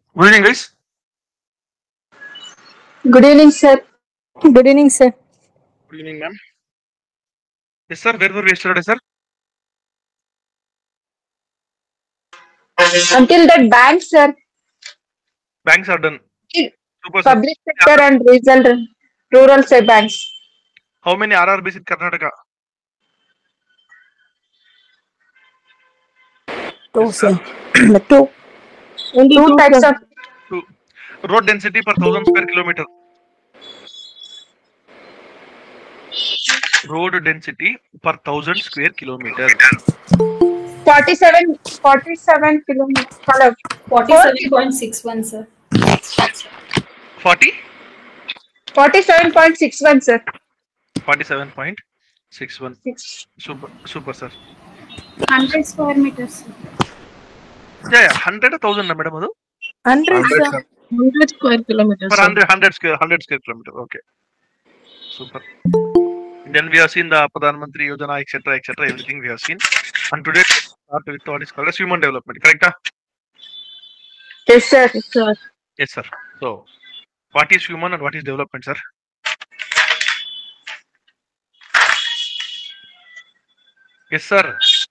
Good evening, guys. Good evening, sir. Good evening, sir. Good evening, ma'am. Yes, sir. Where were we yesterday, sir? Until that bank, sir, Banks are done. Yeah. Super, sir. public sector and rural, rural say banks. How many RRBs in Karnataka? Two, Yes, sir. sir. Two. Only Two types sir. of Two. Road density per thousand square kilometer. Road density per thousand square kilometer. 47, 47 kilometers. Hello. Forty-seven point six one, sir. 40? 47.61, sir. 47.61. Six. Super, super, sir. Hundred square meters. sir. Yeah, yeah. 100 or 1000, na, madam, adu? Hundred, sir. Hundred square kilometers. Per sir. 100, 100 square, 100 square kilometer. Okay. Super. Then we have seen the Pradhan Mantri Yojana, etc., etc. Everything we have seen. And today, start with what is called as human development. Correct? ah? Yes, sir. Yes, sir. Yes, sir. So, what is human and what is development, sir? S sir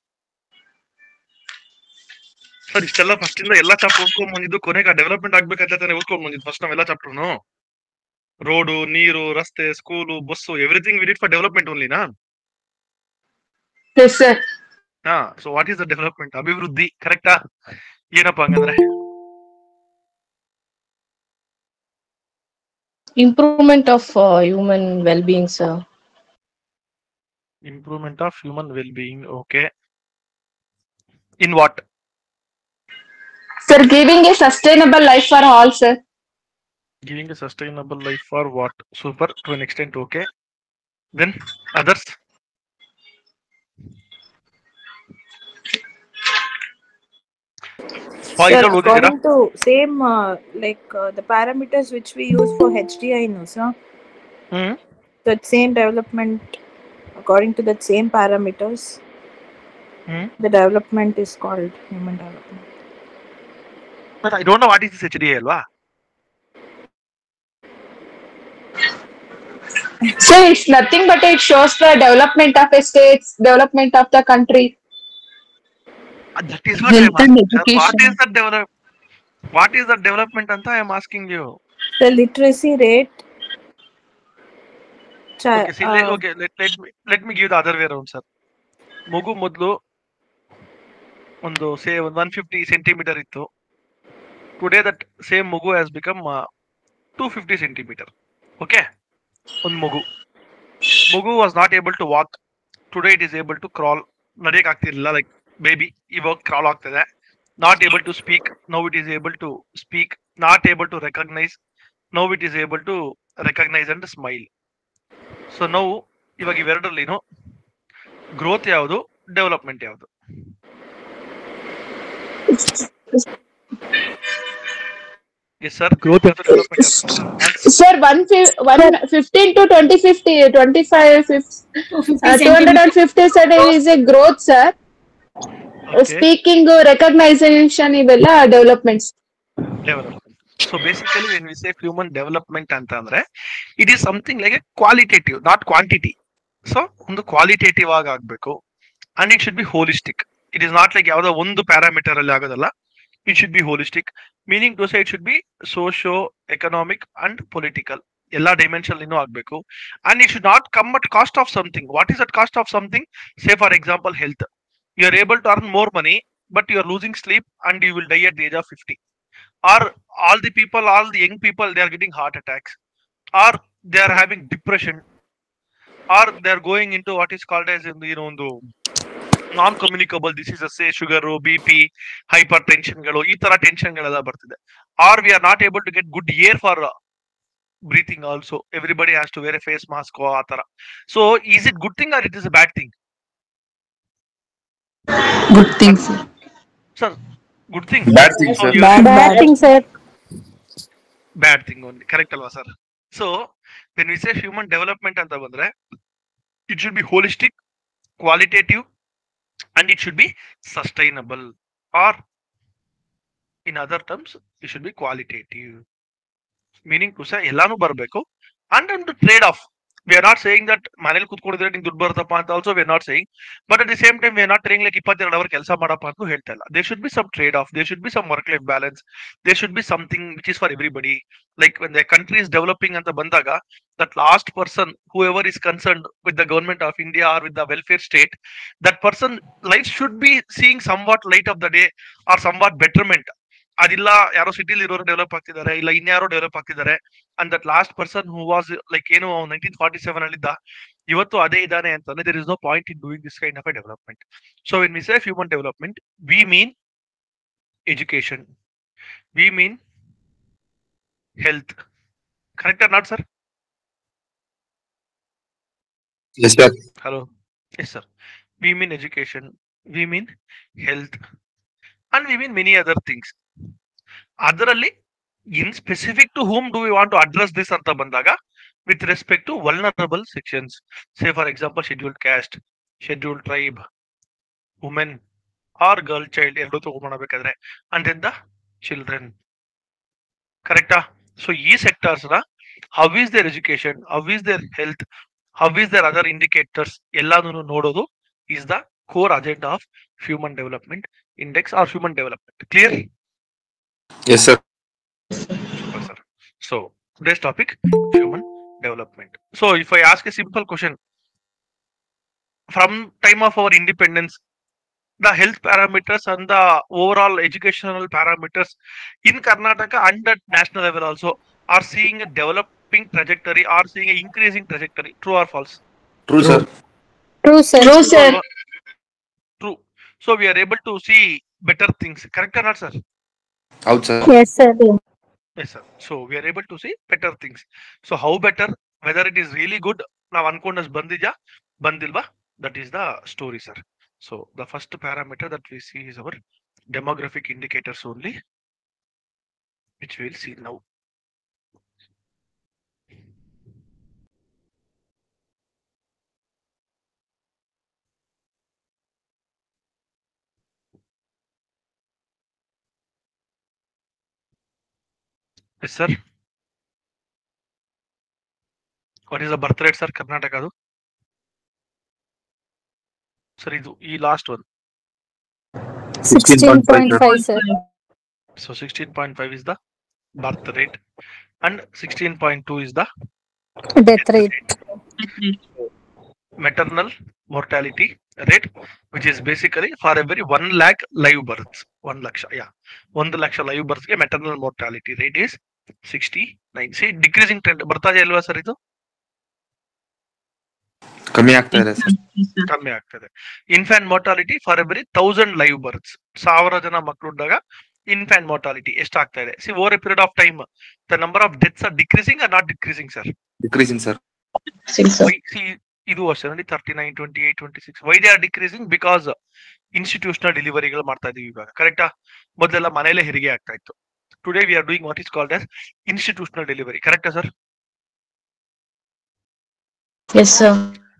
sir ಇಷ್ಟೆಲ್ಲ first ಇಂದ ಎಲ್ಲ chapter ಓದ್ಕೊಂಡ್ ಬಂದಿದ್ದು ಕೊನೆಗೆ development ಆಗ್ಬೇಕಂತ ತಾನೇ ಓದ್ಕೊಂಡ್ ಬಂದಿದ್ದು first ನಾವೆಲ್ಲ ಚಾಪ್ಟರ್ನು road ನೀರು ರಸ್ತೆ school bus everything with it for development ಓನ್ಲಿನಾ Yes, sir. ಹಾ so what is the development ಅಭಿವೃದ್ಧಿ ಕರೆಕ್ಟಾ ಏನಪ್ಪಾ ಹಂಗಂದ್ರೆ improvement of uh, human well-being sir improvement of human well being okay in what Sir, giving a sustainable life for all, sir. Giving a sustainable life for what super to an extent okay then others Sir, according to same uh, like uh, the parameters which we use for HDI, no, sir. Hmm That same development, according to that same parameters, Hmm. the development is called human development. But I don't know what is this H D ಅಲ್ವಾ Sir, it's nothing but it shows the development of a state, development of the country. That is Health and what education. Is the develop what is the development ಅಂತ I am asking you The literacy rate. Chi- okay see uh, okay let let me let me give the other way round sir ಮಗು ಮೊದಲು ಒಂದು say ಒಂದು one fifty centimetre ಇತ್ತು today that same ಮಗು has become two fifty centimetre okay ಒಂದು ಮಗು ಮಗು was not able to walk today it is able to crawl ನಡೆಯಕ್ ಆಗ್ತಿರ್ಲಿಲ್ಲ ಲೈಕ್ ಬೇಬಿ ಇವಾಗ ಕ್ರಾಲ್ ಆಗ್ತದೆ not able to speak now it is able to speak not able to recognise now it is able to recognise and smile so ನಾವು ಇವಾಗ ಇವೆರಡರಲ್ಲಿನು growth ಯಾವುದು development ಯಾವುದು yes sir growth ಯಾವುದು development ಯಾವುದು Sir, one, fi- one 15 to 20, 50, 25, fif- Two fifty uh, centimeters. 250 sir, is a growth, sir. Speaking, recognition, ಇವೆಲ್ಲ developments. Development so basically when we say human development ಅಂತ ಅಂದ್ರೆ it is something like a qualitative not quantity so ಒಂದು qualitative ಆಗಿ ಆಗ್ಬೇಕು and it should be holistic it is not like ಯಾವ್ದೋ ಒಂದು parameter ಅಲ್ಲಿ ಆಗೋದಲ್ಲ it should be holistic meaning to say it should be socio economic and political ಎಲ್ಲಾ dimension ಇನ್ನೂ ಆಗ್ಬೇಕು and it should not come at cost of something what is at cost of something say for example health you are able to earn more money but you are losing sleep and you will die at the age of fifty or all the people all the young people they are getting heart attacks or they are having depression or they are going into what is called as in you know ಒಂದು non communicable diseases sugar B P ಹೈಪರ್ ಟೆನ್ಷನ್ಗಳು ಈ ತರ ಟೆನ್ಷನ್ಗಳೆಲ್ಲ ಬರ್ತಿದೆ are we are not able to get good air for breathing also everybody has to wear a face mask ಆ ತರ so is it good thing or it is a bad thing good things sir. Sir good thing Bad thing, sir. bad, bad thing, sir. Bad thing only correct ಅಲ್ವಾ sir so when we say human development ಅಂತ ಬಂದ್ರೆ it should be holistic qualitative and it should be sustainable or in other terms it should be qualitative meaning to ಸಹ ಎಲ್ಲಾನು ಬರಬೇಕು and ಒಂದು trade off we are not saying that ಮನೇಲಿ ಕುತ್ಕೊಂಡಿದ್ರೆ ನಿಂಗೆ ದುಡ್ಡು ಬರುತ್ತಪ್ಪ ಅಂತ also we are not saying but at the same time we are not trying like ಇಪ್ಪತ್ತೆರಡು ಅವರ್ ಕೆಲಸ ಮಾಡಪ್ಪ ಅಂತ ಹೇಳ್ತಾ ಇಲ್ಲ there should be some trade of there should be some work life balance there should be something which is for everybody like when the country is developing ಅಂತ ಬಂದಾಗ that last person whoever is concern with the government of India or with the welfare state that person life should be seeing somewhat light of the day or somewhat betterment ಅದಿಲ್ಲ ಯಾರೋ ಸಿಟಿಲಿ ಇರೋರು develop ಆಗ್ತಿದ್ದಾರೆ ಇಲ್ಲ ಇನ್ಯಾರೋ develop ಆಗ್ತಿದ್ದಾರೆ and that last person who was like ಏನು nineteen forty seven ಅಲ್ಲಿದ್ದ ಇವತ್ತು ಅದೇ ಇದ್ದಾನೆ ಅಂತಂದ್ರೆ there is no point in doing this kind of a development so in we say human development we mean education we mean health correct or not sir Yes, sir. Hello. Yes, sir. We mean education. We mean health. And we mean many other things. ಅದರಲ್ಲಿ in specific to whom do we want to address this ಅಂತ ಬಂದಾಗ with respect to vulnerable sections say for example scheduled caste scheduled tribe women or girl child ಎರಡು ತಗೊಂಡ್ಬೇಕಾದ್ರೆ and then the children ಕರೆಕ್ಟಾ so ಈ sectors ನ how is there education how is there health how is there other indicators ಎಲ್ಲಾನು ನೋಡೋದು is the core agenda of human development index or human development clear Yes, sir. Sir so today's topic human development so if i ask a simple question from time of our independence the health parameters and the overall educational parameters in karnataka and at national level also are seeing a developing trajectory are seeing an increasing trajectory true or false True, sir. True, sir. True, sir. True. So we are able to see better things. Correct or not, sir? Out, sir. Yes, sir. Yes, sir. So we are able to see better things. So how better? Whether it is really good, now ಅನ್ಕೊಂಡಸ್ ಬಂದಿದ್ಯಾ ಬಂದಿಲ್ವಾ that is the story, sir. So the first parameter that we see is our demographic indicators only, which we will see now. Yes, sir. What is the birth rate, sir? ಕರ್ನಾಟಕದು sir ಇದು ಈ last one 16.5, sir. So 16.5 is the birth rate and 16.2 is the Death rate. maternal mortality rate, which is basically for every 1 lakh live births. 1 laksha, yeah. 1 laksha live births ಗೆ maternal mortality rate is 69. See, decreasing trend. ಬರ್ತಾ ಇದೆ ಅಲ್ವಾ sir ಇದು ಕಮ್ಮಿ ಆಗ್ತಾ ಇದೆ sir ಕಮ್ಮಿ ಆಗ್ತದೆ infant mortality for every thousand live births ಸಾವಿರ ಜನ ಮಕ್ಕಳುಂಡಾಗ ಇನ್ಫ್ಯಾನ್ mortality ಎಷ್ಟಾಗ್ತಾ ಇದೆ see over a period of time the number of deaths are decreasing or not decreasing sir decreasing sir Six, sir. See ಇದು ಅಷ್ಟೇ ನೋಡಿ thirty nine twenty eight twenty six why they are decreasing because institutional ಡೆಲಿವರಿಗಳು ಮಾಡ್ತಾ ಇದೀವಿ ಇವಾಗ ಕರೆಕ್ಟಾ ಮೊದಲೆಲ್ಲ ಮನೆಯಲ್ಲೇ ಹೆರಿಗೆ ಆಗ್ತಾ ಇತ್ತು today we are doing what is called as institutional delivery ಕರೆಕ್ಟಾ sir Yes, sir.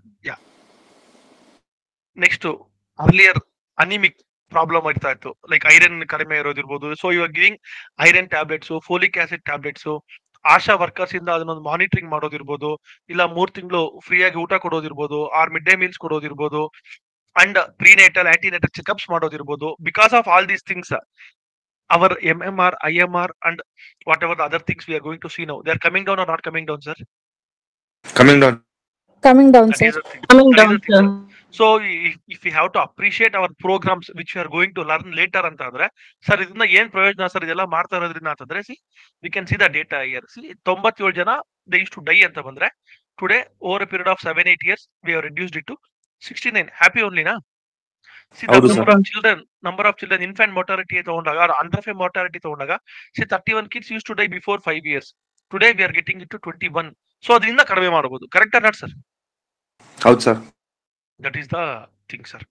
Next earlier anaemic problem ಇರ್ತಾ ಇತ್ತು ಲೈಕ್ ಐರನ್ ಕಡಿಮೆ ಇರೋದಿರ್ಬೋದು ಸೊ ಇವಾಗ giving iron tablets folic acid tablets Asha workers ಇಂದ ಅದನ್ನೊಂದು ಮಾನಿಟರಿಂಗ್ ಮಾಡೋದಿರ್ಬೋದು ಇಲ್ಲ ಮೂರ್ ತಿಂಗಳು ಫ್ರೀ ಆಗಿ ಊಟ ಕೊಡೋದಿರ್ಬೋದು ಆರ್ ಮಿಡ್ ಡೇ ಮೀಲ್ಸ್ ಕೊಡೋದಿರ್ಬೋದು ಅಂಡ್ ಪ್ರೀನೇಟಲ್ ಆಂಟಿನೇಟಲ್ ಚೆಕಪ್ಸ್ ಮಾಡೋದಿರ್ಬೋದು because of all these things our M M R I M R and whatever other things we are going to see now they are coming down or not coming down sir coming down Coming down, That sir. is the thing. Coming That is down, the thing, sir. sir. So if you have to appreciate our programmes which you are going to learn later ಅಂತ ಅಂದ್ರೆ sir ಇದನ್ನ ಏನ್ ಪ್ರಯೋಜನ sir ಇದೆಲ್ಲ ಮಾಡ್ತಾ ಇರೋದ್ರಿಂದ ಅಂತಂದ್ರೆ see we can see the data here see ತೊಂಬತ್ತೇಳು ಜನ ದೇ ಇಸ್ ಟು ಡೈ ಅಂತ ಬಂದ್ರೆ today over a period of seven eight years we have reduced it to sixty nine happy ಓನ್ಲಿನಾ ಸಿ ದ ಹೌದು, sir. Number of children number of children infant mortality ತಗೊಂಡಾಗ under five mortality ತಗೊಂಡಾಗ see thirty one kids use to die before five years today we are getting it to twenty one so ಅದರಿಂದ ಕಡಿಮೆ ಮಾಡಬಹುದು correct not sir ಹೌದು sir that is the thing sir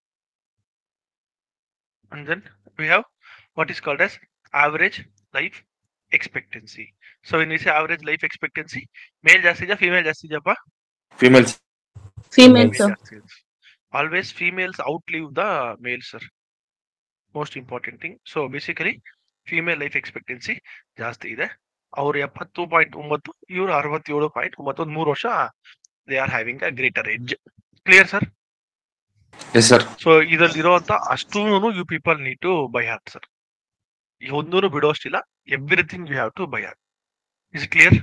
and then we have what is called as average life expectancy so when we say average life expectancy male ಜಾಸ್ತಿ ಇದೆಯಾ female ಜಾಸ್ತಿ ಇದೆಯಪ್ಪ females Female, Male sir. ಜಾಸ್ತಿ ಇದೆ. always females outlive the males sir most important thing so basically female life expectancy ಜಾಸ್ತಿ ಇದೆ ಅವ್ರು ಎಪ್ಪತ್ತು ಪಾಯಿಂಟ್ ಒಂಬತ್ತು ಇವರು ಅರವತ್ತೇಳು ಪಾಯಿಂಟ್ ಒಂಬತ್ತು ಒಂದು ಮೂರು ವರ್ಷ they are having a greater edge clear sir yes sir so ಇದ್ರಲ್ಲಿ ಇರುವಂತ ಅಷ್ಟೂ you people need to by heart sir ಈ ಒಂದೂ ಬಿಡೋಷ್ಟಿಲ್ಲ everything you have to by heart is clear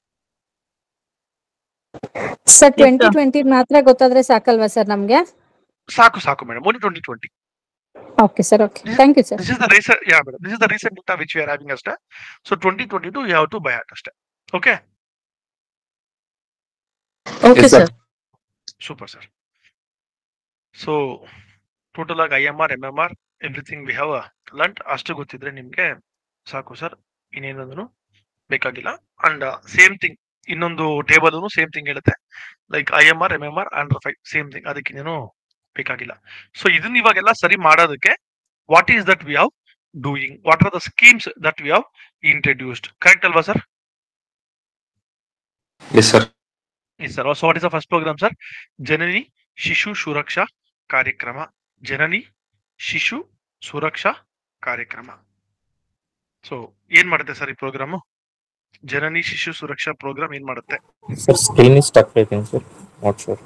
sir twenty twenty ಮಾತ್ರ ಗೊತ್ತಾದ್ರೆ ಸಾಕಲ್ವಾ ಸರ್ ನಮ್ಗೆ ಸಾಕು ಸಾಕು madam only twenty twenty okay sir okay thank you sir this is the recent yeah madam this is the recent data which we are having ಅಷ್ಟೇ so twenty twenty two you have to by heart ಅಷ್ಟೇ okay okay Yes, sir. Sir super sir so total ಆಗಿ I M R M M R everything we have learnt ಅಷ್ಟು ಗೊತ್ತಿದ್ರೆ ನಿಮ್ಗೆ ಸಾಕು sir ಇನ್ನೇನಂದ್ರೂ ಬೇಕಾಗಿಲ್ಲ and same thing ಇನ್ನೊಂದು table same thing ಹೇಳುತ್ತೆ like I M R M M R under five same thing ಅದಕ್ಕೆ ಇನ್ನೇನು ಬೇಕಾಗಿಲ್ಲ ಸೊ ಇದನ್ನ ಇವಾಗೆಲ್ಲ ಸರಿ ಮಾಡೋದಕ್ಕೆ what is that we have doing what are the schemes that we have introduced correct ಅಲ್ವಾ sir yes sir yes sir so what is the first programme sir Janani Shishu Suraksha ಕಾರ್ಯಕ್ರಮ ಜನನಿ ಶಿಶು ಸುರಕ್ಷಾ ಕಾರ್ಯಕ್ರಮ ಸೊ ಏನ್ ಮಾಡುತ್ತೆ ಸರ್ ಈ ಪ್ರೋಗ್ರಾಮು ಜನನಿ ಶಿಶು ಸುರಕ್ಷಾ ಪ್ರೋಗ್ರಾಮ್ ಏನ್ ಮಾಡುತ್ತೆ Sir, screen is stuck, I think, sir. Not sure.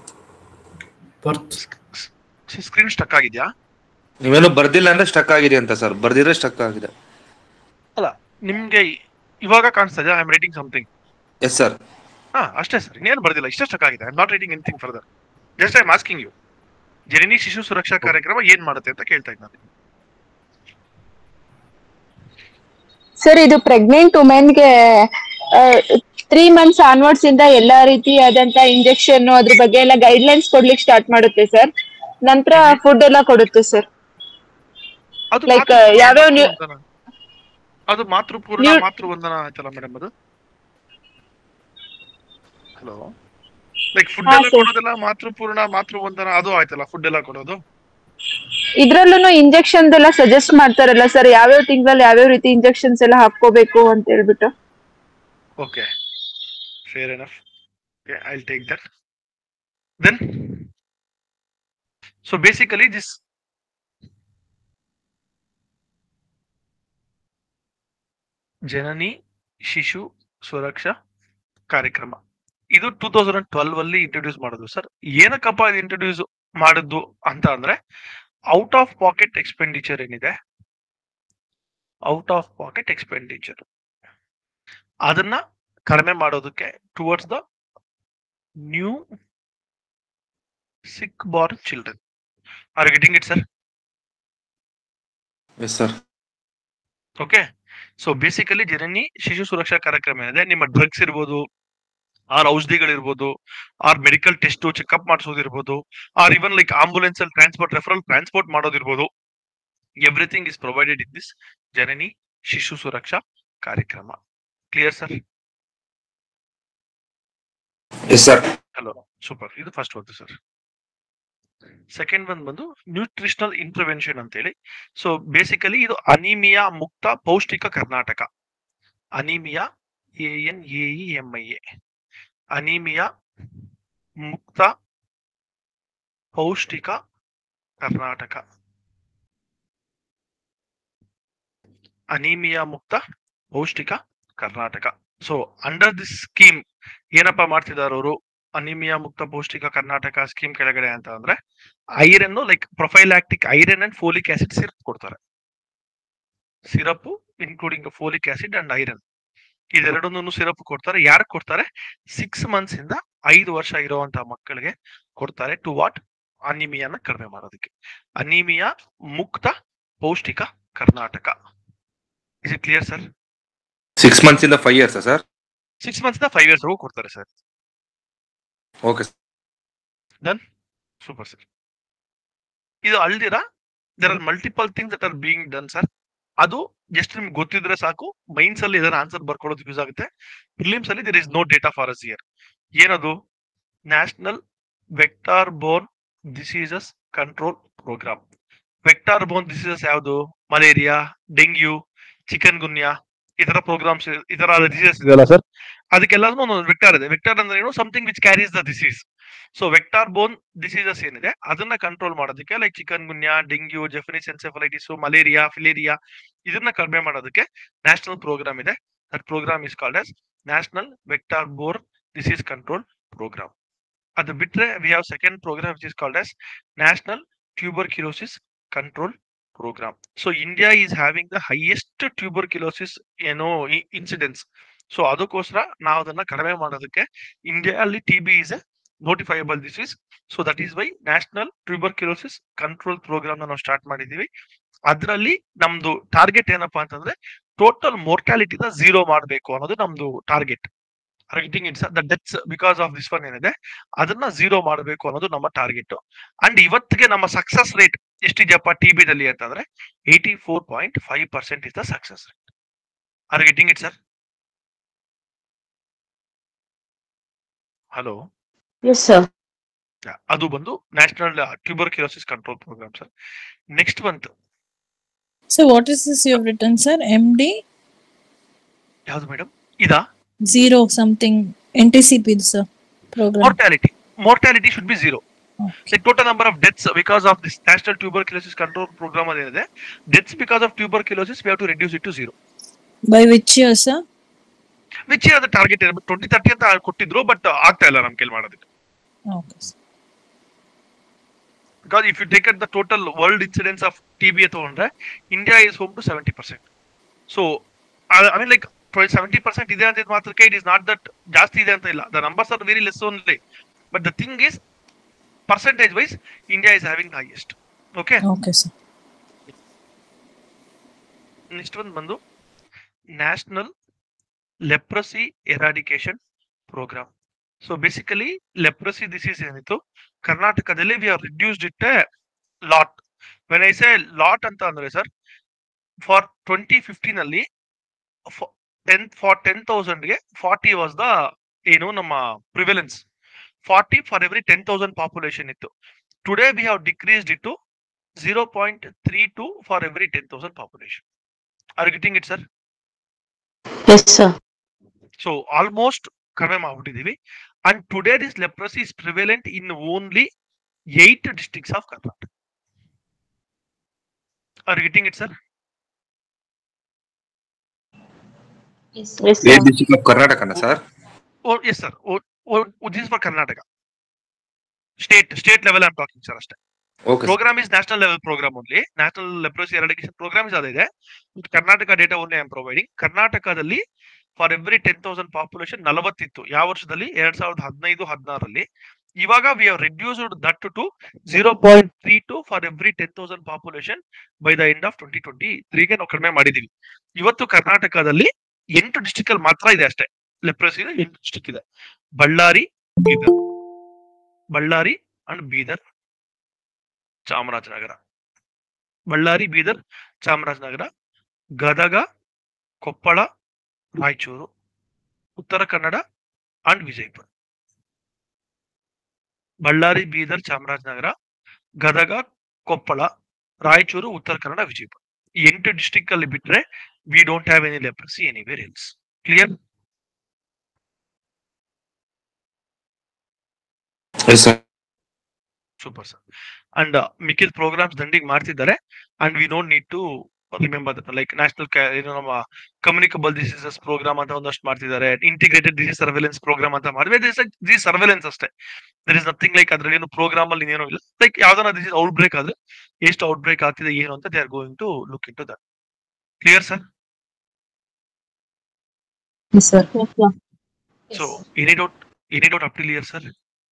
Screen stuck ಆಗಿದ್ಯಾ ನೀವೇನು ಬರ್ದಿಲ್ಲ ಅಂದ್ರೆ ಸ್ಟಕ್ ಆಗಿದೆ ಅಂತ ಸರ್ ಬರ್ದಿದ್ರೆ ಸ್ಟಕ್ ಆಗಿದೆ ಅಲ್ಲ ನಿಮ್ಗೆ ಇವಾಗ ಕಾಣಿಸ್ತಾ ಇದೆ I am writing something yes sir ಹಾ ಅಷ್ಟೇ ಸರ್ ಇನ್ನೇನು ಬರ್ದಿಲ್ಲ ಇಷ್ಟೇ ಸ್ಟಕ್ ಆಗಿದೆ I am not writing anything further just I am asking you Janani Shishu Suraksha ಕಾರ್ಯಕ್ರಮ ಏನ್ ಮಾಡುತ್ತೆ ಅಂತ ಕೇಳ್ತಾ ಇದ್ದೀನಿ ಸರ್ ಇದು ಪ್ರೆಗ್ನೆಂಟ್ ವುಮೆನ್ಗೆ ತ್ರೀ ಮಂತ್ಸ್ ಆನ್ವರ್ಡ್ಸ್ ಇಂದ ಎಲ್ಲಾ ರೀತಿಯಾದಂತ ಇಂಜೆಕ್ಷನ್ ಅದ್ರ ಬಗ್ಗೆ ಎಲ್ಲ ಗೈಡ್ಲೈನ್ಸ್ ಕೊಡ್ಲಿಕ್ಕೆ ಸ್ಟಾರ್ಟ್ ಮಾಡುತ್ತೆ ಸರ್ ನಂತರ ಫುಡ್ ಎಲ್ಲ ಕೊಡುತ್ತೆ ಸರ್ ಅದು Like, ಮಾತೃ- ಯಾವ್ಯಾವ ನೀವು- ಮಾತೃವಂದನ. ಅದು ಮಾತೃಪೂರ್ಣ ನೀವು- ಮಾತೃವಂದನ ಆಯ್ತಲ್ಲ ಮೇಡಮ್ ಅದು ಹಲೋ ಲೈಕ್ ಫುಡ್ ಹಾ, ಎಲ್ಲ sir. ಕೊಡೋದೆಲ್ಲ ಮಾತೃಪೂರ್ಣ ಮಾತೃವಂದನ ಅದು ಆಯ್ತಲ್ಲ ಫುಡ್ ಎಲ್ಲ ಕೊಡೋದು ಇದ್ರಲ್ಲೂ ಇಂಜೆಕ್ಷನ್ ಎಲ್ಲ ಸಜೆಸ್ಟ್ ಮಾಡ್ತಾರಲ್ಲ ಸರ್ ಯಾವ್ಯಾವ ತಿಂಗಳಲ್ಲಿ ಯಾವ್ಯಾವ ರೀತಿ ಇಂಜೆಕ್ಷನ್ಸ್ ಎಲ್ಲ ಹಾಕೋಬೇಕು ಅಂತ ಹೇಳ್ಬಿಟ್ಟು okay fair enough I take that then so basically this Janani Shishu Suraksha Karyakram ಇದು ಟೂ ತೌಸಂಡ್ ಟ್ವೆಲ್ವ್ ಅಲ್ಲಿ ಇಂಟ್ರೊಡ್ಯೂಸ್ ಮಾಡೋದು ಸರ್ ಏನಕ್ಕಪ್ಪ ಇದು ಇಂಟ್ರೊಡ್ಯೂಸ್ ಮಾಡಿದ್ದು ಅಂತ ಅಂದ್ರೆ ಔಟ್ ಆಫ್ ಪಾಕೆಟ್ ಎಕ್ಸ್ಪೆಂಡಿಚರ್ ಏನಿದೆ ಔಟ್ ಆಫ್ ಪಾಕೆಟ್ ಎಕ್ಸ್ಪೆಂಡಿಚರ್ ಅದನ್ನ ಕಡಿಮೆ ಮಾಡೋದಕ್ಕೆ towards the new sick born children are getting it sir yes sir okay so basically Janani Shishu Suraksha Karyakram ಏನಿದೆ ನಿಮ್ಮ ಡ್ರಗ್ಸ್ ಇರ್ಬೋದು ಆರ್ ಔಷಧಿಗಳಿರ್ಬೋದು ಆರ್ ಮೆಡಿಕಲ್ ಟೆಸ್ಟ್ ಚೆಕ್ಅಪ್ ಮಾಡಿಸೋದಿರ್ಬೋದು ಆರ್ ಇವನ್ ಲೈಕ್ ಆಂಬುಲೆನ್ಸ್ ಅಲ್ಲಿ ಟ್ರಾನ್ಸ್ಪೋರ್ಟ್ ರೆಫರಲ್ ಟ್ರಾನ್ಸ್ಪೋರ್ಟ್ ಮಾಡೋದಿರ್ಬೋದು everything is provided in this Janani Shishu Suraksha Karyakram clear sir yes sir hello super ಇದು first ಒಂದು sir second one ಬಂದು ನ್ಯೂಟ್ರಿಷನಲ್ ಇಂಟರ್ವೆನ್ಷನ್ ಅಂತೇಳಿ ಸೊ ಬೇಸಿಕಲಿ ಇದು anaemia Mukta Poshtika Karnataka anaemia A N A E M I A anaemia Mukta Poshtika Karnataka anaemia Mukta Poshtika Karnataka so under this scheme ಏನಪ್ಪಾ ಮಾಡ್ತಿದ್ದಾರೆ ಅವರು anaemia Mukta Poshtika Karnataka scheme ಕೆಳಗಡೆ ಅಂತ ಅಂದ್ರೆ iron like prophylactic iron and folic acid syrup ಕೊಡ್ತಾರೆ syrup including folic acid and iron ಇದೆರಡನ್ನೂ syrup ಕೊಡ್ತಾರೆ ಯಾರು ಕೊಡ್ತಾರೆ ಸಿಕ್ಸ್ ಮಂತ್ಸ್ ಇಂದ ಐದು ವರ್ಷ ಇರುವಂತ ಮಕ್ಕಳಿಗೆ ಕೊಡ್ತಾರೆ ಟು ವಾಟ್ ಅನಿಮಿಯಾನ ಕಡಿಮೆ ಮಾಡೋದಕ್ಕೆ anaemia Mukta Poshtika Karnataka is it clear sir six months ಇಂದ five years sir six months ಇಂದ ಫೈವ್ ಇಯರ್ಸ್ ಕೊಡ್ತಾರೆ ಸರ್ ಓಕೆ ಸೂಪರ್ ಸರ್ ಇದು ಅಲ್ದಿರ there are multiple things that are being done sir ಅದು ಜಸ್ಟ್ ನಿಮ್ಗೆ ಗೊತ್ತಿದ್ರೆ ಸಾಕು ಮೈನ್ಸ್ ಅಲ್ಲಿ ಇದನ್ನ ಆನ್ಸರ್ ಬರ್ಕೊಳ್ಳೋದಕ್ಕೆ ಯೂಸ್ ಆಗುತ್ತೆ ಪ್ರಿಲಿಮ್ಸ್ ಅಲ್ಲಿ there is no data for us here ಏನದು national vector borne diseases control programme vector borne diseases ಯಾವುದು ಮಲೇರಿಯಾ ಡೆಂಗ್ಯೂ ಚಿಕನ್ ಗುನ್ಯಾ ಈ ತರ ಪ್ರೋಗ್ರಾಮ್ಸ್ ಈ ತರ ಡಿಸೀಸಸ್ ಇದೆಯಲ್ಲ ಸರ್ ಅದಕ್ಕೆಲ್ಲ ಒಂದೊಂದು ವೆಕ್ಟಾರ್ ಇದೆ ವೆಕ್ಟಾರ್ ಅಂದ್ರೆ ಏನು something which carries the disease so vector borne diseases ಏನಿದೆ ಅದನ್ನ ಕಂಟ್ರೋಲ್ ಮಾಡೋದಕ್ಕೆ like chikungunya dengue Japanese encephalitis malaria filaria ಇದನ್ನ ಕಡಿಮೆ ಮಾಡೋದಕ್ಕೆ ನ್ಯಾಷನಲ್ ಪ್ರೋಗ್ರಾಮ್ ಇದೆ that programme is called as national vector borne disease control programme ಅದು ಬಿಟ್ರೆ we have second programme which is called as national tuberculosis control programme so India is having the highest tuberculosis ಏನೋ incidence so ಅದಕ್ಕೋಸ್ಕರ ನಾವು ಅದನ್ನ ಕಡಿಮೆ ಮಾಡೋದಕ್ಕೆ India ಅಲ್ಲಿ T B is a notifiable disease so that is why national tuberculosis control programme ನಾವು start ಮಾಡಿದೀವಿ ಅದರಲ್ಲಿ ನಮ್ದು ಟಾರ್ಗೆಟ್ ಏನಪ್ಪಾ ಅಂತಂದ್ರೆ ಟೋಟಲ್ ಮೋರ್ಟಾಲಿಟಿನ ಝೀರೋ ಮಾಡಬೇಕು ಅನ್ನೋದು ನಮ್ದು target targeting it's the deaths because of this one ಏನಿದೆ ಅದನ್ನ ಝೀರೋ ಮಾಡಬೇಕು ಅನ್ನೋದು ನಮ್ಮ ಟಾರ್ಗೆಟ್ ಅಂಡ್ ಇವತ್ತಿಗೆ ನಮ್ಮ ಸಕ್ಸಸ್ ರೇಟ್ ಎಷ್ಟಿದೆಯಪ್ಪ ಟಿ ದಲ್ಲಿ ಅಂತಂದ್ರೆ eighty four point five percent is the success rate are getting it sir hello Yes, sir. ಅದು ಬಂದು national tuberculosis control programme sir next ಬಂತು So what is this you have written, sir? MD ಯಾವ್ದು madam ಇದಾ zero something NTCP, sir. Program. mortality mortality should be zero like total number of deaths because of this national tuberculosis control program ಅದೇನಿದೆ deaths because of tuberculosis we have to reduce it to zero By which year, sir? which year the target twenty thirty ಅಂತ ಕೊಟ್ಟಿದ್ರು but ಆಗ್ತಾ ಇಲ್ಲ ನಮ್ ಕೈಲಿ ಮಾಡೋದಕ್ಕೆ Okay. sir. because if you take at the total world incidence of TB ತಗೊಂಡ್ರೆ India is home to 70 percent so I, I mean like 70 percent ಇದೆ ಅಂತ ಮಾತ್ರಕ್ಕೆ ಇಟ್ ಇಸ್ ನಾಟ್ ದಟ್ ಜಾಸ್ತಿ ಇದೆ ಅಂತ ಇಲ್ಲ the numbers are very less only but the thing is percentage wise India is having highest okay Okay, sir. Next ಒಂದು ಬಂದು national leprosy eradication programme so basically leprosy disease ಏನಿತ್ತು ಕರ್ನಾಟಕದಲ್ಲಿ we are reduced it lot when I say lot ಅಂತ ಅಂದ್ರೆ sir for twenty fifteen ಅಲ್ಲಿ ten for ten ತೌಸಂಡ್ಗೆ forty was the ಏನು ನಮ್ಮ prevalence forty for every ten thousand population ಇತ್ತು today V have decreased it to zero point three two for every ten thousand population are getting it sir Yes, sir. So almost ಕಡಿಮೆ ಮಾಡ್ಬಿಟ್ಟಿದೀವಿ and today this leprosy is prevalent in only eight districts of Karnataka are getting it sir Yes, eight district of ಕರ್ನಾಟಕನ sir oh yes sir this for Karnataka state state level am talking sir ಅಷ್ಟೇ okay programme is national level programme only national leprosy eradication program is ಅದಿದೆ Karnataka data only am providing ಕರ್ನಾಟಕದಲ್ಲಿ for every ten thousand population ನಲವತ್ತಿತ್ತು ಯಾವ ವರ್ಷದಲ್ಲಿ ಎರಡ್ ಸಾವಿರದ ಹದಿನೈದು ಹದಿನಾರಲ್ಲಿ ಇವಾಗ we have reduced that to zero point three two for every ten thousand population by the end of twenty twenty ತ್ರೀಗೆ ನಾವು ಕಡಿಮೆ ಮಾಡಿದೀವಿ ಇವತ್ತು ಕರ್ನಾಟಕದಲ್ಲಿ ಎಂಟು ಡಿಸ್ಟಿಕ್ ಅಲ್ಲಿ ಮಾತ್ರ ಇದೆ ಅಷ್ಟೇ ಲೆಪ್ರಸಿ ಎಂಟು ಡಿಸ್ಟಿಕ್ ಇದೆ ಬಳ್ಳಾರಿ ಬೀದರ್ ಬಳ್ಳಾರಿ ಅಂಡ್ ಬೀದರ್ ಚಾಮರಾಜನಗರ ಬಳ್ಳಾರಿ ಬೀದರ್ ಚಾಮರಾಜನಗರ ಗದಗ ಕೊಪ್ಪಳ ರಾಯಚೂರು ಉತ್ತರ ಕನ್ನಡ ಅಂಡ್ ವಿಜಯಪುರ ಬಳ್ಳಾರಿ ಬೀದರ್ ಚಾಮರಾಜನಗರ ಗದಗ ಕೊಪ್ಪಳ ರಾಯಚೂರು ಉತ್ತರ ಕನ್ನಡ ವಿಜಯಪುರ ಈ ಎಂಟು ಡಿಸ್ಟಿಕ್ ಅಲ್ಲಿ ಬಿಟ್ರೆ we don't have any leprosy anywhere else clear yes sir super sir and ಮಿಕ್ಕಿದ ಪ್ರೋಗ್ರಾಮ್ಸ್ ದಂಡಿಗೆ ಮಾಡ್ತಿದ್ದಾರೆ and we don't need to remember that like national ಏನು ನಮ್ಮ ಕಮ್ಯುನಿಕಬಲ್ ಡಿಸೀಸಸ್ ಪ್ರೋಗ್ರಾಮ್ ಅಂತ ಒಂದಷ್ಟು ಮಾಡ್ತಿದ್ದಾರೆ ಇಂಟಿಗ್ರೇಟೆಡ್ ಡಿಸೀಸ್ ಸರ್ವೆಲೆನ್ಸ್ ಪ್ರೋಗ್ರಾಮ್ ಅಂತ ಮಾಡಿದ್ರೆ ಡಿಸೀಸ್ ಸರ್ವೆಲೆನ್ಸ್ ಅಷ್ಟೇ ದರ್ ಇಸ್ ನಥಿಂಗ್ ಲೈಕ್ ಅದ್ರಲ್ಲಿ ಏನು ಪ್ರೋಗ್ರಾಮ್ ಅಲ್ಲಿ ಏನೂ ಇಲ್ಲ ಲೈಕ್ ಯಾವ್ದಾರ ಡಿಸೀಸ್ ಔಟ್ ಬ್ರೇಕ್ ಆದ್ರೆ ಎಷ್ಟು ಔಟ್ ಬ್ರೇಕ್ ಆಗ್ತಿದೆ ಏನು ಅಂತ they are going to look into that clear sir Yes, sir. So any doubt any doubt up till here sir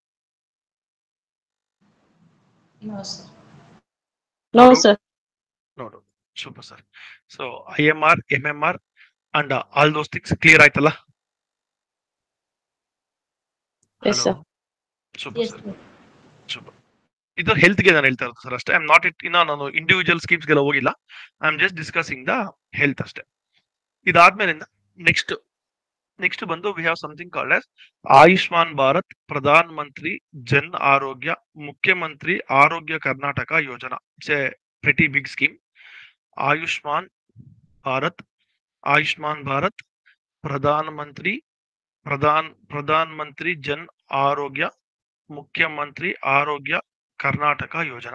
No, sir. No, sir. ನೋಡು super sir so I M R M M R and all those things clear ಆಯ್ತಲ್ಲ Yes, sir. Super sir super ಇದು health ಗೆ ನಾನು ಹೇಳ್ತಾ ಇರೋದು sir ಅಷ್ಟೇ I am not it ಇನ್ನ ನಾನು ಇಂಡಿವಿಜುವಲ್ ಸ್ಕೀಮ್ಸ್ ಗೆಲ್ಲ ಹೋಗಿಲ್ಲ I am just discussing the health ಅಷ್ಟೇ ಇದಾದ್ಮೇಲಿಂದ ನೆಕ್ಸ್ಟ್ ನೆಕ್ಸ್ಟ್ ಬಂದು we have something called as Ayushman Bharat Pradhan Mantri Jan Arogya Mukhyamantri Arogya Karnataka Yojana it's a pretty big scheme Ayushman Bharat Ayushman Bharat Pradhan Mantri Pradhan Pradhan Mantri Jan Arogya Mukhyamantri Arogya Karnataka Yojana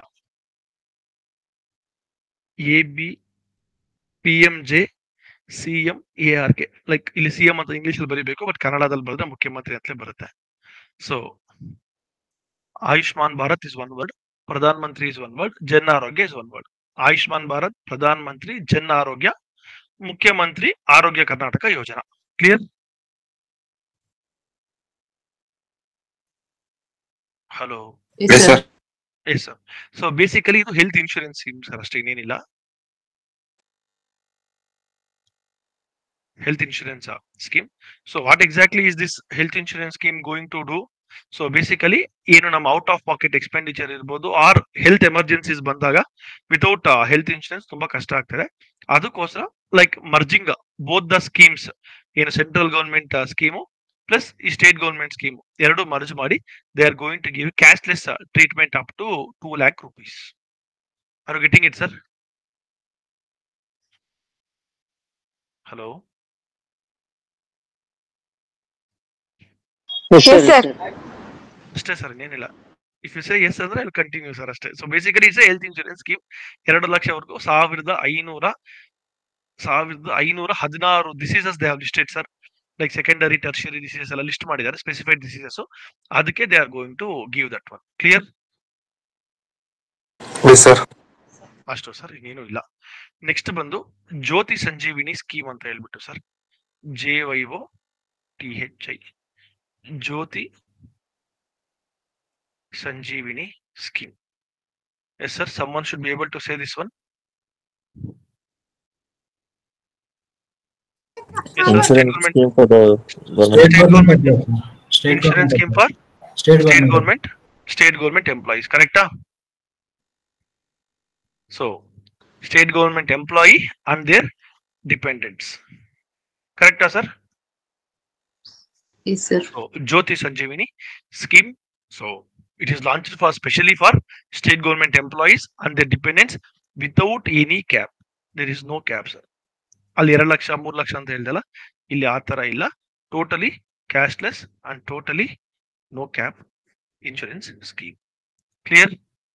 A B P M J C M A R K like ಇಲ್ಲಿ C M ಅಂತ English ಅಲ್ಲಿ ಬರೀಬೇಕು but ಕನ್ನಡದಲ್ಲಿ ಬರೆದ್ರೆ ಮುಖ್ಯಮಂತ್ರಿ ಅಂತಲೇ ಬರುತ್ತೆ so Ayushman Bharat is one word Pradhan Mantri is one word Jan Arogya is one word Ayushman Bharat Pradhan Mantri Jan Arogya Mukhyamantri Arogya Karnataka Yojana clear hello Yes, sir. S sir so basically ಇದು ಹೆಲ್ತ್ ಇನ್ಶೂರೆನ್ಸ್ ಸ್ಕೀಮ್ ಸರ್ ಅಷ್ಟೇ ಇನ್ನೇನಿಲ್ಲ health insurance scheme so what exactly is this health insurance scheme going to do so basically ಏನು ನಮ್ಮ out of pocket expenditure ಇರ್ಬೋದು or health emergencies ಬಂದಾಗ without health insurance ತುಂಬಾ ಕಷ್ಟ ಆಗ್ತದೆ ಅದಕ್ಕೋಸ್ಕರ like merging both the schemes ಏನು central government scheme plus ಈ ಸ್ಟೇಟ್ ಗೌರ್ಮೆಂಟ್ ಸ್ಕೀಮ್ ಎರಡು ಮರ್ಜ್ ಮಾಡಿ they are going to give cashless treatment up to two lakh rupees are getting it sir hello Yes, sir. ಅಷ್ಟೇ sir ಇನ್ನೇನಿಲ್ಲ if you say yes ಅಂದ್ರೆ continue sir ಅಷ್ಟೇ so basically it's health insurance scheme ಎರಡು ಲಕ್ಷವರೆಗೂ ಸಾವಿರದ ಐನೂರ ಸಾವಿರದ ಐನೂರ ಹದಿನಾರು diseases they have listed sir like secondary tertiary diseases ಎಲ್ಲ ಲಿಸ್ಟ್ ಮಾಡಿದ್ದಾರೆ ಸ್ಪೆಸಿಫೈಡ್ ಡಿಸೀಸಸ್ ಅದಕ್ಕೆ they are going to give that one clear yes sir ಅಷ್ಟು ಸರ್ ಇನ್ನೇನು ಇಲ್ಲ ನೆಕ್ಸ್ಟ್ ಬಂದು ಜ್ಯೋತಿ ಸಂಜೀವಿನಿ ಸ್ಕೀಮ್ ಅಂತ ಹೇಳ್ಬಿಟ್ಟು sir J Y O T H I Jyothi Sanjeevini scheme yes sir someone should be able to say this one Insurance scheme for the government. Insurance scheme for State state government. Government state government employees ಕರೆಕ್ಟಾ so state government employee and their dependents ಕರೆಕ್ಟಾ sir Yes, sir. So Jyoti Sanjeevani scheme. So it is launched for specially for state government employees and their dependents without any cap. There is no cap, sir. ಅಲ್ಲಿ ಎರಡು ಲಕ್ಷ ಮೂರು ಲಕ್ಷ ಅಂತ ಹೇಳ್ದಲ್ಲ ಇಲ್ಲಿ ಆ ತರ ಇಲ್ಲ totally cashless and totally no cap insurance scheme clear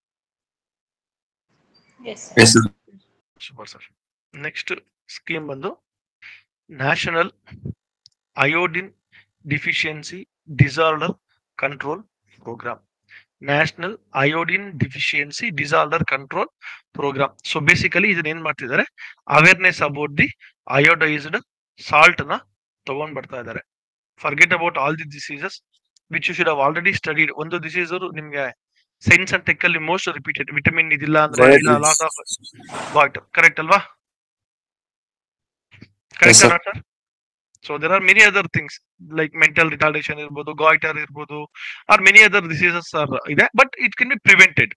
yes sir super sir next scheme ಬಂದು national iodine deficiency disorder control programme national iodine deficiency disorder control programme so basically ಇದನ್ನ ಏನ್ ಮಾಡ್ತಿದ್ದಾರೆ awareness about the iodised salt ನ ತಗೊಂಡ್ ಬರ್ತಾ ಇದ್ದಾರೆ forget about all the diseases which you should have already studied ಒಂದು disease ನಿಮ್ಗೆ science and tech ಅಲ್ಲಿ ಮೋಸ್ಟ್ ರಿಪೀಟೆಡ್ ವಿಟಮಿನ್ ಇದಿಲ್ಲ ಅಂದ್ರೆ Vitamins. Loss of what correct ಅಲ್ವಾ correct sir. Sir so there are many other things like mental retardation ಇರ್ಬೋದು goitre ಇರ್ಬೋದು or many other diseases are ಇದೆ but it can be prevented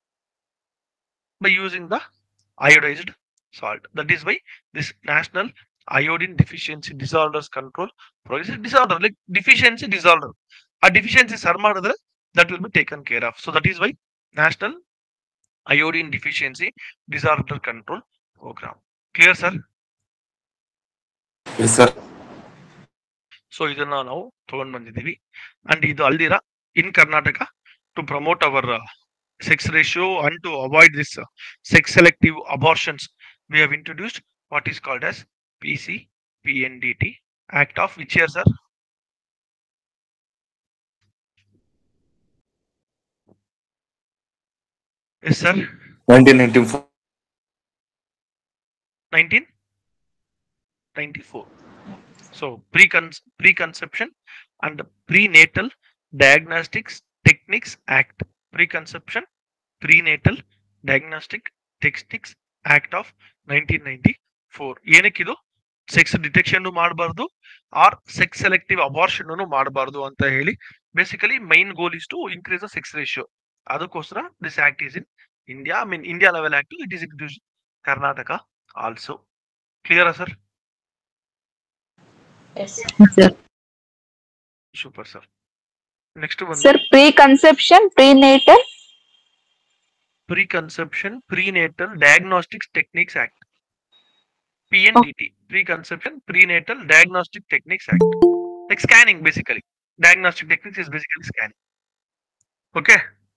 by using the iodised salt that is why this national iodine deficiency disorders control disorder like deficiency disorder ಆ deficiency sir ಮಾಡಿದ್ರೆ that will be taken care of so that is why national iodine deficiency disorder control programme clear sir yes sir so ಇದನ್ನ ನಾವು ತಗೊಂಡ್ ಬಂದಿದ್ದೀವಿ and ಇದು ಅಲ್ದಿರ in Karnataka to promote our sex ratio and to avoid this sex selective abortions we have introduced what is called as P C P N D T act of which year sir yes sir nineteen ninety four nineteen ninety four so pre cons preconception and prenatal diagnostics techniques act preconception prenatal diagnostic techniques act of 1994 ಏನಕ್ಕಿದು sex detection ಮಾಡಬಾರ್ದು or sex selective abortion ಮಾಡಬಾರ್ದು ಅಂತ ಹೇಳಿ basically main goal is to increase the sex ratio ಅದಕ್ಕೋಸ್ಕರ this act is in India I mean India level act it is introduce Karnataka also ಕ್ಲಿಯರಾ sir super sir next ಬಂದು sir preconception prenatal preconception prenatal diagnostics techniques act pndt preconception prenatal diagnostic techniques act like scanning basically diagnostic techniques is basically scanning okay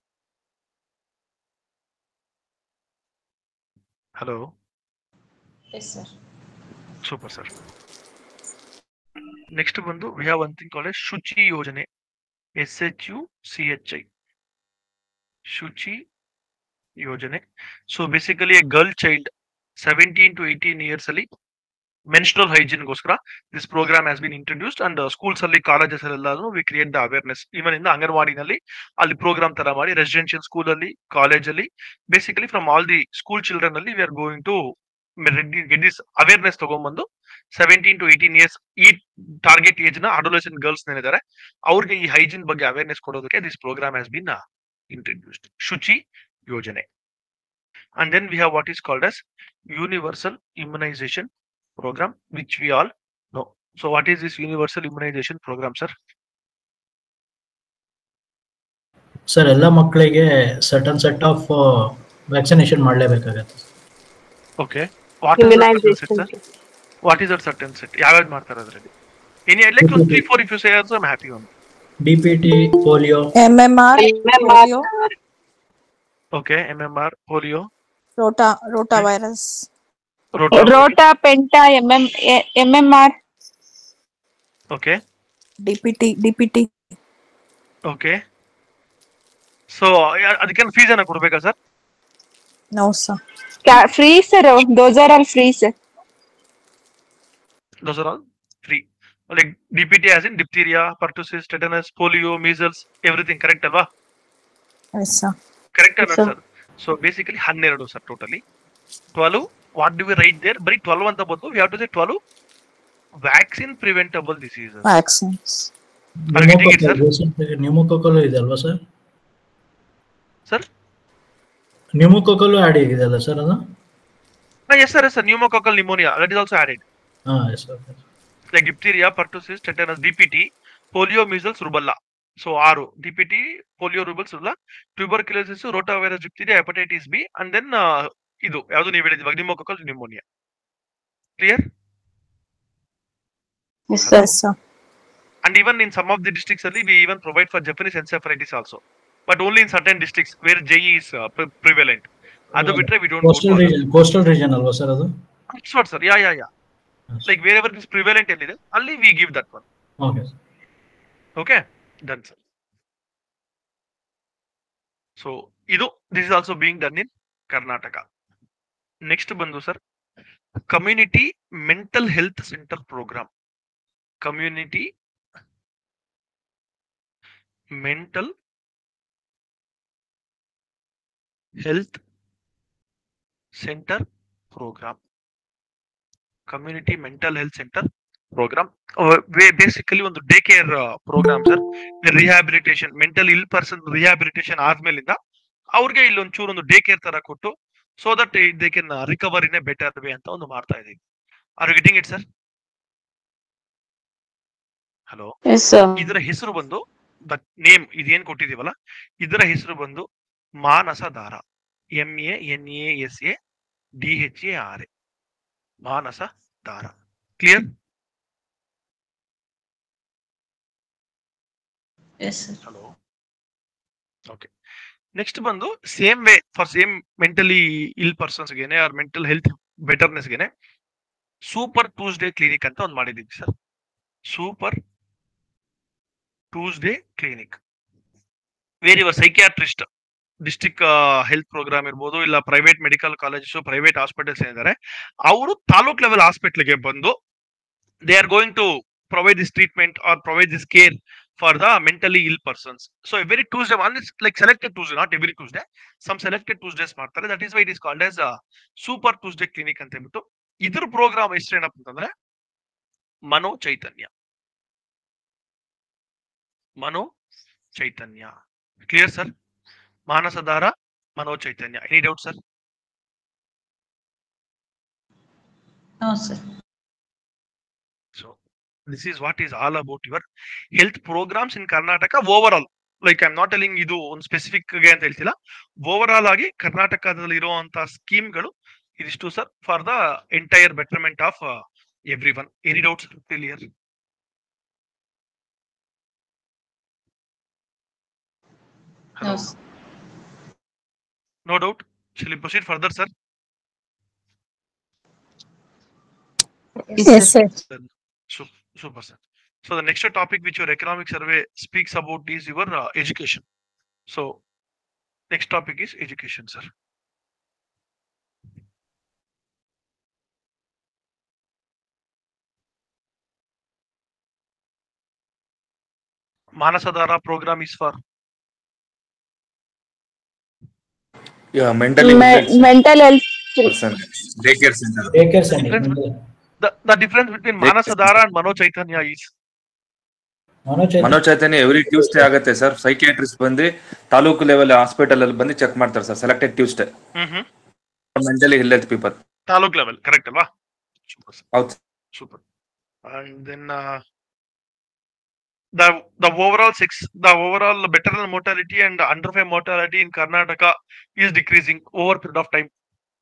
hello Yes, sir. Super sir next ಬಂದು we have one thing college Shuchi Yojane S H U C H I Shuchi Yojane so basically a girl child seventeen to eighteen years ಅಲ್ಲಿ menstrual ಹೈಜಿನ್ಗೋಸ್ಕರ this programme has been introduced and schools ಅಲ್ಲಿ colleges ಅಲ್ಲೆಲ್ಲಾನು we create the awareness even ಇಂದ ಅಂಗನವಾಡಿನಲ್ಲಿ ಅಲ್ಲಿ programme ತರ ಮಾಡಿ residential school ಅಲ್ಲಿ ಕಾಲೇಜ್ ಅಲ್ಲಿ basically from all the school children ಅಲ್ಲಿ we are going to get this awareness ತಗೊಂಡ್ಬಂದು ಸೆವೆಂಟೀನ್ ಟು ಏಯ್ಟೀನ್ ಇಯರ್ಸ್ ಈ ಟಾರ್ಗೆಟ್ ಏಜ್ ನ ಅಡೋಲೆಸೆಂಟ್ ಗರ್ಲ್ಸ್ ಏನಿದ್ದಾರೆ ಅವ್ರಿಗೆ ಈ ಹೈಜಿನ್ ಬಗ್ಗೆ ಅವೇರ್ನೆಸ್ ಕೊಡೋದಕ್ಕೆ this programme has been introduced Shuchi Yojane and then we have what is called as universal immunisation program which we all know. So what is this universal immunization program, sir? Sir ಎಲ್ಲ ಮಕ್ಕಳಿಗೆ certain set of vaccination ಮಾಡಲೇಬೇಕಾಗತ್ತೆ Okay. What is that certain set, sir? What is that certain set? ಯಾವ್ಯಾವ್ದು ಮಾಡ್ತಾರೆ ಅದರಲ್ಲಿ Any I'd like to three, four if you say also I'm happy on. D P T polio MMR, polio, Okay, MMR, polio, rota, rotavirus. rota. Rota penta M M M M R Okay, DPT, DPT. okay. So ಅದಕ್ಕೆ fees ಏನ ಕೊಡ್ಬೇಕಾ sir No, sir. Free sir those are all free sir Those are all free. Like DPT as in diphtheria, pertussis, tetanus, polio, measles, everything correct ಅಲ್ವಾ? Yes, sir. Correct Yes, ಅಲ್ಲ sir. Sir so basically ಹನ್ನೆರಡು sir totally twelve what do we write there ಬರೀ twelve ಅಂತ ಬಂದು we have to say twelve vaccine preventable disease Vaccines. Are you getting it, sir? Pneumococcal ಇದೆ ಅಲ್ವಾ sir sir ನ್ಯೂಮೋಕೋಕಲು add ಆಗಿದೆ ಅಲ್ಲ sir ಅದು yes sir yes sir pneumococcal pneumonia that is also added ಹಾಂ yes sir like diphtheria pertussis tetanus DPT polio measles rubella so ಆರು DPT polio rubella rubella tuberculosis rotavirus diphtheria hepatitis B and then ಇದು ಯಾವುದು ನೀವು ಹೇಳಿದ್ವಿ pneumococcal pneumonia clear yes sir Yes, sir. and even in some of the districts only we even provide for Japanese encephalitis also but only in certain districts where JE is uh, pre- prevalent other Yeah. bitre we don't go coastal to region coastal region ಅಲ್ವಾ sir ಅದು that's what sir yeah yeah yeah Yes. like wherever it is prevalent ಎಲ್ಲಿದೆ ಅಲ್ಲಿ we give that one okay okay done sir so ಇದು this is also being done in Karnataka next ಬಂದು sir community mental health center program community mental health center program community mental health center program uh, basically ಒಂದು day care programme sir rehabilitation mental ill person rehabilitation ಆದ್ಮೇಲಿಂದ ಅವ್ರಿಗೆ ಇಲ್ಲೊಂದ್ ಚೂರು ಒಂದು day care ತರ ಕೊಟ್ಟು so that they can recover in a better way ಅಂತ ಒಂದು ಮಾಡ್ತಾ ಇದೀವಿ are getting it sir hello yes sir ಇದರ ಹೆಸರು ಬಂದು ದ ನೇಮ್ ಇದೇನ್ ಕೊಟ್ಟಿದೀವಲ್ಲ ಇದರ ಹೆಸರು ಬಂದು Manasadhara M A N A S A D H A R A Manasadhara clear Yes, sir. Hello okay next ಬಂದು same way for same mentally ill persons ಗೆನೆ or mental health betterness ಗೆನೆ super Tuesday clinic ಅಂತ ಒಂದು ಮಾಡಿದೀವಿ sir super Tuesday clinic where your psychiatrist district health programme ಇರ್ಬೋದು ಇಲ್ಲ private medical colleges private hospitals ಏನಿದ್ದಾರೆ ಅವರು ತಾಲೂಕ್ ಲೆವೆಲ್ ಹಾಸ್ಪಿಟ್ಲ್ಗೆ ಬಂದು they are going to provide this treatment or provide this care for the mentally ill persons so every Tuesday one is like selected Tuesday not every Tuesday some selected Tuesdays ಮಾಡ್ತಾರೆ that is why it is called as super Tuesday clinic ಅಂತ ಹೇಳ್ಬಿಟ್ಟು ಇದ್ರ program ಹೆಸರು ಏನಪ್ಪ ಅಂತಂದ್ರೆ ಮನೋ ಚೈತನ್ಯ ಮನೋ ಚೈತನ್ಯ clear sir Manasadhara Mano Chaitanya any doubt sir No, sir. So this is what is all about your health programmes in Karnataka overall like I am not telling ಇದು ಒಂದು ಸ್ಪೆಸಿಫಿಕ್ ಗೆ ಅಂತ ಹೇಳ್ತಿಲ್ಲ ಓವರ್ ಆಲ್ ಆಗಿ ಕರ್ನಾಟಕದಲ್ಲಿ ಇರುವಂತಹ ಸ್ಕೀಮ್ಗಳು ಇದಿಷ್ಟು sir for the entire betterment of everyone any doubts clear No, Hello. sir. No doubt. Shall we proceed further, sir? Yes, sir. Then, su- super, sir. So the next topic which your economic survey speaks about is your uh, education. So next topic is education, sir. Manasadara program is for Yeah, mentally mental health person. Daycare center. Daycare center. Difference- the, the difference between Manasadara and Mano Chaitanya is Manoj Manoj Chaitanya every Tuesday ಆಗುತ್ತೆ sir psychiatrist ಬಂದು taluk level hospital ಅಲ್ಲಿ ಬಂದು check ಮಾಡ್ತಾರೆ sir selected Tuesday mm-hmm. Mentally health people taluk level, correct, alva? Super, sir. ಹೌದು super. And then uh, the the overall six, the overall maternal mortality and underfed mortality in Karnataka is decreasing over period of time.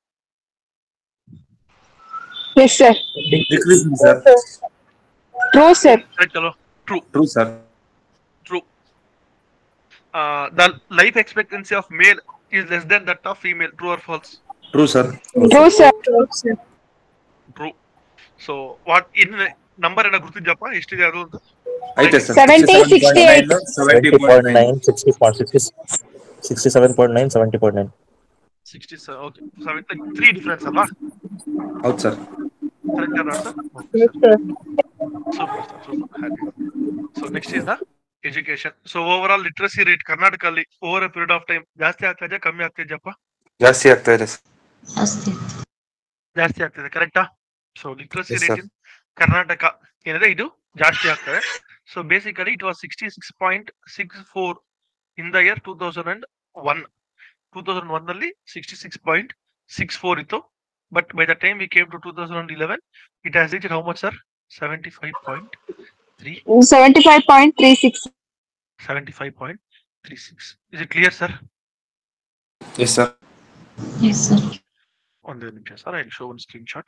Yes sir decreasing sir true sir Correct, alva? True, true sir true. Uh, the life expectancy of male is less than that of female. True or false? True sir true sir True. So what in number ಏನ ಗುರ್ತಿದ್ಯಪ್ಪ ಎಷ್ಟಿದೆ ಅದು ಅಂತ ಐತೆ sir 70, 68. Seventy seventy point nine sixty point sixty sixty seven point nine seventy point nine sixty okay seven three difference ಅಲ್ವಾ ಹೌದು sir correct ಅಲ್ಲ sir super sir super happy so next is the education so overall literacy rate ಕರ್ನಾಟಕಲ್ಲಿ over a period of time ಜಾಸ್ತಿ ಆಗ್ತಾ ಇದೆ ಕಮ್ಮಿ ಆಗ್ತಾ ಇದೆಯಪ್ಪ ಜಾಸ್ತಿ ಆಗ್ತಾ ಇದೆ ಸರ್ ಜಾಸ್ತಿ ಜಾಸ್ತಿ ಆಗ್ತಿದೆ ಕರೆಕ್ಟಾ so literacy Yes, rate sir. In Karnataka ಏನಿದೆ ಇದು ಜಾಸ್ತಿ ಆಗ್ತದೆ so basically it was sixty six point six four in the year two thousand and one two thousand one ನಲ್ಲಿ sixty six point six four ಇತ್ತು but by the time we came to two thousand and eleven it has reach how much sir seventy five point three seventy five point three six seventy five point three six is it clear sir yes sir yes sir ಒಂದೇ ನಿಮಿಷ sir I show one screenshot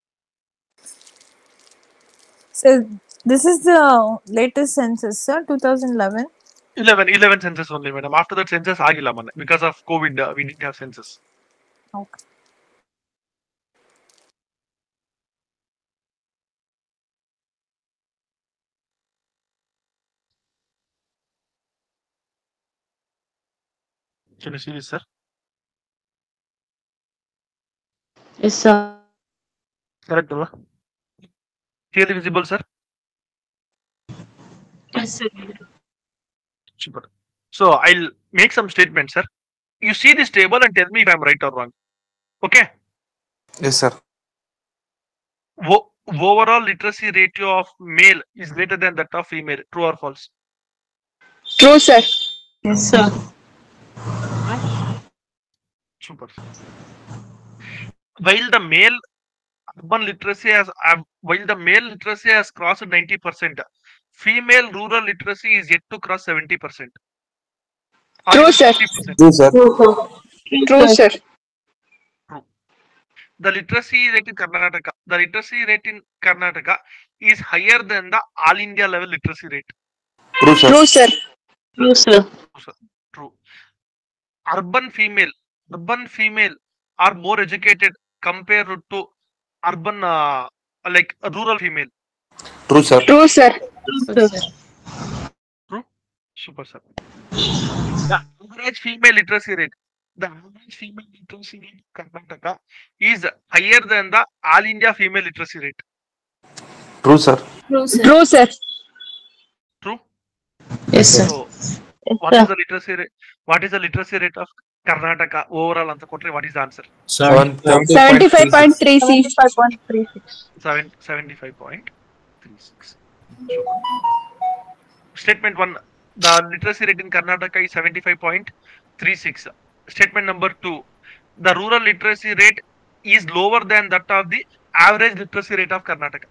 So this is the latest census, sir, 2011. 11 11 census only madam after that census ಆಗಿಲ್ಲ ಮೊನ್ನೆ because of covid uh, we didn't have census Okay. can you see this sir S sir correct ಅಲ್ವಾ clearly visible sir yes sir super so i'll make some statements sir you see this table and tell me if i'm right or wrong okay yes sir Wo- overall literacy ratio of male is greater than that of female true or false true sir yes sir super while the male urban literacy has uh, while the male literacy has crossed 90% female rural literacy is yet to cross 70% Or True, even sir. 50%. True sir true sir the literacy rate in Karnataka, the literacy rate in Karnataka is higher than the all India level literacy rate. True sir true sir true sir True. Urban female, urban female are more educated compared to urban, uh, like a rural female. True sir true sir Super, sir. The average female literacy rate, the average female literacy rate in Karnataka is higher than the all India female literacy rate. True sir True, sir. True sir True. Yes sir So, what is the literacy rate? What is the literacy rate of Karnataka overall? ಅಂತ ಕೊಟ್ರೆ what is the answer? Seventy five point three six Seven, 75.36. Statement one, the literacy rate in Karnataka is 75.36. Statement number two, the rural literacy rate is lower than that of the average literacy rate of Karnataka.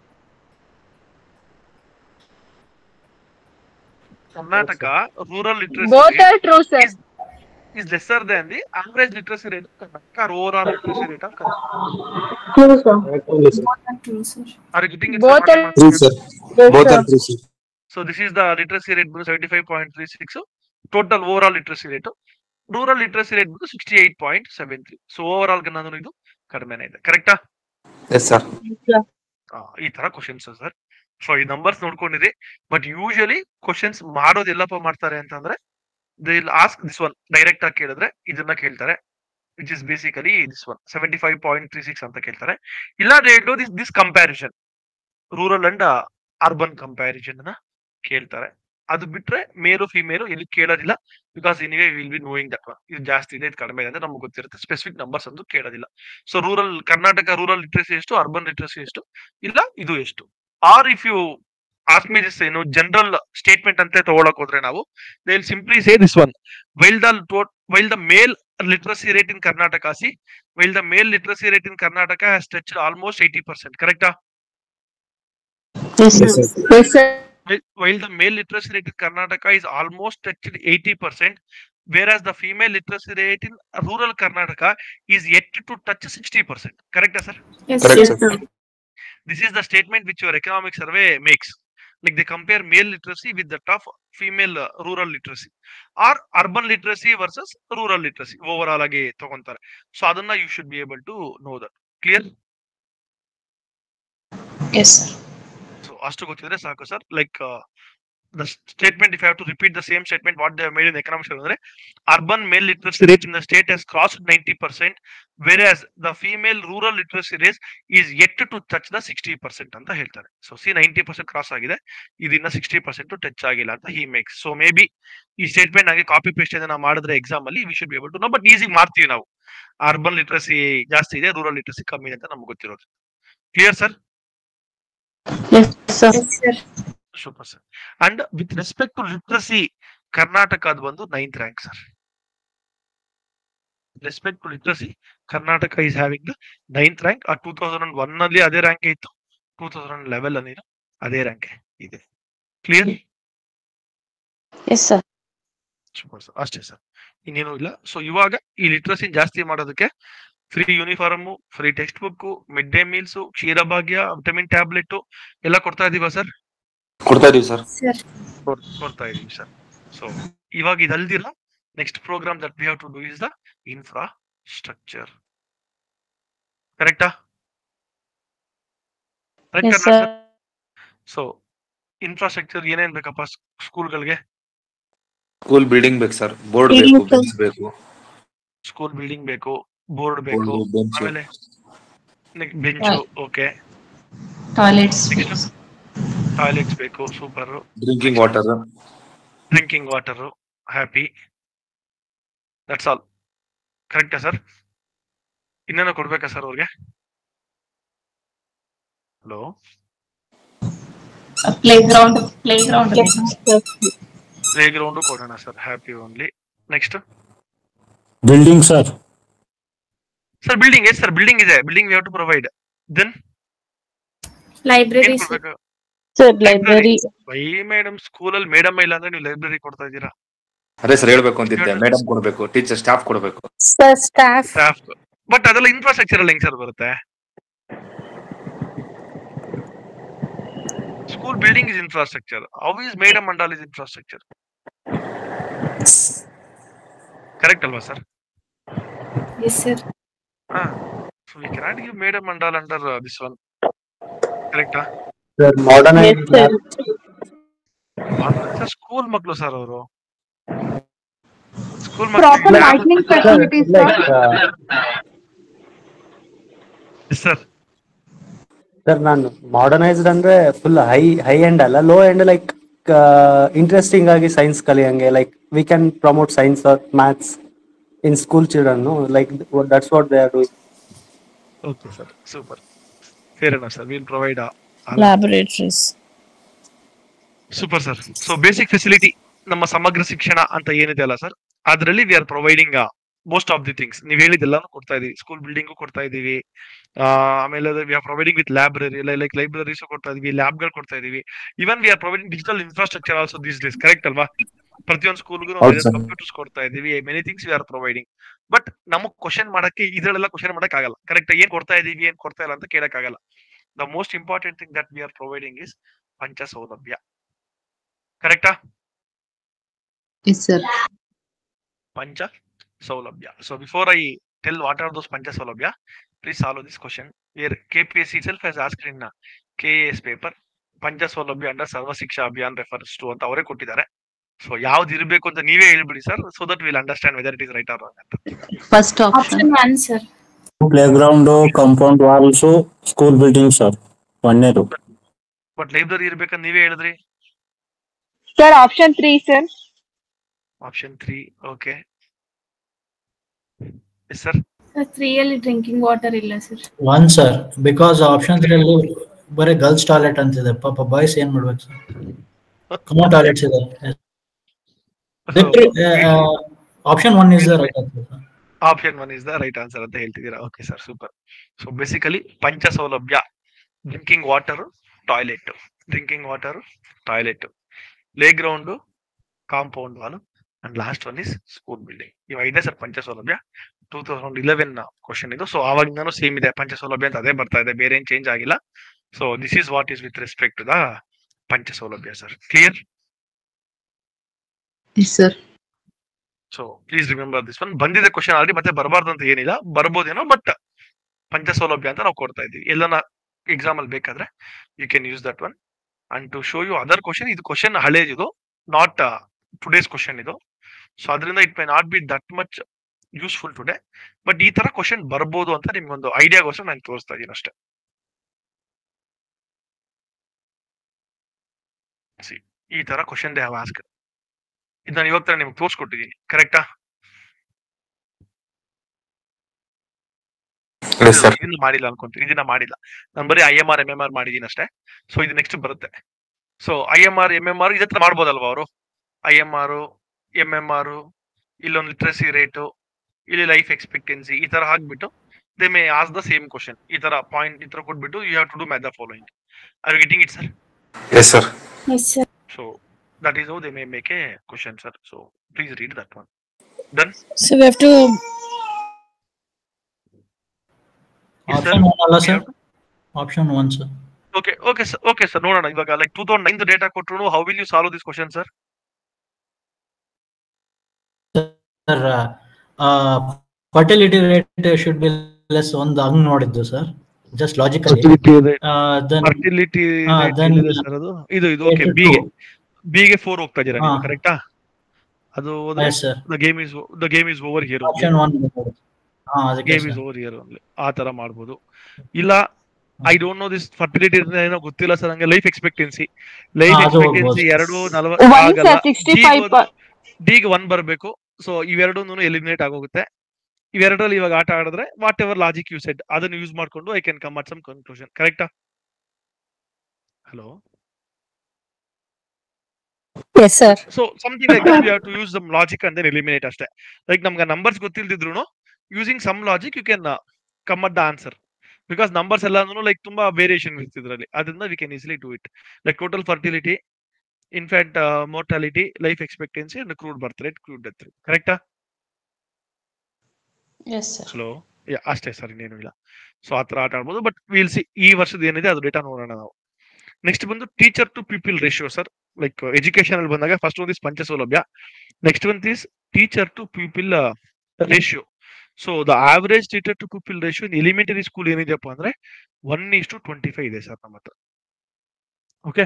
Karnataka rural literacy both rate are true sir is, is lesser than the average literacy rate of Karnataka or overall literacy rate of Karnataka. True, sir. Are you getting it? Both sir? are- What I'm asking? True, sir. Both are true, sir. So this is the literacy rate 75.36. Total overall literacy rate rural literacy rate ಬಂದು sixty eight point seven three so overall ಗನ್ನ ಇದು ಕಡಿಮೆನೇ ಇದೆ ಕರೆಕ್ಟಾ yes sir ಈ ತರ questions sir so ಈ numbers ನೋಡ್ಕೊಂಡಿರಿ ಬಟ್ ಯೂಶಲಿ ಕ್ವಶನ್ಸ್ ಮಾಡೋದು ಎಲ್ಲಪ್ಪ ಮಾಡ್ತಾರೆ ಅಂತಂದ್ರೆ they ask this one direct ಆಗಿ ಕೇಳಿದ್ರೆ ಇದನ್ನ ಕೇಳ್ತಾರೆ which is basically this one seventy five point three six ಅಂತ ಕೇಳ್ತಾರೆ ಇಲ್ಲ they do this this comparison rural and urban comparison ನ ಕೇಳ್ತಾರೆ ಅದು ಬಿಟ್ರೆ ಮೇಲು ಫಿಮೇಲು ಎಲ್ಲಿ ಕೇಳೋದಿಲ್ಲ because anyway will be knowing that ಇದು ಜಾಸ್ತಿ ಇದೆ ಇದು ಕಡಿಮೆ ಇದೆ ಅಂತ ನಮ್ಗೆ ಗೊತ್ತಿರುತ್ತೆ ಸ್ಪೆಸಿಫಿಕ್ ನಂಬರ್ಸ್ ಅಂತೂ ಕೇಳೋದಿಲ್ಲ so rural Karnataka rural literacy ಎಷ್ಟು ಅರ್ಬನ್ ಲಿಟ್ರಸಿ ಎಷ್ಟು ಇಲ್ಲ ಇದು ಎಷ್ಟು or if you ask me this ಏನು ಜನರಲ್ ಸ್ಟೇಟ್ಮೆಂಟ್ ಅಂತ ತಗೊಳಕ್ ಹೋದ್ರೆ ನಾವು they will simply say this one while the while the male literacy rate in Karnataka see while the male literacy rate in Karnataka has touch almost eighty percent ಕರೆಕ್ಟಾ while the male literacy rate in Karnataka is almost touched 80%, whereas the female literacy rate in rural Karnataka is yet to touch 60%. Correct, sir? Yes, Correct, yes, sir. sir. This is the statement which your economic survey makes. Like they compare male literacy with the tough female uh, rural literacy or urban literacy versus rural literacy overall ಆಗಿ ತಗೊಂತಾರೆ so ಅದನ್ನ you should be able to know that clear Yes, sir. So ಅಷ್ಟು ಗೊತ್ತಿದ್ರೆ ಸಾಕು sir like the statement if have to repeat the same statement what they made in economics ಅಂದ್ರೆ urban male literacy rate in the state has cross ninety percent whereas the female rural literacy rate is yet to touch the sixty percent ಅಂತ ಹೇಳ್ತಾರೆ so see ninety percent cross ಆಗಿದೆ ಇದಿನ್ನ sixty percent touch ಆಗಿಲ್ಲ ಅಂತ he makes so maybe ಈ statement ಆಗಿ copy paste ನಾವು ಮಾಡಿದ್ರೆ ಎಕ್ಸಾಮ್ ಅಲ್ಲಿ we should be able to know but easy ಮಾಡ್ತೀವಿ ನಾವು ಅರ್ಬನ್ ಲಿಟ್ರಸಿ ಜಾಸ್ತಿ ಇದೆ ರೂರಲ್ ಲಿಟ್ರಸಿ ಕಮ್ಮಿ ಇದೆ ಅಂತ ನಮ್ಗೆ ಗೊತ್ತಿರೋದು clear sir Yes, sir. Yes, sir. Super sir and with respect to literacy Karnataka ಅದು ಬಂದು ninth rank sir respect to literacy Karnataka is having the ninth rank ಆ ಟೂ ತೌಸಂಡ್ ಒನ್ ನಲ್ಲಿ ಅದೇ ರ್ಯಾಂಕ್ ಇತ್ತು ಟೂ ತೌಸಂಡ್ ಲೆವೆಲ್ ಅಲ್ಲಿ ಅದೇ rank ಇದೆ clear Yes, sir. Super sir ಅಷ್ಟೇ ಸರ್ ಇನ್ನೇನು ಇಲ್ಲ ಸೊ ಇವಾಗ ಈ ಲಿಟ್ರಸಿ ಜಾಸ್ತಿ ಮಾಡೋದಕ್ಕೆ free uniform free textbook mid day meals Ksheera Bhagya vitamin tablet ಎಲ್ಲ ಕೊಡ್ತಾ ಇದೀವಾ ಸರ್ ಕೊಡ್ತಾ ಇದೀವಿ ಸರ್ Sir. ಕೊಡ್ತಾ ಇದೀವಿ ಸರ್ ಸೊ ಇವಾಗ ಇದಲ್ದಿರ next program that we have to do is the infrastructure ಕರೆಕ್ಟಾ Yes, sir. ಸೊ ಇನ್ಫ್ರಾಸ್ಟ್ರಕ್ಚರ್ ಏನೇನ್ ಬೇಕಪ್ಪ ಸ್ಕೂಲ್ಗಳಿಗೆ ಸ್ಕೂಲ್ ಬಿಲ್ಡಿಂಗ್ ಬೇಕು ಸರ್ ಬೋರ್ಡ್ Building ಬೇಕು ಬೇಕು. ಬೆಂಚ್ ಬೇಕು ಸ್ಕೂಲ್ ಬಿಲ್ಡಿಂಗ್ ಬೇಕು ಬೋರ್ಡ್ ಬೇಕು ಬೆಂಚ್ ಆಮೇಲೆ bench okay Toilets. Next toilets ಬೇಕು super drinking water drinking water happy that's all ಕರೆಕ್ಟಾ ಸರ್ ಇನ್ನೇನೋ ಕೊಡ್ಬೇಕಾ ಸರ್ ಅವ್ರಿಗೆ hello A playground. Playground. Playground ಕೊಡೋಣ sir happy only next Building, sir. Sir building yes sir building ಇದೆ building we have to provide then ಏನ್ Library, sir. ಕೊಡ್ಬೇಕು Sir, library. Why madam ಸ್ಕೂಲಲ್ಲಿ madam ಇಲ್ಲ ಅಂದ್ರೆ ನೀವು library ಕೊಡ್ತಾ ಇದ್ದೀರಾ ಅದೇ ಸರ್ ಹೇಳ್ಬೇಕು ಅಂತಿದ್ದೆ ಮೇಡಮ್ ಕೊಡ್ಬೇಕು ಟೀಚರ್ ಸ್ಟಾಫ್ ಕೊಡ್ಬೇಕು Sir, staff. ಸ್ಟಾಫ್ ಬಟ್ ಅದೆಲ್ಲ ಇನ್ಫ್ರಾಸ್ಟ್ರಕ್ಚರ್ ಅಲ್ಲಿ ಹೆಂಗ್ ಸರ್ ಬರುತ್ತೆ school building is infrastructure how is madam ಮಂಡಲ್ ಇಸ್ ಇನ್ಫ್ರಾಸ್ಟ್ರಕ್ಚರ್ ಕರೆಕ್ಟ್ ಅಲ್ವಾ ಸರ್ Yes, sir. ಹಾ so we cannot give madam ಮಂಡಲ್ ಅಂಡರ್ ದಿಸ್ ಒನ್ ಕರೆಕ್ಟಾ Sir, modernized Yes, sir. Sir school ಮಕ್ಕಳು ಸರ್ ಅವರು ಸ್ಕೂಲ್ Proper ಮಕ್ಕಳು lighting Sir, facilities, like, sir. uh, sir sir ನಾನು modernized ಅಂದ್ರೆ full high high end ಅಲ್ಲ low end like interesting ಆಗಿ science ಕಲಿಯಂಗೆ like we can promote science or maths in school children like that's what they are doing okay sir super fair enough sir will provide Laboratories. Super sir so basic facility ನಮ್ಮ ಸಮಗ್ರ ಶಿಕ್ಷಣ ಅಂತ ಏನಿದೆ ಅಲ್ಲ sir ಅದರಲ್ಲಿ we are providing most of the things ನೀವು ಹೇಳಿದ್ದೆಲ್ಲಾನು ಕೊಡ್ತಾ ಇದೀವಿ school building ಕೊಡ್ತಾ ಇದೀವಿ ಆ, ಆಮೇಲೆ we are providing with library like libraries ಕೊಡ್ತಾ ಇದೀವಿ ಲ್ಯಾಬ್ಗಳು ಕೊಡ್ತಾ ಇದೀವಿ even we are providing digital infrastructure also these days correct ಅಲ್ವಾ ಪ್ರತಿಯೊಂದು ಸ್ಕೂಲ್ಗೂ ಹೌದು sir. ಕಂಪ್ಯೂಟರ್ಸ್ ಕೊಡ್ತಾ ಇದೀವಿ many things we are providing but ನಮಗ್ ಕ್ವಶನ್ ಮಾಡಕ್ಕೆ ಇದ್ರಲ್ಲೆಲ್ಲ ಕ್ವಶನ್ ಮಾಡಕ್ ಆಗಲ್ಲ ಕರೆಕ್ಟ್ ಏನ್ ಕೊಡ್ತಾ ಇದೀವಿ ಏನ್ ಕೊಡ್ತಾ ಇಲ್ಲ ಅಂತ ಕೇಳಕ್ ಆಗಲ್ಲ the most important thing that we are providing is ಪಂಚ ಸೌಲಭ್ಯ ಕರೆಕ್ಟಾ ಎಸ್ ಸರ್ ಪಂಚ ಸೌಲಭ್ಯ so before I tell what are those ಪಂಚ ಸೌಲಭ್ಯ please solve this question where KPSC self has asked in KAS paper ಪಂಚ ಸೌಲಭ್ಯ ಅಂಡರ್ ಸರ್ವ ಶಿಕ್ಷಾ ಅಭಿಯಾನ್ ರೆಫರ್ಸ್ ಟು ಅಂತ ಅವರೇ ಕೊಟ್ಟಿದ್ದಾರೆ ಸೊ ಯಾವ್ದು ಇರಬೇಕು ಅಂತ ನೀವೇ ಹೇಳ್ಬಿಡಿ sir so that will understand whether it is right or wrong ಅಂತ first option option one sir playground compound walls school building sir ಒಂದೇದು ಬಟ್ ಲೈಬ್ರರಿ ಇರ್ಬೇಕಂತ ನೀವೇ ಹೇಳಿದ್ರಿ sir option three sir option three okay yes sir sir three ಅಲ್ಲಿ drinking water ಇಲ್ಲ sir one sir because option three ಅಲ್ಲಿ ಬರೀ girls toilet ಅಂತಿದೆ ಪಾಪ ಬಾಯ್ಸ್ ಏನ್ ಮಾಡ್ಬೇಕು ಸರ್ ಕಮೋ ಟಾಯ್ಲೆಟ್ಸ್ ಇದೆ option one is the right answer option one is the right answer ಅಂತ ಹೇಳ್ತಿದ್ದೀರಾ okay sir super so basically ಪಂಚ ಸೌಲಭ್ಯ drinking water toilet drinking water toilet playground compound wall and last one is school building ಇವಾಗ ಇದೆ sir ಪಂಚ ಸೌಲಭ್ಯ two thousand eleven question ಇದು so ಆವಾಗಿಂದನೂ ಸೇಮ್ ಇದೆ ಪಂಚ ಸೌಲಭ್ಯ ಅಂತ ಅದೇ ಬರ್ತಾ ಇದೆ ಬೇರೆ ಏನ್ ಚೇಂಜ್ ಆಗಿಲ್ಲ so this is what is with respect to the ಪಂಚ ಸೌಲಭ್ಯ sir clear yes sir so please remember this one ಬಂದಿದೆ ಕ್ವಶನ್ ಆಲ್ರೆಡಿ ಮತ್ತೆ ಬರಬಾರ್ದು ಅಂತ ಏನಿಲ್ಲ ಬರ್ಬೋದೇನೋ ಬಟ್ ಪಂಚ ಸೌಲಭ್ಯ ಅಂತ ನಾವು ಕೊಡ್ತಾ ಇದೀವಿ ಎಲ್ಲನ ಎಕ್ಸಾಮ್ ಅಲ್ಲಿ ಬೇಕಾದ್ರೆ you can use that one and to show you other question ಇದು ಕ್ವಶನ್ ಹಳೇದಿದು ನಾಟ್ ಟುಡೇಸ್ ಕ್ವಶನ್ ಇದು ಸೊ ಅದರಿಂದ it may not be that much useful today but ಈ ತರ ಕ್ವಶನ್ ಬರ್ಬೋದು ಅಂತ ನಿಮ್ಗೊಂದು ಐಡಿಯಾಗೋಸ್ಕರ ನಾನು ತೋರಿಸ್ತಾ ಇದೀನಿ ಅಷ್ಟೇ See, ಈ ತರ ಕ್ವಶನ್ ದೇ ಹ್ಯಾವ್ ಆಸ್ಕ್ ಇದು ನಾನು ಇವಾಗ ತರ ನಿಮ್ಗೆ ತೋರಿಸ್ಕೊಟ್ಟಿದ್ದೀನಿ ಕರೆಕ್ಟಾ Yes, sir. ಇದನ್ನ ಮಾಡಿಲ್ಲ ಅನ್ಕೊಂತೀನಿ ಇದನ್ನ ಮಾಡಿಲ್ಲ ನಾನು ಬರೀ I M R M M R ಮಾಡಿದೀನಿ ಅಷ್ಟೇ ಸೊ ಇದು ನೆಕ್ಸ್ಟ್ ಬರುತ್ತೆ so I M R M M R ಇದತ್ರ ಮಾಡ್ಬೋದಲ್ವಾ ಅವರು I M R M M R ಇಲ್ಲೊಂದು ಲಿಟ್ರಸಿ ರೇಟು ಇಲ್ಲಿ ಲೈಫ್ ಎಕ್ಸ್ಪೆಕ್ಟೆನ್ಸಿ ಈ ತರ ಹಾಕ್ಬಿಟ್ಟು they may ask the same question ಈ ತರ ಪಾಯಿಂಟ್ ಈ ತರ ಕೊಟ್ಬಿಟ್ಟು you have to do math the following are you getting it sir yes sir yes sir so that is how they may make a question sir so please read that one done So we have to option one ಅಲ್ಲ sir option one sir okay okay sir okay sir ನೋಡೋಣ ಇವಾಗ like two thousand nine data ಕೊಟ್ಟರು how will you solve this question sir sir fertility rate should be less ಒಂದು ಹಂಗ್ ನೋಡಿದ್ದು sir just logically fertility then- sir ಅದು ಇದು ಇದು okay ಬಿಗೆ ಬಿಗೆ ಫೋರ್ ಹೋಗ್ತಾ ಇದೀರಾ ನೀವು ಹಾ. ಕರೆಕ್ಟಾ ಅದು Yes, sir. The game is the game is over here option one ಹಾ ಅದಕ್ಕೆ ಗೇಮ್ ಇಸ್ ಓವರ್ ಹಿಯರ್ ಆ ತರ ಮಾಡ್ಬೋದು ಇಲ್ಲ I don't know this fertility ಏನೋ ಗೊತ್ತಿಲ್ಲ ಸರ್ ನಂಗೆ ಲೈಫ್ ಎಕ್ಸ್ಪೆಕ್ಟೆನ್ಸಿ ಲೈಫ್ ಹಾ, ಅದು ಎಕ್ಸ್ಪೆಕ್ಟೆನ್ಸಿ ಹೋಗ್ಬೋದು. ಎರಡು One ನಲವತ್ತು ಆಗಲ್ಲ sir, 65 ಡಿಗೆ ಒನ್ ಬರಬೇಕು ಸೊ ಇವೆರಡೂ ಎಲಿಮಿನೇಟ್ ಆಗೋಗುತ್ತೆ ಇವೆರಡರಲ್ಲಿ ಇವಾಗ ಆಟ ಆಡಿದ್ರೆ whatever logic you said ಅದನ್ನು ಯೂಸ್ ಮಾಡ್ಕೊಂಡು I can come at some conclusion ಕರೆಕ್ಟಾ hello yes sir so something like that you have to use some logic and then eliminate ಅಷ್ಟೇ ಲೈಕ್ ನಮ್ಗೆ ನಂಬರ್ಸ್ ಗೊತ್ತಿಲ್ದಿದ್ರು using some logic you can come at the answer because numbers ಎಲ್ಲಾನು like ತುಂಬಾ variation ಇರುತ್ತೆ ಇದರಲ್ಲಿ ಅದರಿಂದ we can easily do it like total fertility infant mortality life expectancy and crude birth rate crude death ಕರೆಕ್ಟಾ yes sir hello ಅಷ್ಟೇ sir ಇನ್ನೇನು ಇಲ್ಲ so ಆ ತರ ಆಟ ಆಡ್ಬೋದು ಬಟ್ ವಿಲ್ ಸಿ ಈ ವರ್ಷದ ಏನಿದೆ ಅದು ಡೇಟಾ ನೋಡೋಣ ನಾವು ನೆಕ್ಸ್ಟ್ ಬಂದು teacher to people ratio sir like education ಅಲ್ಲಿ ಬಂದಾಗ ಫಸ್ಟ್ ಒಂದು ಪಂಚ ಸೌಲಭ್ಯ next one is teacher to people ratio so the average teacher to people ratio in elementary school ಏನಿದೆಯಪ್ಪ ಅಂದ್ರೆ one is to twenty five ಇದೆ sir ನಮ್ಮ ಹತ್ರ okay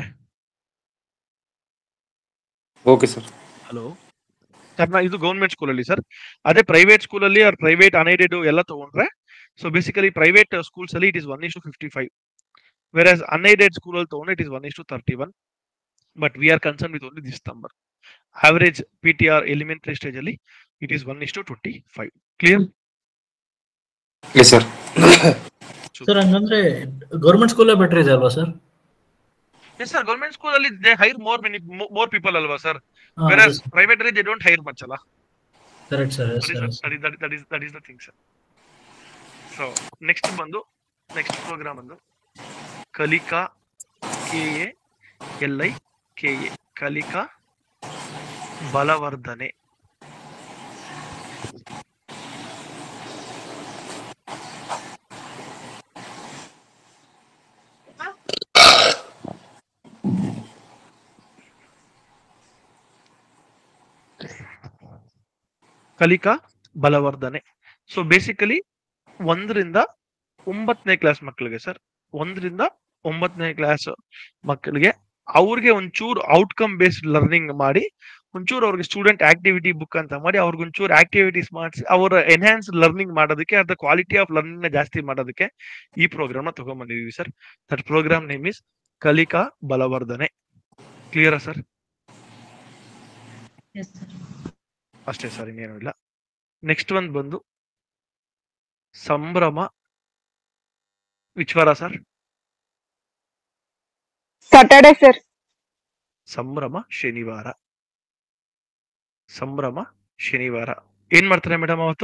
okay sir hello sir ಇದು ಗೌರ್ಮೆಂಟ್ ಸ್ಕೂಲಲ್ಲಿ ಸರ್ ಅದೇ ಪ್ರೈವೇಟ್ ಸ್ಕೂಲಲ್ಲಿ or private unaided ಎಲ್ಲ ತಗೊಂಡ್ರೆ ಸೊ ಬೇಸಿಕಲಿ ಪ್ರೈವೇಟ್ ಸ್ಕೂಲ್ಸ್ ಅಲ್ಲಿ it is one is to fifty five whereas unaided school ಅಲ್ಲಿ ತಗೊಂಡ್ರೆ it is one is to thirty one but we are concern with only this number average P T R elementary stage ಅಲ್ಲಿ it is one is to twenty five clear yes sir sir ಹಂಗಂದ್ರೆ government ಸ್ಕೂಲೇ better ಇದೆ ಅಲ್ವಾ sir yes sir government school ಅಲ್ಲಿ they hire more many more people ಅಲ್ವಾ sir ಹಾ, where yes. Private ಅಲ್ಲಿ they don't hire much ಅಲ್ಲ correct sir yes that is, sir that is, that is, that is, that is the thing, sir. So, next ಬಂದು next program ಬಂದು Kalika K A L I K A Kalika Balavardhane ಕಲಿಕಾ ಬಲವರ್ಧನೆ so basically ಒಂದರಿಂದ ಒಂಬತ್ತನೇ class ಮಕ್ಕಳಿಗೆ sir ಒಂದರಿಂದ ಒಂಬತ್ತನೇ class ಮಕ್ಕಳಿಗೆ ಅವ್ರಿಗೆ ಒಂಚೂರು ಔಟ್ಕಮ್ ಬೇಸ್ಡ್ ಲರ್ನಿಂಗ್ ಮಾಡಿ ಒಂಚೂರು ಅವ್ರಿಗೆ ಸ್ಟೂಡೆಂಟ್ ಆಕ್ಟಿವಿಟಿ ಬುಕ್ ಅಂತ ಮಾಡಿ ಅವ್ರಿಗೆ ಒಂಚೂರು ಆಕ್ಟಿವಿಟೀಸ್ ಮಾಡಿಸಿ ಅವರ ಎನ್ಹಾನ್ಸ್ ಲರ್ನಿಂಗ್ ಮಾಡೋದಕ್ಕೆ ಅದ್ರ ಕ್ವಾಲಿಟಿ ಆಫ್ ಲರ್ನಿಂಗ್ ನ ಜಾಸ್ತಿ ಮಾಡೋದಕ್ಕೆ ಈ ಪ್ರೋಗ್ರಾಮ್ ನ ತಗೊಂಡ್ಬಂದಿದೀವಿ sir that program name is Kalika Balavardhane ಕ್ಲಿಯರಾ ಸರ್ ಅಷ್ಟೇ ಸರ್ ಇನ್ನೇನು ಇಲ್ಲ ನೆಕ್ಸ್ಟ್ ಒಂದ್ ಬಂದು ಸಂಭ್ರಮ ವಿಚ್ವಾರ ಸರ್ ಸಾಟರ್ಡೆ ಸರ್ ಸಂಭ್ರಮ ಶನಿವಾರ ಸಂಭ್ರಮ ಶನಿವಾರ ಏನ್ ಮಾಡ್ತಾರೆ ಮೇಡಮ್ ಅವತ್ತು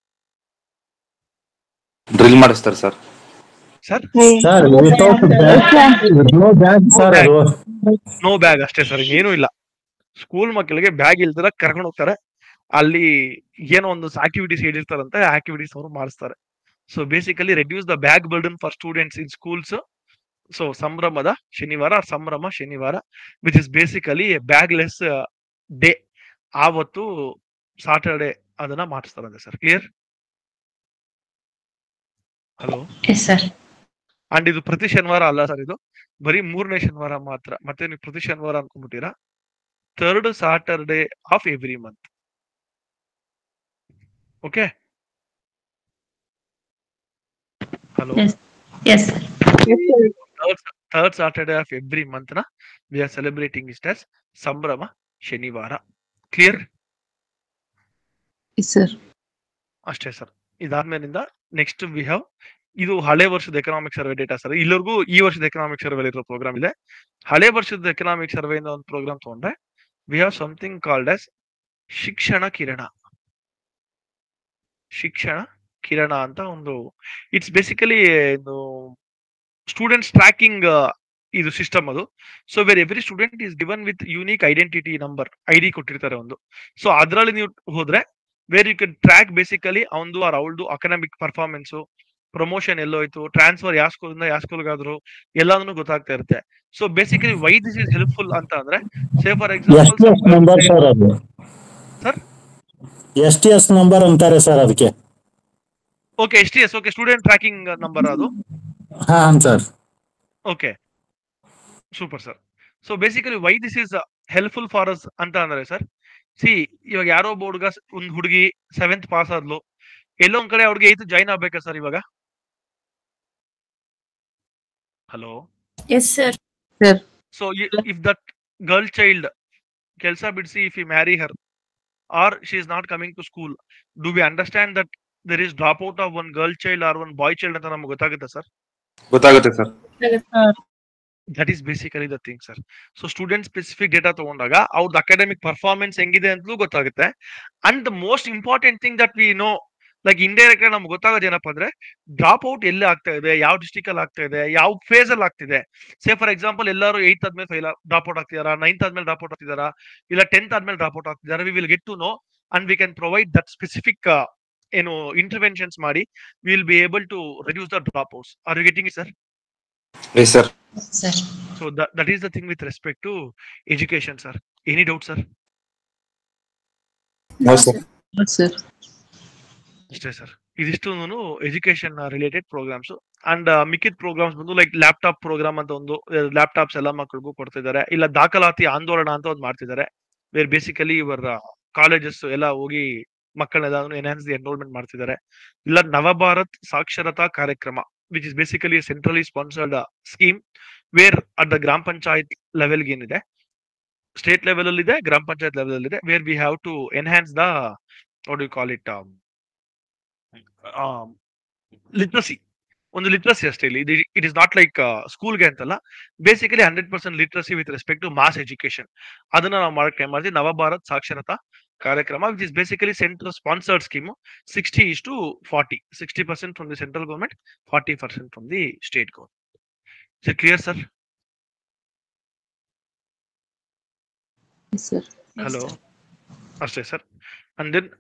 ಡ್ರಿಲ್ ಮಾಡಿಸ್ತಾರೆ sir sir sir without no bag sir ಅದು ನೋ ಬ್ಯಾಗ್ ಅಷ್ಟೇ ಸರ್ ಏನೂ ಇಲ್ಲ ಸ್ಕೂಲ್ ಮಕ್ಕಳಿಗೆ ಬ್ಯಾಗ್ ಇಲ್ದಿರ ಕರ್ಕೊಂಡು ಹೋಗ್ತಾರೆ ಅಲ್ಲಿ ಏನೋ ಒಂದು ಆಕ್ಟಿವಿಟೀಸ್ ಹೇಳಿರ್ತಾರಂತೆ ಆಕ್ಟಿವಿಟೀಸ್ ಅವರು ಮಾಡಿಸ್ತಾರೆ so basically reduce the bag burden for students in schools so ಸಂಭ್ರಮದ ಶನಿವಾರ or Sambhrama Shanivara which is basically bagless day ಆವತ್ತು ಸಾಟರ್ಡೆ ಅದನ್ನ ಮಾಡಿಸ್ತಾರಂತೆ sir clear hello yes sir and ಇದು ಪ್ರತಿ ಶನಿವಾರ ಅಲ್ಲ ಸರ್ ಇದು ಬರೀ ಮೂರನೇ ಶನಿವಾರ ಮಾತ್ರ ಮತ್ತೆ ನೀವು ಪ್ರತಿ ಶನಿವಾರ ಅನ್ಕೊಂಡ್ಬಿಟ್ಟಿರಾ third Saturday of every month okay hello yes sir third Saturday of every month ನ we are celebrating it as Sambhrama Shanivara clear yes sir ಅಷ್ಟೇ ಸರ್ ಇದಾದ್ಮೇಲಿಂದ ನೆಕ್ಸ್ಟ್ ವಿ ಹ್ಯಾವ್ ಇದು ಹಳೆ ವರ್ಷದ ಎಕನಾಮಿಕ್ ಸರ್ವೆ ಡೇಟಾ ಸರ್ ಇಲ್ಲರಿಗೂ ಈ ವರ್ಷದ ಎಕನಾಮಿಕ್ ಸರ್ವೆ ಇರೋ ಪ್ರೋಗ್ರಾಮ್ ಇದೆ ಹಳೆ ವರ್ಷದ ಎಕನಾಮಿಕ್ ಸರ್ವೆ ಇಂದ ಒಂದು ಪ್ರೋಗ್ರಾಮ್ ತಗೊಂಡ್ರೆ we have something called as Shikshana Kirana Shikshana Kirana ಅಂತ ಒಂದು ಇಟ್ಸ್ ಬೇಸಿಕಲಿ ಇದು ಸ್ಟೂಡೆಂಟ್ಸ್ ಟ್ರ್ಯಾಕಿಂಗ್ ಇದು ಸಿಸ್ಟಮ್ ಅದು so where every student is given with unique identity number I D ಕೊಟ್ಟಿರ್ತಾರೆ ಒಂದು ಸೊ ಅದರಲ್ಲಿ ನೀವು ಹೋದ್ರೆ where you can track basically ಅವನದು ಆರ್ ಅವಳದು ಅಕಾಡೆಮಿಕ್ ಪರ್ಫಾರ್ಮೆನ್ಸ್ ಪ್ರಮೋಷನ್ ಎಲ್ಲೋಯ್ತು ಟ್ರಾನ್ಸ್ಫರ್ ಯಾವ ಸ್ಕೂಲಿಂದ ಯಾವ ಸ್ಕೂಲ್ಗಾದ್ರು ಎಲ್ಲಾನು ಗೊತ್ತಾಗ್ತಾ ಇರುತ್ತೆ so basically why this is helpful ಅಂತ ಅಂದ್ರೆ say for S T S number sir ಅದು sir S T S number ಅಂತಾರೆ ಸರ್ ಅದಕ್ಕೆ okay S T S okay student tracking number ಅದು ಹಾ sir okay super sir so basically why this is helpful for us ಅಂತ ಅಂದ್ರೆ sir C ಇವಾಗ ಯಾರೋ ಒಬ್ಬ ಹುಡುಗ ಒಂದು ಹುಡುಗಿ ಸೆವೆಂತ್ ಪಾಸ್ ಆದ್ಲು ಎಲ್ಲೋ ಒಂದ್ ಕಡೆ ಅವ್ರಿಗೆ ಏಯ್ತ್ ಜಾಯ್ನ್ ಆಗ್ಬೇಕಾ ಸರ್ ಇವಾಗ hello yes sir so if that girl child ಕೆಲಸ ಬಿಡಿಸಿ if you marry her or she is not coming to school do we understand that there is drop out of one girl child or one boy child ಅಂತ ನಮ್ಗೆ ಗೊತ್ತಾಗುತ್ತೆ sir ಗೊತ್ತಾಗುತ್ತೆ sir that is basically the thing sir so student specific data ತಗೊಂಡಾಗ ಅವ್ರದ್ದು academic performance ಹೆಂಗಿದೆ ಅಂತಲೂ ಗೊತ್ತಾಗುತ್ತೆ and the most important thing that we know like indirect ನಮ್ಗೆ ಗೊತ್ತಾಗೋದು ಏನಪ್ಪಾ ಅಂದ್ರೆ ಡ್ರಾಪ್ ಔಟ್ ಎಲ್ಲಿ ಆಗ್ತಾ ಇದೆ ಯಾವ ಡಿಸ್ಟಿಕ್ ಅಲ್ಲಿ ಆಗ್ತಾ ಇದೆ ಯಾವ ಫೇಸ್ ಅಲ್ಲಿ ಆಗ್ತಿದೆ ಸೇ ಫಾರ್ ಎಕ್ಸಾಂಪಲ್ ಎಲ್ಲರೂ ಏಯ್ತ್ ಆದ್ಮೇಲೆ ಫೈಲ್ ಡ್ರಾಪ್ ಔಟ್ ಆಗ್ತಿದಾರಾ ನೈನ್ತ್ ಆದ್ಮೇಲೆ ಡ್ರಾಪ್ ಔಟ್ ಆಗ್ತಿದಾರಾ ಇಲ್ಲ ಟೆಂತ್ ಆದ್ಮೇಲೆ ಡ್ರಾಪ್ ಔಟ್ ಆಗ್ತಿದಾರಾ we will get to know and we can provide that specific ಏನು ಇಂಟರ್ವೆನ್ಷನ್ಸ್ ಮಾಡಿ will be able to reduce the drop outs are you getting sir yes sir sir So that, that is the thing with respect to education, sir. Any doubt, sir? No sir sir ಅಷ್ಟೇ sir ಇದಿಷ್ಟು education related programs and ಮಿಕ್ಕಿದ programs ಬಂದು like laptop program ಅಂತ ಒಂದು laptops ಎಲ್ಲ ಮಕ್ಕಳಿಗೂ ಕೊಡ್ತಿದ್ದಾರೆ ಇಲ್ಲ ದಾಖಲಾತಿ ಆಂದೋಲನ ಅಂತ ಒಂದು ಮಾಡ್ತಿದ್ದಾರೆ ವೇರ್ ಬೇಸಿಕಲಿ ಇವರ ಕಾಲೇಜಸ್ ಎಲ್ಲ ಹೋಗಿ ಮಕ್ಕಳನ್ನೆಲ್ಲ ಎನ್ಹಾನ್ಸ್ ದಿ ಎನ್ರೋಲ್ಮೆಂಟ್ ಮಾಡ್ತಿದ್ದಾರೆ ಇಲ್ಲ Navabharat Saksharata Karyakrama which is basically centrally sponsored scheme where at the ಗ್ರಾಮ ಪಂಚಾಯತ್ ಲೆವೆಲ್ಗೆ ಏನಿದೆ ಸ್ಟೇಟ್ ಲೆವೆಲ್ ಅಲ್ಲಿ ಇದೆ ಗ್ರಾಮ ಪಂಚಾಯತ್ ಲೆವೆಲ್ ಅಲ್ಲಿ ಇದೆ where we have to enhance the what you call it literacy ಒಂದು ಲಿಟ್ರಸಿ ಅಷ್ಟೇ ಇಲ್ಲಿ ಇಟ್ ಇಸ್ ನಾಟ್ ಲೈಕ್ ಸ್ಕೂಲ್ಗೆ ಅಂತಲ್ಲ basically hundred percent literacy with respect to mass education ಅದನ್ನ ನಾವು ಮಾಡಕ್ ಟ್ರೈ ಮಾಡ್ತೀವಿ Navabharat Saksharata Karyakrama which is basically central sponsored scheme sixty is to forty sixty percent from the central government forty percent from the state government so clear sir sir hello ಅಷ್ಟೇ sir and then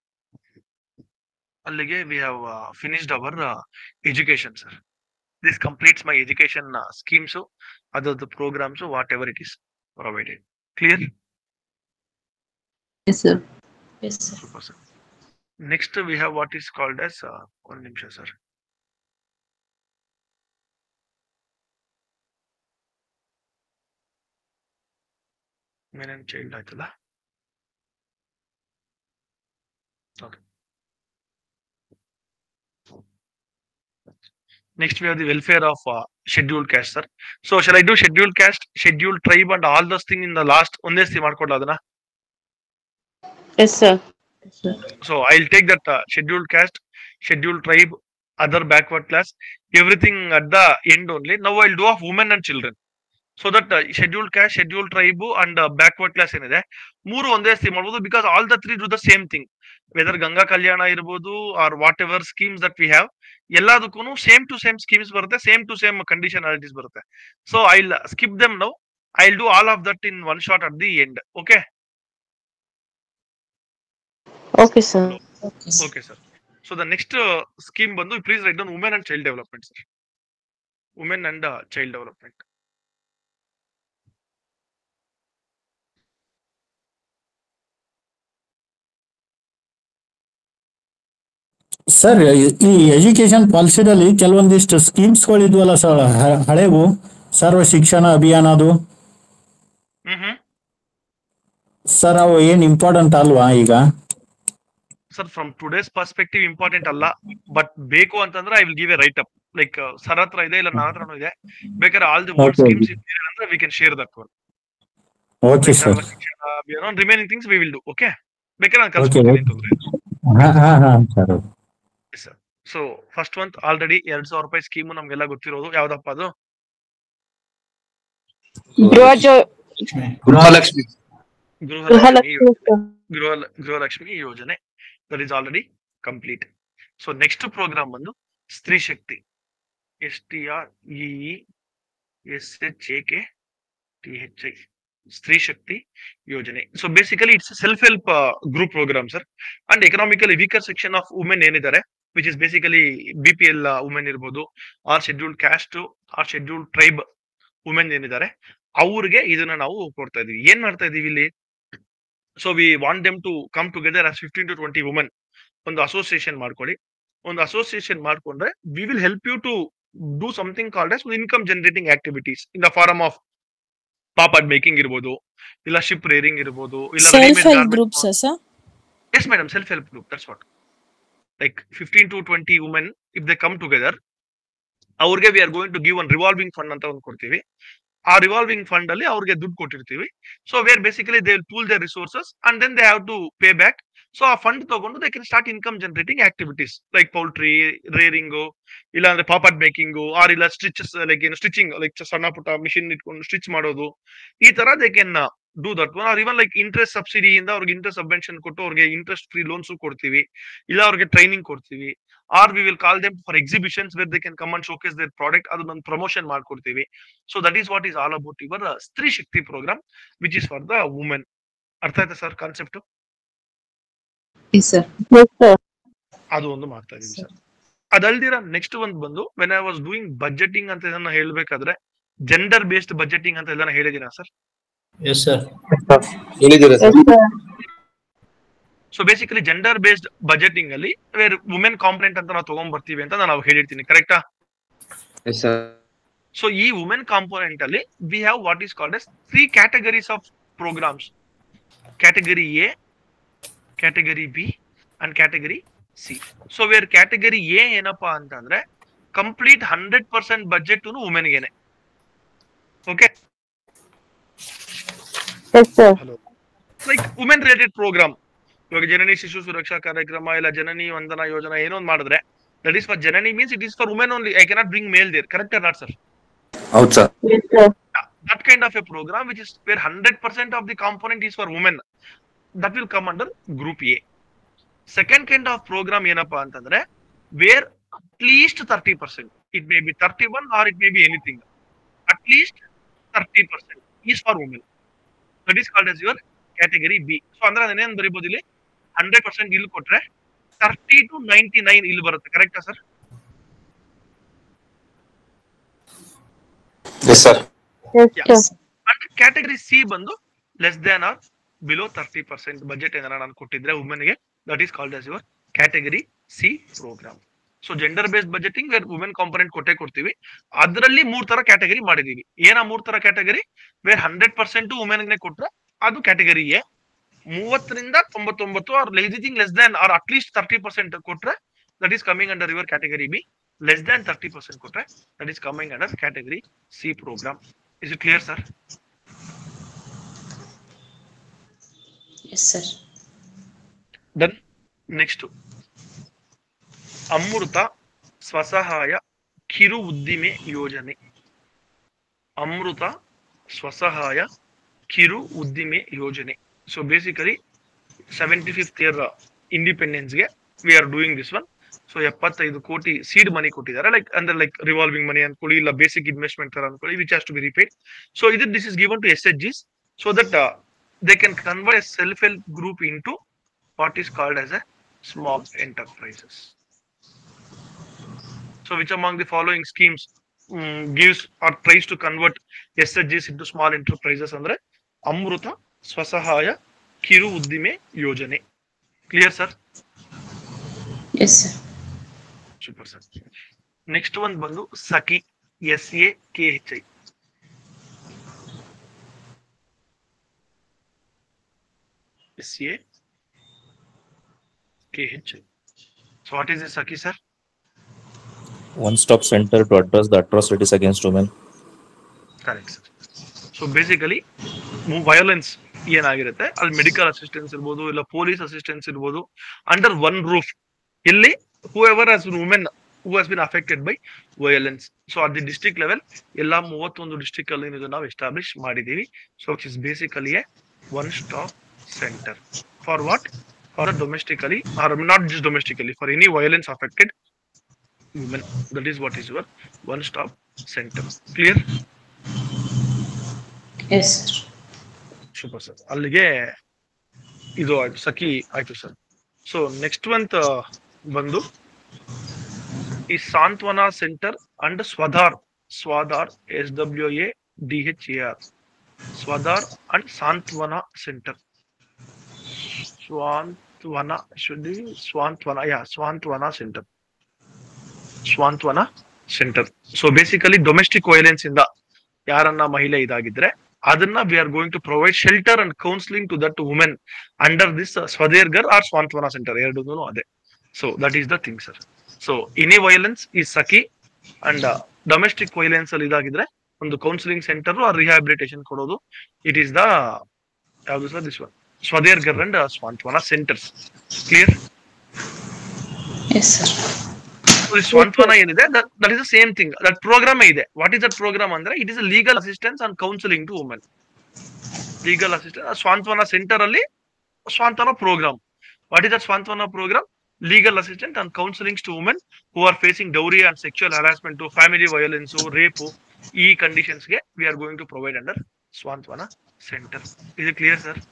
ಅಲ್ಲಿಗೆ we have finished our education sir this completes my education schemes ಅದರದ್ದು programs whatever it is provided clear yes sir yes sir super sir next we have what is called as ಒಂದ್ ನಿಮಿಷ sir main and child ಆಯ್ತಲ್ಲ okay Next, we have the welfare of uh, scheduled caste, sir. So, shall I do scheduled caste, scheduled tribe, and all those things in the last ಒಂದೇ ಸತಿ ಮಾಡ್ಕೊಡ್ಲ ಅದನ್ನ Yes, sir. So, I'll take that uh, scheduled caste, scheduled tribe, other backward class, everything at the end only. Now, I'll do of women and children. So that uh, scheduled caste, scheduled tribe, and uh, backward class ಏನಿದೆ ಮೂರು ಒಂದೇ ಸತಿ ಮಾಡ್ಬೋದು because all the three do the same thing whether Ganga Kalyana ಇರ್ಬೋದು or whatever schemes that we have ಎಲ್ಲದಕ್ಕೂ same to same schemes ಬರುತ್ತೆ same to same conditionalities ಬರುತ್ತೆ so I skip them now I do all of that in one shot at the end okay Okay, sir. Okay sir so the next scheme ಬಂದು please write down women and child development sir women and child development sir ಈ education ಪಾಲಿಸಿದಲ್ಲಿ ಕೆಲವೊಂದಿಷ್ಟು ಸ್ಕೀಮ್ಸ್ಗಳು ಇದ್ವಲ್ಲ sir ಹಳೆವು ಸರ್ವ ಶಿಕ್ಷಣ ಅಭಿಯಾನ ಅದು sir ಅವು ಏನ್ ಇಂಪಾರ್ಟೆಂಟ್ ಅಲ್ವಾ ಈಗ sir from today's perspective important ಅಲ್ಲ ಬಟ್ ಬೇಕು ಅಂತಂದ್ರೆ I will give a write up like sir ಹತ್ರ ಇದೆ ಇಲ್ಲ ನನ್ನ ಹತ್ರನೂ ಇದೆ ಬೇಕಾದ್ರೆ all the word Okay. Schemes ಇದೆ ಅಂದ್ರೆ we can share that one okay sir remaining things we will do okay ಬೇಕಾದ್ರೆ ನಾನು ಓಕೆ ಕಳ್ಸ್ಕೊಡ್ತೀನಿ ತೊಂದ್ರೆ ಹಾ ಹಾ ಹಾ sir sir so first month already ಎರಡ್ ಸಾವಿರ ರೂಪಾಯಿ ಸ್ಕೀಮು ನಮ್ಗೆಲ್ಲ ಗೊತ್ತಿರೋದು ಯಾವ್ದಪ್ಪ ಅದು ಗೃಹ ಜೋ Gruhalakshmi Gruhalakshmi Gruhalakshmi sir. Gruha Gruhalakshmi Yojane that is already complete so next program ಬಂದು Stree Shakti S T R E S H A K T H I Stree Shakti Yojane so basically it's self help group program sir and economically weaker section of women ಏನಿದ್ದಾರೆ which is basically B P L women ಇರ್ಬೋದು or scheduled caste or scheduled tribe women ಏನಿದ್ದಾರೆ ಅವ್ರಿಗೆ ಇದನ್ನ ನಾವು ಕೊಡ್ತಾ ಇದೀವಿ ಏನ್ ಮಾಡ್ತಾ ಇದೀವಿ ಇಲ್ಲಿ so we want them to come together as fifteen to twenty women ಒಂದು ಅಸೋಸಿಯೇಷನ್ ಮಾಡ್ಕೊಳ್ಳಿ ಒಂದು ಅಸೋಸಿಯೇಷನ್ ಮಾಡ್ಕೊಂಡ್ರೆ we will help you to do something called as income generating activities in the form of papad making ಇರ್ಬೋದು ಇಲ್ಲ ship rearing ಇರ್ಬೋದು ಇಲ್ಲ Self help groups, sir? Yes madam self help group that's what like fifteen to twenty women if they come together ಅವ್ರಿಗೆ we are going to give one revolving fund ಅಂತ ಒಂದು ಕೊಡ್ತೀವಿ ಆ revolving fund ಅಲ್ಲಿ ಅವ್ರಿಗೆ ದುಡ್ಡು ಕೊಟ್ಟಿರ್ತೀವಿ so where basically they will pool the resources and then they have to pay back so ಆ ಫಂಡ್ ತಗೊಂಡು they can start income generating activities like poultry rearing ಇಲ್ಲ ಅಂದ್ರೆ ಪಾಪಡ್ ಮೇಕಿಂಗು ಆರ್ ಇಲ್ಲ ಸ್ಟಿಚಸ್ ಲೈಕ್ ಏನು ಸ್ಟಿಚಿಂಗ್ ಲೈಕ್ ಸಣ್ಣ ಪುಟ್ಟ machine ಇಟ್ಕೊಂಡು stitch ಮಾಡೋದು ಈ ತರ they can do that one or even like interest ಸಬ್ಸಿಡಿಯಿಂದ ಅವ್ರಿಗೆ ಇಂಟ್ರೆಸ್ಟ್ ಸಬ್ವೆನ್ಷನ್ ಕೊಟ್ಟು ಅವ್ರಿಗೆ ಇಂಟ್ರೆಸ್ಟ್ ಫ್ರೀ ಲೋನ್ಸ್ ಕೊಡ್ತೀವಿ ಇಲ್ಲ ಅವ್ರಿಗೆ ಟ್ರೈನಿಂಗ್ ಕೊಡ್ತೀವಿ or we will call them for exhibitions where they can come and showcase their product ಅದನ್ನೊಂದು ಪ್ರಮೋಷನ್ ಮಾಡ್ಕೊಡ್ತೀವಿ so that is what is all about your Stree Shakti program which is for the women ಅರ್ಥ ಆಯ್ತಾ sir concept Yes, sir. Yes, sir. ಅದು ಒಂದು ಮಾಡ್ತಾ ಇದೀವಿ sir ಅದಲ್ದಿರ next ಒಂದು ಬಂದು when I was doing budgeting ಅಂತ ಇದನ್ನ ಹೇಳ್ಬೇಕಾದ್ರೆ ಜೆಂಡರ್ ಬೇಸ್ಡ್ ಬಜೆಟಿಂಗ್ ಅಂತ ಇದನ್ನ ಹೇಳಿದೀನ ಸರ್ ಎಸ್ ಸರ್ ಹೇಳಿದ್ದೀರಾ Yes, sir. So basically gender based budgeting ಅಲ್ಲಿ ವೇರ್ ವುಮೆನ್ ಕಾಂಪೊನೆಂಟ್ ಅಂತ ನಾವು ತಗೊಂಡ್ ಬರ್ತೀವಿ ಅಂತ ನಾನು ಹೇಳಿರ್ತೀನಿ ಕರೆಕ್ಟಾ ಎಸ್ ಸರ್ ಸೊ ಈ ವುಮೆನ್ ಕಾಂಪೋನೆಂಟ್ ಅಲ್ಲಿ we have what is called as three categories of programs category A category B and category C so where category A ಏನಪ್ಪಾ ಅಂತಂದ್ರೆ ಕಂಪ್ಲೀಟ್ ಹಂಡ್ರೆಡ್ ಪರ್ಸೆಂಟ್ ಬಜೆಟ್ ವುಮೆನ್ಗೆನೆ okay Yes, sir. Like women related program ಇವಾಗ ಜನನಿ ಶಿಶು ಸುರಕ್ಷಾ ಕಾರ್ಯಕ್ರಮ ಇಲ್ಲ ಜನನಿ ವಂದನಾ ಯೋಜನಾ ಏನೋ ಒಂದ್ ಮಾಡಿದ್ರೆ ದಟ್ ಈಸ್ ಫಾರ್ ಜನನಿ means it is for women only I cannot bring male there correct not sir ಹೌದು sir Yes, sir. that kind of a program which is where 100% of the component is for women that will come under group a second kind of program ಏನಪ್ಪಾ ಅಂತಂದ್ರೆ where at least 30% it may be 31 or it may be anything at least 30% is for women that is called as your category b so ಅಂದ್ರೆ ನಾನೇನ್ ಬರೀಬಹುದು ಇಲ್ಲಿ 100% ಇಲ್ಲಿ ಕೊಟ್ರೆ 30 to 99 ಇಲ್ಲಿ ಬರುತ್ತೆ ಕರೆಕ್ಟಾ sir yes sir Yes, Yeah. sir. And category C ಬಂದು less than or below thirty percent budget ಏನಾರ ನಾನು ಕೊಟ್ಟಿದ್ರೆ ವುಮೆನ್ಗೆ that is called as your category C programme so gender based budgeting where women component ಕೊಟ್ಟೆ ಕೊಡ್ತೀವಿ ಅದರಲ್ಲಿ ಮೂರ್ ತರ ಕ್ಯಾಟಗರಿ ಮಾಡಿದೀವಿ ಏನ ಮೂರ್ ತರ ಕ್ಯಾಟಗರಿ ವೇರ್ ಹಂಡ್ರೆಡ್ ಪರ್ಸೆಂಟ್ ವುಮೆನ್ಗೆ ಕೊಟ್ರೆ ಅದು ಕ್ಯಾಟಗರಿ ಎ ಮೂವತ್ತರಿಂದ ತೊಂಬತ್ತೊಂಬತ್ತು or anything less than or at least thirty percent ಕೊಟ್ರೆ that is coming under your category B less than thirty percent ಕೊಟ್ರೆ that is coming under category C programme is it clear sir yes sir done next ಅಮೃತ ಸ್ವಸಹಾಯ ಕಿರು ಉದ್ದಿಮೆ ಯೋಜನೆ ಅಮೃತ ಸ್ವಸಹಾಯ ಕಿರು ಉದ್ದಿಮೆ ಯೋಜನೆ so basically seventy fifth year ಇಂಡಿಪೆಂಡೆನ್ಸ್ಗೆ we are doing this one so ಎಪ್ಪತ್ತೈದು ಕೋಟಿ ಸೀಡ್ ಮನಿ ಕೊಟ್ಟಿದ್ದಾರೆ ಲೈಕ್ ಅಂದ್ರೆ ಲೈಕ್ ರಿವಾಲ್ವಿಂಗ್ ಮನಿ ಅನ್ಕೊಳ್ಳಿ ಇಲ್ಲ ಬೇಸಿಕ್ ಇನ್ವೆಸ್ಟ್ಮೆಂಟ್ ತರ ಅನ್ಕೊಳ್ಳಿ which has to be repaid so ಇದು this is given to S H Gs so that they can convert a self help group into what is called as a small enterprises. So, which among the following schemes mm, gives or tries to convert SHGs into small enterprises ಅಂದ್ರೆ ಅಮೃತ ಸ್ವಸಹಾಯ ಕಿರು ಉದ್ದಿಮೆ ಯೋಜನೆ clear sir yes sir super sir next ಒಂದ್ ಬಂದು Sakhi S A K H I S A KH. So what is this, Saki sir? One stop center to address the atrocities against women. Correct sir. So basically, violence ಏನಾಗಿರುತ್ತೆ ಅಲ್ಲಿ medical assistance ಇರ್ಬೋದು ಇಲ್ಲ police assistance ಇರ್ಬೋದು under one roof ಇಲ್ಲಿ whoever has women who has been affected by violence so at the district level ಎಲ್ಲಾ ಮೂವತ್ತೊಂದು district ಅಲ್ಲಿ ಇದು ನಾವು ಎಸ್ಟಾಬ್ಲಿಷ್ ಮಾಡಿದೀವಿ so it is basically a one stop centre for what for domestically or not just domestically for any violence affected women that is what is your one stop center clear yes sir super sir ಅಲ್ಲಿಗೆ ಇದು ಆಯ್ತು ಸಖಿ ಆಯ್ತು sir so next month ಬಂದು ಈ Santhwana centre and Swadhar Swadhar S W A D H A R Swadhar and Santhwana centre Swanthwana should be Swanthwana yeah Swanthwana centre Swanthwana centre so basically domestic violence ಇಂದ ಯಾರನ್ನ ಮಹಿಳೆ ಇದಾಗಿದ್ರೆ ಅದನ್ನ we are going to provide shelter and counselling to that women under this Swadhar Greh or Swanthwana centre ಎರಡೂ ಅದೇ so that is the thing sir so any violence ಈ Sakhi and domestic violence ಅಲ್ಲಿ ಇದಾಗಿದ್ರೆ ಒಂದು ಕೌನ್ಸಿಲಿಂಗ್ ಸೆಂಟರ್ ಆರ್ ರಿಹ್ಯಾಬಿಲಿಟೇಷನ್ ಕೊಡೋದು it is the ಯಾವುದು sir this one Swadhar Greh and Swanthwana centres clear yes sir Swanthwana ಏನಿದೆ that is the same thing that programme ಇದೆ what is that programme ಅಂದ್ರೆ it is legal assistance and counselling to women legal assistance Swanthwana centre ಅಲ್ಲಿ Swanthana programme what is that Swanthwana programme legal assistant and counsellings to women who are facing dowry and sexual harassment family violence rape ಈ conditions ಗೆ we are going to provide under Swanthwana centre ಇದು clear sir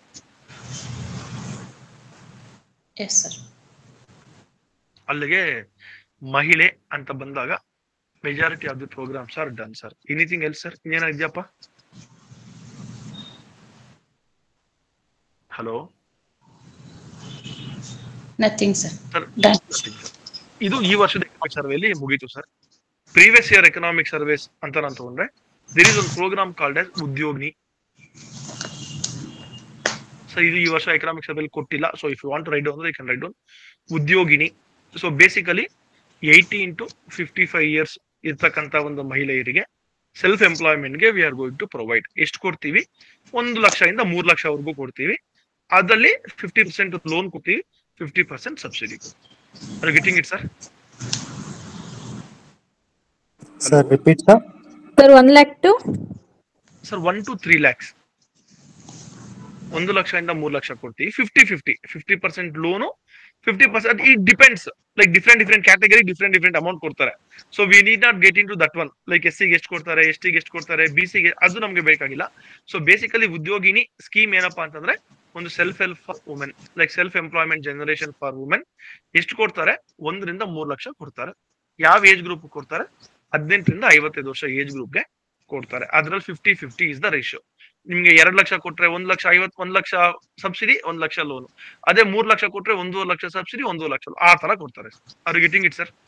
yes sir ಅಲ್ಲಿಗೆ ಮಹಿಳೆ ಅಂತ ಬಂದಾಗ majority of the programmes are done sir anything else sir ಇನ್ನೇನ ಇದೆಯಪ್ಪ hello nothing sir sir Done. ಇದು ಈ ವರ್ಷದ ಎಕನಾಮಿಕ್ ಸರ್ವೆಲಿ ಮುಗೀತು sir previous year economic surveys ಅಂತ ನಾನು ತಗೊಂಡ್ರೆ ದಿರ್ ಇಸ್ ಒಂದು programme called as Udyogini sir ಇದು ಈ ವರ್ಷ ಎಕನಾಮಿಕ್ ಸರ್ವೆಲಿ ಕೊಟ್ಟಿಲ್ಲ so if you want write down ಅಂದ್ರೆ can write down Udyogini so basically eighty into fifty five years ಇರ್ತಕ್ಕಂತ ಒಂದು ಮಹಿಳೆಯರಿಗೆ ಸೆಲ್ಫ್ ಎಂಪ್ಲಾಯ್ಮೆಂಟ್ಗೆ we are going to provide ಎಷ್ಟು ಕೊಡ್ತೀವಿ ಒಂದು ಲಕ್ಷದಿಂದ ಮೂರು ಲಕ್ಷವರೆಗೂ ಕೊಡ್ತೀವಿ ಅದರಲ್ಲಿ ಫಿಫ್ಟಿ ಪರ್ಸೆಂಟ್ ಲೋನ್ ಕೊಡ್ತೀವಿ fifty percent subsidy are getting it sir Sir, repeat, sir. Sir one lakh to sir one two three lakhs ಒಂದು ಲಕ್ಷದಿಂದ ಮೂರು ಲಕ್ಷ ಕೊಡ್ತೀವಿ fifty fifty fifty percent loan fifty percent it depends like different different category different different amount ಕೊಡ್ತಾರೆ so we need not get into that one like S ಸಿಗೆ ಎಷ್ಟು ಕೊಡ್ತಾರೆ S ಟಿಗೆ ಎಷ್ಟು ಕೊಡ್ತಾರೆ ಬಿ ಸಿಗೆ ಅದು ನಮಗೆ ಬೇಕಾಗಿಲ್ಲ ಸೊ ಬೇಸಿಕಲಿ ಉದ್ಯೋಗಿನಿ ಸ್ಕೀಮ್ ಏನಪ್ಪಾ ಅಂತಂದ್ರೆ ಒಂದು self help for women like self employment generation for women ಎಷ್ಟು ಕೊಡ್ತಾರೆ ಒಂದರಿಂದ ಮೂರು ಲಕ್ಷ ಕೊಡ್ತಾರೆ ಯಾವ ಏಜ್ ಗ್ರೂಪ್ ಕೊಡ್ತಾರೆ ಹದಿನೆಂಟರಿಂದ ಐವತ್ತೈದು ವರ್ಷ ಏಜ್ ಗ್ರೂಪ್ಗೆ ಕೊಡ್ತಾರೆ ಅದ್ರಲ್ಲಿ fifty fifty is the ratio ನಿಮ್ಗೆ ಎರಡ್ ಲಕ್ಷ ಕೊಟ್ರೆ ಒಂದ್ ಲಕ್ಷ ಐವತ್ ಒಂದ್ ಲಕ್ಷ ಸಬ್ಸಿಡಿ ಒಂದ್ ಲಕ್ಷ ಲೋನ್ ಅದೇ ಮೂರ್ ಲಕ್ಷ ಕೊಟ್ರೆ ಒಂದೂವರೆ ಲಕ್ಷ ಸಬ್ಸಿಡಿ ಒಂದೂವರೆ ಲಕ್ಷ loan. ಆ ತರ ಕೊಡ್ತಾರೆ ಅವ್ರು ಗೆಟಿಂಗ್ ಇಟ್ ಸರ್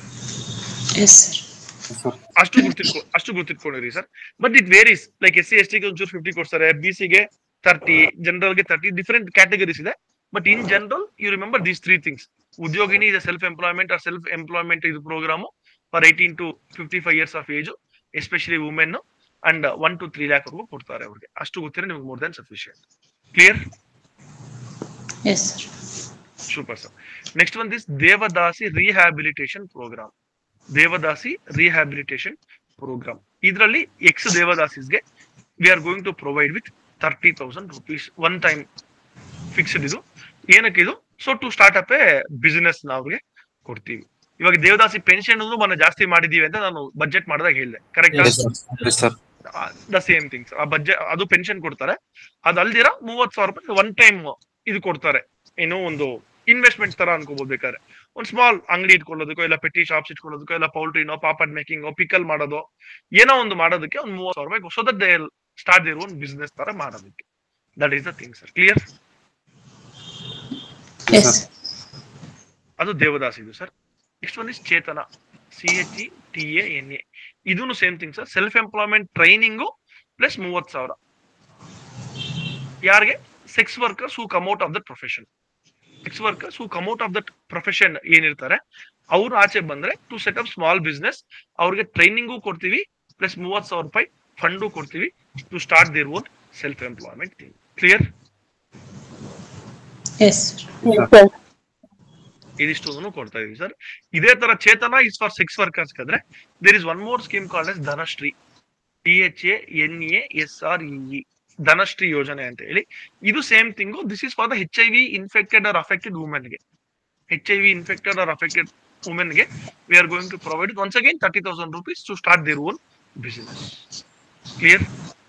ಅಷ್ಟು ಗುರ್ತಿಟ್ಕೊ ಅಷ್ಟು ಗುರ್ತಿಟ್ಕೊಂಡಿರಿ sir but it varies like S C S ಟಿಗೆ ಒಂಚೂರು ಫಿಫ್ಟಿ ಕೊಡ್ತಾರೆ ಬಿ ಗೆ ತರ್ಟಿ ಜನರಲ್ ಗೆ ತರ್ಟಿ ಡಿಫರೆಂಟ್ ಕ್ಯಾಟಗರೀಸ್ ಇದೆ but in general you remember these three things Udyogini ಇದೆ self employment or self employment ಇದು programme for eighteen to fifty five years of age especially women and one two three lakh ವರೆಗೂ ಕೊಡ್ತಾರೆ ಅವ್ರಿಗೆ ಅಷ್ಟು ಗೊತ್ತಿರೋ ನಿಮ್ಗೆ more than sufficient clear yes sir super sir next one this Devadasi rehabilitation programme Devadasi rehabilitation programme ಇದರಲ್ಲಿ ex ದೇವದಾಸಿಸ್ಗೆ we are going to provide with thirty thousand rupees one time fixed ಇದು ಏನಕ್ಕೆ ಇದು so to start up a business ಅವ್ರಿಗೆ ಕೊಡ್ತೀವಿ ಇವಾಗ ದೇವದಾಸಿ pension ಮೊನ್ನೆ ಜಾಸ್ತಿ ಮಾಡಿದೀವಿ ಅಂತ ನಾನು ಬಜೆಟ್ ಮಾಡಿದಾಗ ಹೇಳಿದೆ correct sir the same things ಆ ಬಜೆಟ್ ಅದು ಪೆನ್ಷನ್ ಕೊಡ್ತಾರೆ ಅದಲ್ದಿರ ಮೂವತ್ ಸಾವಿರ ರೂಪಾಯಿ ಒನ್ ಟೈಮ್ ಇದು ಕೊಡ್ತಾರೆ ಏನೋ ಒಂದು ಇನ್ವೆಸ್ಟ್ಮೆಂಟ್ ತರ ಅನ್ಕೋಬಹುದು ಬೇಕಾದ್ರೆ ಒಂದ್ ಸ್ಮಾಲ್ ಅಂಗಡಿ ಇಟ್ಕೊಳ್ಳೋದಕ್ಕೋ ಇಲ್ಲ ಪೆಟ್ಟಿ ಶಾಪ್ಸ್ ಇಟ್ಕೊಳ್ಳೋದಕ್ಕೋ ಇಲ್ಲ ಪೌಲ್ಟ್ರಿನೋ ಪಾಪಡ್ ಮೇಕಿಂಗ್ ಪಿಕಲ್ ಮಾಡೋದು ಏನೋ ಒಂದು ಮಾಡೋದಕ್ಕೆ ಒಂದು ಮೂವತ್ ಸಾವಿರ ರೂಪಾಯಿ so that they start their ಒಂದು ಬಿಸ್ನೆಸ್ ತರ ಮಾಡೋದಕ್ಕೆ that is the thing sir clear yes ಅದು ದೇವದಾಸ್ ಇದು sir next one is Chetana C H E T A N A ಇದೂ same thing sir self employment training plus ಮೂವತ್ ಸಾವಿರ ಯಾರಿಗೆ sex workers who come out of that profession sex workers who come out of that profession ಏನಿರ್ತಾರೆ ಅವ್ರು ಆಚೆ ಬಂದ್ರೆ to set up small business ಅವ್ರಿಗೆ training ಕೊಡ್ತೀವಿ ಪ್ಲಸ್ ಮೂವತ್ ಸಾವಿರ ರೂಪಾಯಿ ಫಂಡು ಕೊಡ್ತೀವಿ to start their own self employment clear yes ಇದಿಷ್ಟು ಕೊಡ್ತಾ ಇದೀವಿ ಸರ್ ಇದೇ ತರ Chetana is for sex workers ಆದ್ರೆ there is one more scheme called as Dhanashri T H A N A S R E Dhanashri ಯೋಜನೆ ಅಂತ ಹೇಳಿ ಇದು same thing this is for the H I V infected or affected ವುಮೆನ್ಗೆ H I V infected or affected ವುಮೆನ್ಗೆ V are going to provide once again thirty thousand rupees to start their own business clear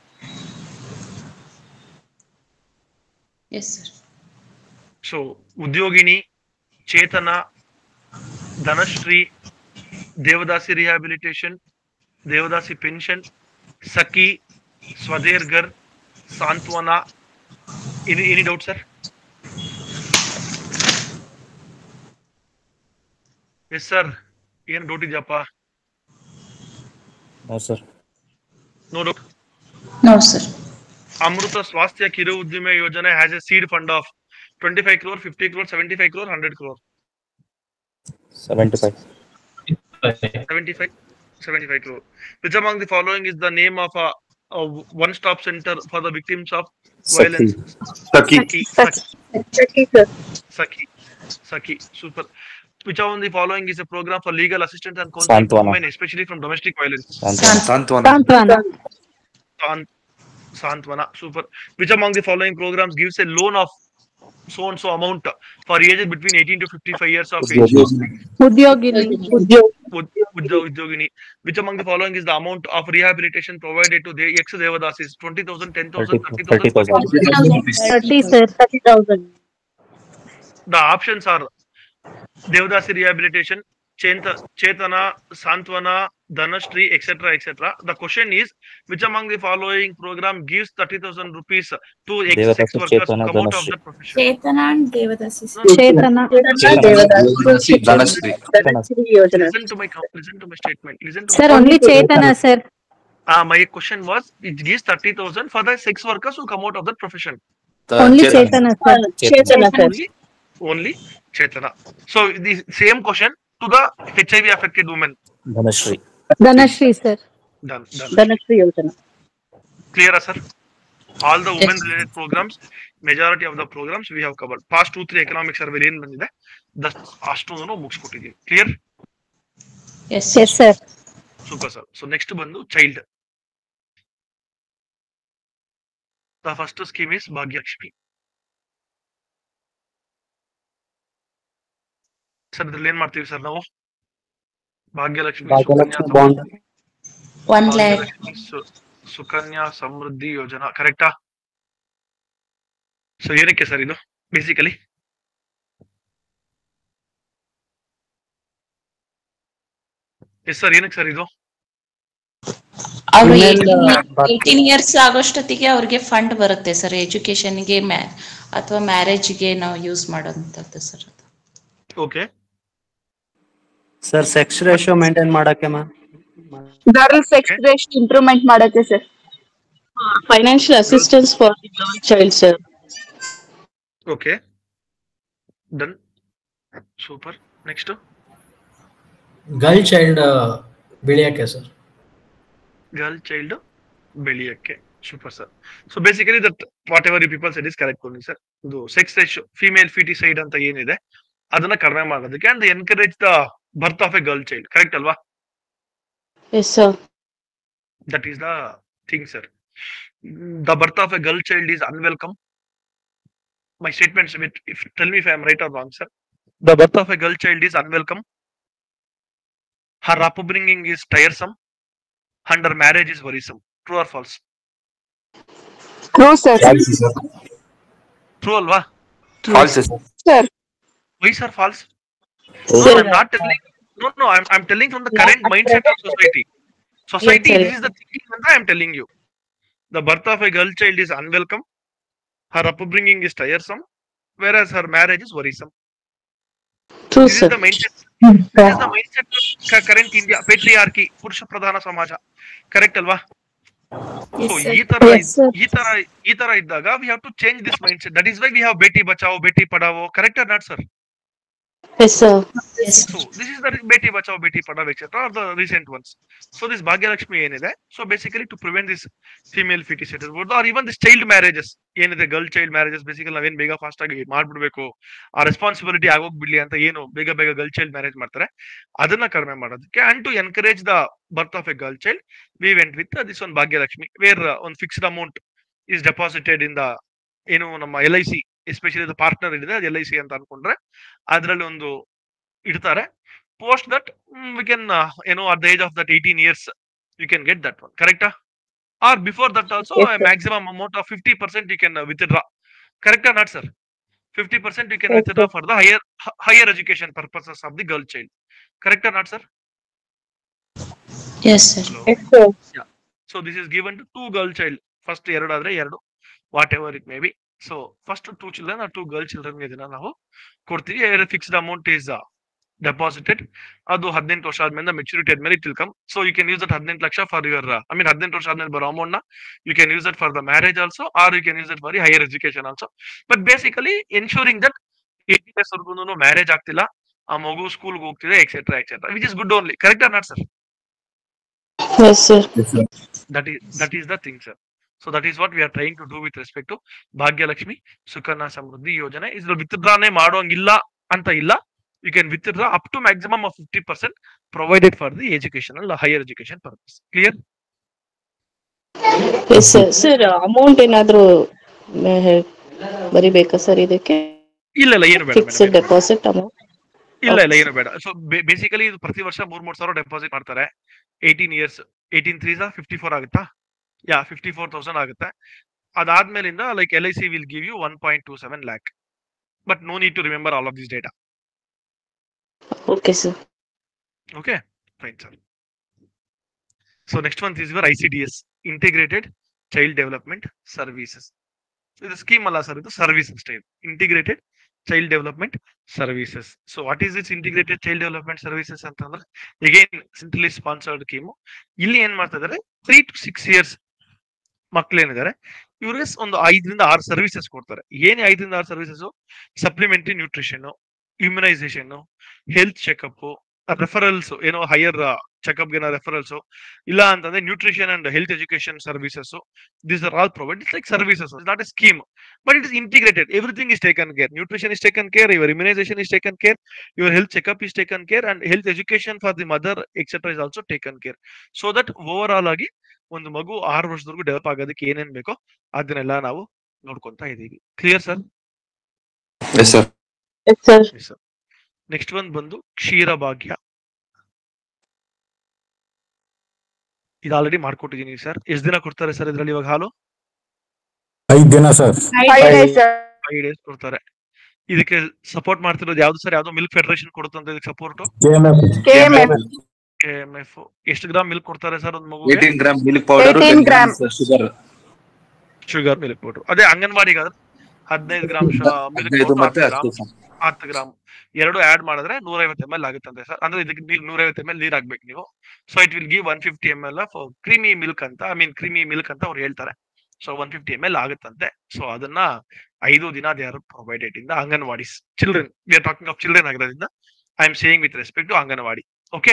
yes sir so Udyogini Chetana Dhanashri Devadasi rehabilitation Devadasi pension Sakhi Swadhar Greh Santhwana any any doubt sir yes sir ಏನ್ doubt ಇದೆಯಪ್ಪ No, sir. No doubt no sir ಅಮೃತ ಸ್ವಾಸ್ಥ್ಯ ಕಿರು ಉದ್ದಿಮೆ ಯೋಜನೆ has a seed fund of twenty five crore fifty crore seventy five crore hundred crore 75. 75 75 crore which among the following is the name of a, a one stop center for the victims of violence Saki. Saki. Saki, sir. Saki. Saki. Super. Which among the following is a program for legal assistance and counseling to Santwana. women, especially from domestic violence? ಸಾಂತ್ವನ ಸಾಂತ್ವನ Sant- Santwana. Super. Which among the following programs gives a loan of so and so amount for ages between 18 to 55 years of age? Udyogini Ud- Udyo- Udyogini. Which among the following is the amount of rehabilitation provided to the ex Devadasis? 20,000, 10,000, 30,000. 30,000? Thirty sir thirty thousand The options are Devadasi rehabilitation, Chenta, Chetana, Santwana, Dhanashri, etc. etc. The question is which among the following program gives 30,000 rupees to ex sex Devadasi, workers Chetana, who come out of Dhanashri. that profession? Chetana and Devadasi Chetana Dhanashri Listen to my com- listen to my statement. Listen to sir my only Chetana sir Uh, my question was it gives 30,000 for the sex workers who come out of that profession. Only Chetana sir Chetana sir Only, only Chetana. So the same question to the HIV affected women. Dhanashri. Dhanashri sir Done. Done. Dhanashri ಯೋಜನಾ Clear, sir? All the women related programs, majority of the programs we have covered. Past two, three economic survey ಏನ್ ಬಂದಿದೆ ದಸ್ ಅಷ್ಟೊಂದು ಮುಗಿಸ್ಕೊಟ್ಟಿದ್ದೀವಿ clear yes yes sir super sir so next ಬಂದು child the first scheme is Bhagyalakshmi sir ಇದ್ರಲ್ಲಿ ಏನ್ ಮಾಡ್ತೀವಿ sir ನಾವು ಭಾಗ್ಯಲಕ್ಷ್ಮಿ ಭಾಗ್ಯಲಕ್ಷ್ಮಿ ಸುಕನ್ಯಾ ಬಾಂಡ್ ಒನ್ ಲ್ಯಾಕ್ ಭಾಗ್ಯಲಕ್ಷ್ಮಿ ಸು- ಸುಕನ್ಯಾ ಸಮೃದ್ಧಿ ಯೋಜನಾ ಕರೆಕ್ಟಾ ಸೊ ಏನಕ್ಕೆ ಸರ್ ಇದು ಬೇಸಿಕಲಿ ಎಸ್ ಸರ್ ಏನಕ್ಕೆ ಸರ್ ಇದು ಅವರು Female, ಏಯ್ಟೀನ್ ಇಯರ್ಸ್ ಆಗೋಷ್ಟೊತ್ತಿಗೆ ಅವ್ರಿಗೆ ಫಂಡ್ ಬರುತ್ತೆ ಸರ್ ಎಜುಕೇಶನ್ಗೆ ಮ್ಯಾ ಅಥವಾ ಮ್ಯಾರೇಜ್ಗೆ ನಾವು ಯೂಸ್ ಮಾಡೋಂಥದ್ದು sir okay sir sex ratio maintain ಮಾಡಕ್ಕೆ ಮ್ಯಾಮ್ ಗರ್ಲ್ಸ್ ಎಕ್ಸ್ಪ್ರೆಸ್ ಇಂಪ್ರೂವ್ಮೆಂಟ್ ಮಾಡಕ್ಕೆ sir financial assistance for child sir okay done super next girl child ಬೆಳೆಯಕ್ಕೆ ಸರ್ ಗರ್ಲ್ ಚೈಲ್ಡ್ ಬೆಳೆಯಕ್ಕೆ super sir so basically that whatever you people said is correct ಕೊಡಿ sir ಇದು sex ratio female foeticide ಅಂತ ಏನಿದೆ ಅದನ್ನ ಕಡಿಮೆ ಮಾಡೋದಕ್ಕೆ and encourage the birth of a girl child correct ಅಲ್ವಾ S sir that is the thing sir the birth of a girl child is unwelcome my statements with if tell me if I am right or wrong, sir. The birth of a girl child is unwelcome. Her upbringing is tiresome, and her marriage is worrisome. True or false? True sir True, alva. False, sir. Sir Why, sir? False. No, Sir. I'm not telling. No, no, I'm, I'm telling from the current mindset of society. Society, Yes, sir. this is the thinking that I'm telling you. The birth of a girl child is unwelcome. Her upbringing is tiresome, whereas her marriage is worrisome. True This is sir the mindset. This is the mindset of cu- current India patriarchy ಪುರುಷ ಪ್ರಧಾನ ಸಮಾಜ correct ಅಲ್ವಾ so ಈ ತರ Yes, ಇದ್- sir. ಈ ತರ ಈ ತರ ಇದ್ದಾಗ we have to change this mind set that is why we have Beti Bachao Beti Padhao correct or not sir yes sir yes so this is the Beti Bachao Beti Padhao etcetera are the recent ones so this Bhagyalakshmi ಏನಿದೆ so basically to prevent this female foeticide ಇರ್ಬೋದು or even this child marriages ಏನಿದೆ girl child marriages basically ನಾವೇನ್ ಬೇಗ fast ಆಗಿ ಮಾಡ್ಬಿಡ್ಬೇಕು ಆ responsibility ಆಗೋಗ್ಬಿಡ್ಲಿ ಅಂತ ಏನು ಬೇಗ ಬೇಗ ಗರ್ಲ್ ಚೈಲ್ಡ್ ಮ್ಯಾರೇಜ್ ಮಾಡ್ತಾರೆ ಅದನ್ನ ಕಡಿಮೆ ಮಾಡೋದಕ್ಕೆ and to encourage the birth of a girl child we went with this one Bhagyalakshmi where ಒಂದು fixed amount is deposited in the ಏನು ನಮ್ಮ L I C especially the partner ಇದೆ ಅದು ಎಲ್ ಐ ಸಿ ಅಂತ ಅನ್ಕೊಂಡ್ರೆ ಅದರಲ್ಲಿ ಒಂದು ಇಡ್ತಾರೆ ಪೋಸ್ಟ್ ದಟ್ ವಿ ಕ್ಯಾನ್ ಏನೋ at the age of that eighteen years you can get that one ಕರೆಕ್ಟಾ or before that also Yes, sir. Maximum amount of fifty percent you can withdraw ಕರೆಕ್ಟಾ not sir fifty percent you can Yes, withdraw sir. For the higher higher education purposes of the girl child ಕರೆಕ್ಟಾ not sir yes sir yes sir so this is given to two girl child first ಎರಡು ಆದ್ರೆ ಎರಡು whatever it may be so first two children two girl children ಇದನ್ನ ನಾವು ಕೊಡ್ತೀವಿ fixed amount is deposited ಅದು ಹದಿನೆಂಟು ವರ್ಷ ಆದ್ಮೇಲೆ ಮೆಚುರಿಟಿ ಆದ್ಮೇಲೆ it will come so you can use that ಹದಿನೆಂಟು ಲಕ್ಷ ಫಾರ್ ಯುವರ್ ಐ ಮೀನ್ ಹದಿನೆಂಟು ವರ್ಷ ಆದ್ಮೇಲೆ ಬರೋ ಅಮೌಂಟ್ ನ you can use that for the marriage also or you can use that for higher education also but basically ensuring that eighty years ವರ್ಗು marriage ಆಗ್ತಿಲ್ಲ ಆ ಮಗು ಸ್ಕೂಲ್ಗೆ ಹೋಗ್ತಿದೆ etcetera etcetera which is good only correct or not sir yes sir that is that is the thing sir so that is what we are trying to do with respect to Bhagyalakshmi Sukanya Samriddhi ಯೋಜನೆ ಇದ್ರ ವಿತ್ಡ್ರಾನೆ ಮಾಡೋಂಗಿಲ್ಲ ಅಂತ ಇಲ್ಲ you can withdraw up to maximum of fifty percent provided for the educational higher education purpose clear yes sir sir amount ಏನಾದ್ರು ಮೆ- ಬರಿಬೇಕಾ sir ಇದಕ್ಕೆ ಇಲ್ಲ ಇಲ್ಲ ಏನು ಬೇಡ ಫಿಕ್ಸ್ಡ್ ಮೇಡಮ್ ಡೆಪಾಸಿಟ್ ಅಮೌಂಟ್ ಇಲ್ಲ ಇಲ್ಲ ಏನು ಬೇಡ ಸೊ ಬೇಸಿಕಲಿ ಇದು ಪ್ರತಿ ವರ್ಷ ಮೂರ್ ಮೂರ್ ಸಾವಿರ ಡೆಪಾಸಿಟ್ ಮಾಡ್ತಾರೆ eighteen years eighteen three fifty four ಆಗುತ್ತಾ ಯಾ ಫಿಫ್ಟಿ ಫೋರ್ ತೌಸಂಡ್ ಆಗುತ್ತೆ ಅದಾದ್ಮೇಲಿಂದ like L I C will give you one point two seven lakh but no need to remember all of this data okay sir Okay, fine, sir. So next one is your ICDS, Integrated Child Development Services. So ಇದು scheme ಅಲ್ಲ sir ಇದು service ಅಷ್ಟೇ ಇದು integrated child development services so what is it's integrated child development services ಅಂತಂದ್ರೆ again centrally sponsored scheme ಇಲ್ಲಿ ಏನ್ ಮಾಡ್ತಾ ಇದಾರೆ ತ್ರೀ ಟು ಸಿಕ್ಸ್ ಇಯರ್ಸ್ ಮಕ್ಳೇನಿದ್ದಾರೆ ಇವ್ರಿಗೆ ಒಂದು ಐದರಿಂದ ಆರು ಸರ್ವಿಸಸ್ ಕೊಡ್ತಾರೆ ಏನೇ ಐದರಿಂದ ಆರು services supplementary nutrition immunisation health checkup referrals ಏನೋ ಹೈಯರ್ ಚೆಕಪ್ ಏನೋ ರೆಫರಲ್ಸ್ ಇಲ್ಲ ಅಂತಂದ್ರೆ nutrition and health education services this are all provide it's like services not a scheme but it is integrated everything is taken care nutrition is taken care your immunisation is taken care your health checkup is taken care and health education for the mother etcetera is also taken care so that overall ಆಗಿ ಒಂದು ಮಗು ಆರು ವರ್ಷದವರೆಗೂ develop ಆಗೋದಕ್ಕೆ ಏನೇನ್ ಬೇಕೋ ಅದನ್ನೆಲ್ಲ ನಾವು ನೋಡ್ಕೊಂತಾ ಇದೀವಿ clear sir yes sir yes sir next ಒಂದ್ ಬಂದು ಕ್ಷೀರ ಭಾಗ್ಯ ಇದು ಆಲ್ರೆಡಿ ಮಾಡ್ಕೊಟ್ಟಿದೀನಿ ಸರ್ ಎಷ್ಟ್ ದಿನ ಕೊಡ್ತಾರೆ ಸರ್ ಇದ್ರಲ್ಲಿ ಇವಾಗ ಹಾಲು ಐದ್ ದಿನ sir five days sir five days ಕೊಡ್ತಾರೆ ಇದಕ್ಕೆ ಸಪೋರ್ಟ್ ಮಾಡ್ತಿರೋದು ಯಾವ್ದು ಸರ್ ಯಾವ್ದೋ ಮಿಲ್ಕ್ ಫೆಡರೇಷನ್ ಕೊಡುತ್ತಂತ ಇದಕ್ಕೆ support K M F K M F M F ಎಷ್ಟು ಗ್ರಾಮ್ ಮಿಲ್ಕ್ ಕೊಡ್ತಾರೆ ಸರ್ ಒಂದು ಮಗು eighteen gram milk powder 18 gram. Sugar sugar milk powder ಅದೇ ಅಂಗನವಾಡಿಗಾದ್ರೆ ಹದಿನೈದು ಗ್ರಾಮ್ ಮಿಲ್ಕ್ ಹದಿನೈದು ಮತ್ತೆ ಹತ್ತು ಹತ್ತು ಗ್ರಾಮ್ ಹತ್ತು ಗ್ರಾಮ್ ಎರಡು ಆಡ್ ಮಾಡಿದ್ರೆ ನೂರೈವತ್ತು ಎಮ್ ಎಲ್ ಆಗುತ್ತಂತೆ ಸರ್ ಅಂದ್ರೆ ಇದಕ್ಕೆ ನೀರು ನೂರೈವತ್ತು ಎಮ್ ಎಲ್ ನೀರ್ ಹಾಕ್ಬೇಕು ನೀವು so it will give one fifty M L of creamy milk ಅಂತ ಐ ಮೀನ್ ಕ್ರೀಮಿ ಮಿಲ್ಕ್ ಅಂತ ಅವ್ರು ಹೇಳ್ತಾರೆ so one fifty M L ಆಗುತ್ತಂತೆ ಸೊ ಅದನ್ನ ಐದು ದಿನ ದೇ ಆರ್ ಪ್ರೊವೈಡೆಡ್ ಇಂದ anganwadi children we are talking of children ಆಗಿರೋದ್ರಿಂದ I am saying with respect to anganwadi okay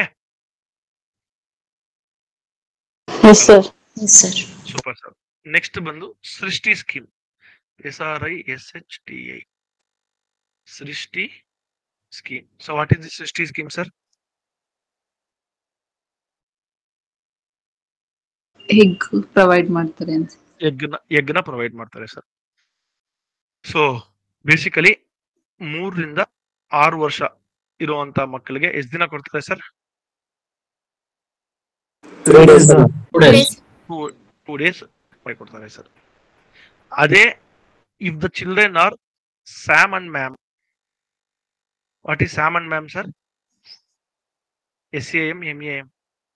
yes sir yes sir super sir next ಬಂದು Srishti scheme S R I S H T I ಸೃಷ್ಟಿ scheme so what is the Srishti scheme sir egg provide ಮಾಡ್ತಾರೆ ಅಂತ ಎಗ್ನ ಎಗ್ನ provide ಮಾಡ್ತಾರೆ sir so basically ಮೂರರಿಂದ ಆರು ವರ್ಷ ಇರುವಂತ ಮಕ್ಕಳಿಗೆ ಎಷ್ಟು ದಿನ ಕೊಡ್ತಾರೆ ಸರ್ ಟೂ ಡೇಸ್ ಕೊಡ್ತಾರೆ ಸರ್ ಅದೇ if the children are SAM and MAM what is SAM and MAM sir S A M M A M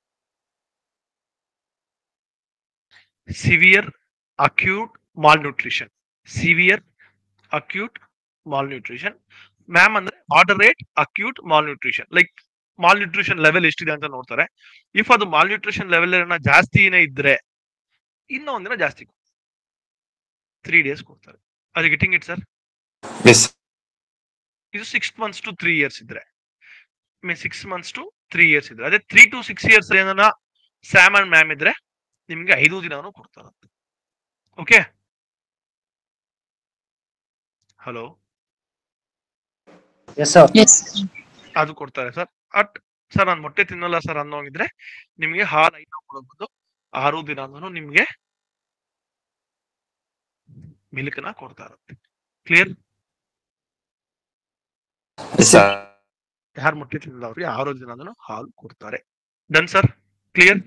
severe acute malnutrition severe acute malnutrition MAM ಅಂದ್ರೆ moderate acute malnutrition like malnutrition level ಎಷ್ಟಿದೆ ಅಂತ ನೋಡ್ತಾರೆ if ಅದು malnutrition level ಜಾಸ್ತಿನೇ ಇದ್ರೆ ಇನ್ನೂ ಒಂದಿನ ಜಾಸ್ತಿ ತ್ರೀ ಡೇಸ್ ಕೊಡ್ತಾರೆ ಅದು ಗೆಟಿಂಗ್ ಇಟ್ ಸರ್ ಎಸ್ ಇದು six months to three years ಇದ್ರೆ six months to three years ಇದ್ರೆ ಅದೇ ತ್ರೀ ಟು ಸಿಕ್ಸ್ ಇಯರ್ಸ್ ಏನಾರ ಸ್ಯಾಮ್ ಅಂಡ್ ಮ್ಯಾಮ್ ಇದ್ರೆ ನಿಮ್ಗೆ ಐದು ದಿನನೂ ಕೊಡ್ತಾರಂತೆ ಓಕೆ ಹಲೋ ಎಸ್ ಸರ್ ಅದು ಕೊಡ್ತಾರೆ ಸರ್ ಅಟ್ ಸರ್ ನಾನು ಮೊಟ್ಟೆ ತಿನ್ನಲ್ಲ ಸರ್ ಅನ್ನೋಂಗಿದ್ರೆ ನಿಮ್ಗೆ ಹಾಲು ಐದು ಕೊಡಬಹುದು ಆರು ದಿನ ನಿಮ್ಗೆ ಮಿಲ್ಕ್ ನ ಕೊಡ್ತಾ ಇರುತ್ತೆ ಕ್ಲಿಯರ್ ಯಾರು ಮೊಟ್ಟೆ ತಿನ್ನಲ್ಲ ಅವ್ರಿಗೆ ಆರು ದಿನ ಹಾಲು ಕೊಡ್ತಾರೆ done sir clear